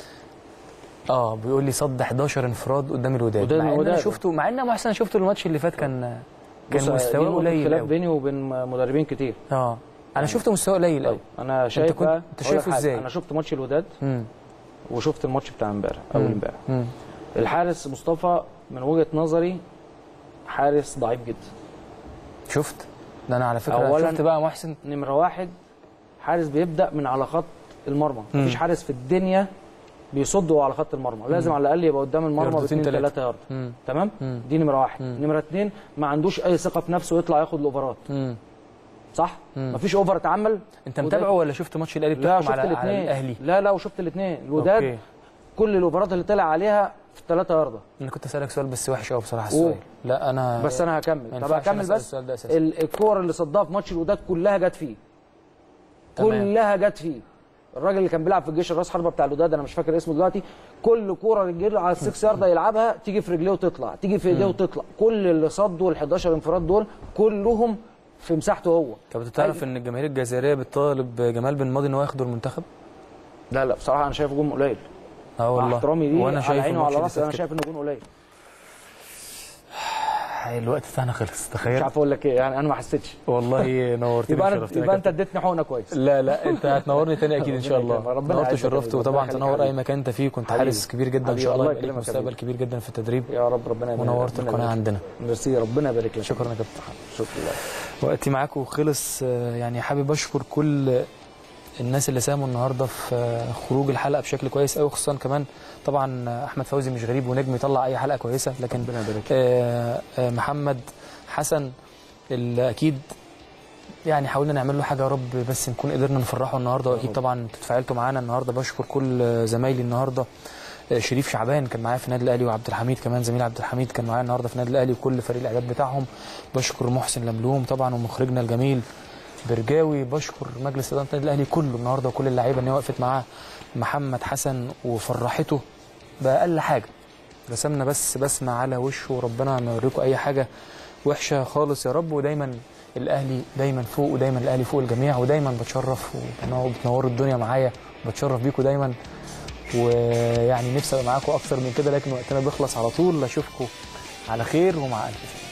اه بيقول لي صد 11 انفراد قدام الوداد قدام مع ان انا الوداد. شفته مع ان محسن شفته الماتش اللي فات كان بص، كان دي مستواه نقطة قليل خلاف قوي. بيني وبين مدربين كتير اه انا شفت مستواه قليل قوي انا شايف كنت- بقى أنت أقول شايفه لك حاجة، إزاي؟ انا شفت ماتش الوداد امم وشفت الماتش بتاع امبارح اول مم. امبارح امم الحارس مصطفى من وجهه نظري حارس ضعيف جدا شفت ده انا على فكره أولاً- شفت بقى محسن نمره واحد حارس بيبدا من على خط المرمى مم. مفيش حارس في الدنيا بيصد وهو على خط المرمى لازم على الاقل يبقى قدام المرمى ياردتين باثنين تلاتة. ثلاثه يارد امم تمام مم. دي نمره واحد مم. نمره اثنين ما عندوش اي ثقه في نفسه يطلع ياخد الاوفرات امم صح مم. مفيش اوفر اتعمل انت وده- متابعه ولا شفت ماتش الاهلي لا بتحكم شفت على, على الاثنين الاهلي لا لا وشفت الاثنين الوداد اوكي كل الاوفرات اللي طلع عليها في الثلاثه يارده انا كنت اسالك سؤال بس وحش قوي بصراحه قول. السؤال لا انا بس انا ما هكمل طب ينفعش أنا هكمل أسأل بس السؤال ده أساساً. ال- الكور اللي صدها في ماتش الوداد كلها جت فيه تمام. كلها جت فيه الراجل اللي كان بيلعب في الجيش الراس حربه بتاع الوداد انا مش فاكر اسمه دلوقتي كل كوره رجله على السكس يارده يلعبها تيجي في رجليه وتطلع تيجي في ايديه وتطلع كل اللي صدوا ال 11 انفراد دول كلهم في مساحته هو طب انت تعرف ان الجماهير الجزائريه بتطالب جمال بن ماضي ان هو ياخده المنتخب لا لا بصراحه انا شايف جون قليل اه مع والله احترامي ليه وانا على شايف عيني الماتش وعلى اللي راسي انا فات شايف انه جون قليل كده. الوقت بتاعنا خلص مش تخيل عارف اقول لك ايه يعني انا ما حسيتش والله نورتني يبقى انا وشرفتني يبقى يا انت كابتن. اديتني حقنه كويس لا لا انت هتنورني تاني اكيد ان شاء ربنا الله يكرمك. ربنا نورت يعزك يا وشرفت حبيبي. وطبعا ربنا تنور يخليك اي مكان انت فيه كنت حبيبي. حارس كبير جدا ان حبيبي، شاء الله الله يبقى ليك يكرمك يا مستقبل حبيبي. كبير جدا في التدريب يا رب ربنا يبارك ونورت ربنا القناه يبارك. عندنا ميرسي ربنا يبارك لك شكرا يا كابتن شكرا لله وقتي معاكم خلص آه، يعني حابب اشكر كل الناس اللي ساهموا النهارده في آه، خروج الحلقه بشكل كويس قوي خصوصا كمان طبعا آه، احمد فوزي مش غريب ونجم يطلع اي حلقه كويسه لكن ربنا يبارك لك. آه، آه، محمد حسن اللي اكيد يعني حاولنا نعمل له حاجه يا رب بس نكون قدرنا نفرحه النهارده واكيد طبعا انتوا اتفاعلتوا معانا النهارده بشكر كل آه، زمايلي النهارده آه، شريف شعبان كان معايا في النادي الاهلي وعبد الحميد كمان زميل عبد الحميد كان معايا النهارده في النادي الاهلي وكل فريق الاعداد بتاعهم بشكر محسن لملوم طبعا ومخرجنا الجميل برجاوي بشكر مجلس اداره النادي الاهلي كله النهارده وكل اللعيبه ان هي وقفت معاه محمد حسن وفرحته باقل حاجه رسمنا بس بسمه على وشه وربنا ما يوريكم اي حاجه وحشه خالص يا رب ودايما الاهلي دايما فوق ودايما الاهلي فوق الجميع ودايما بتشرف وبتنوروا الدنيا معايا بتشرف بيكم دايما ويعني نفسي ابقى معاكم اكتر من كده لكن وقتنا بيخلص على طول اشوفكم على خير ومع الف سلامه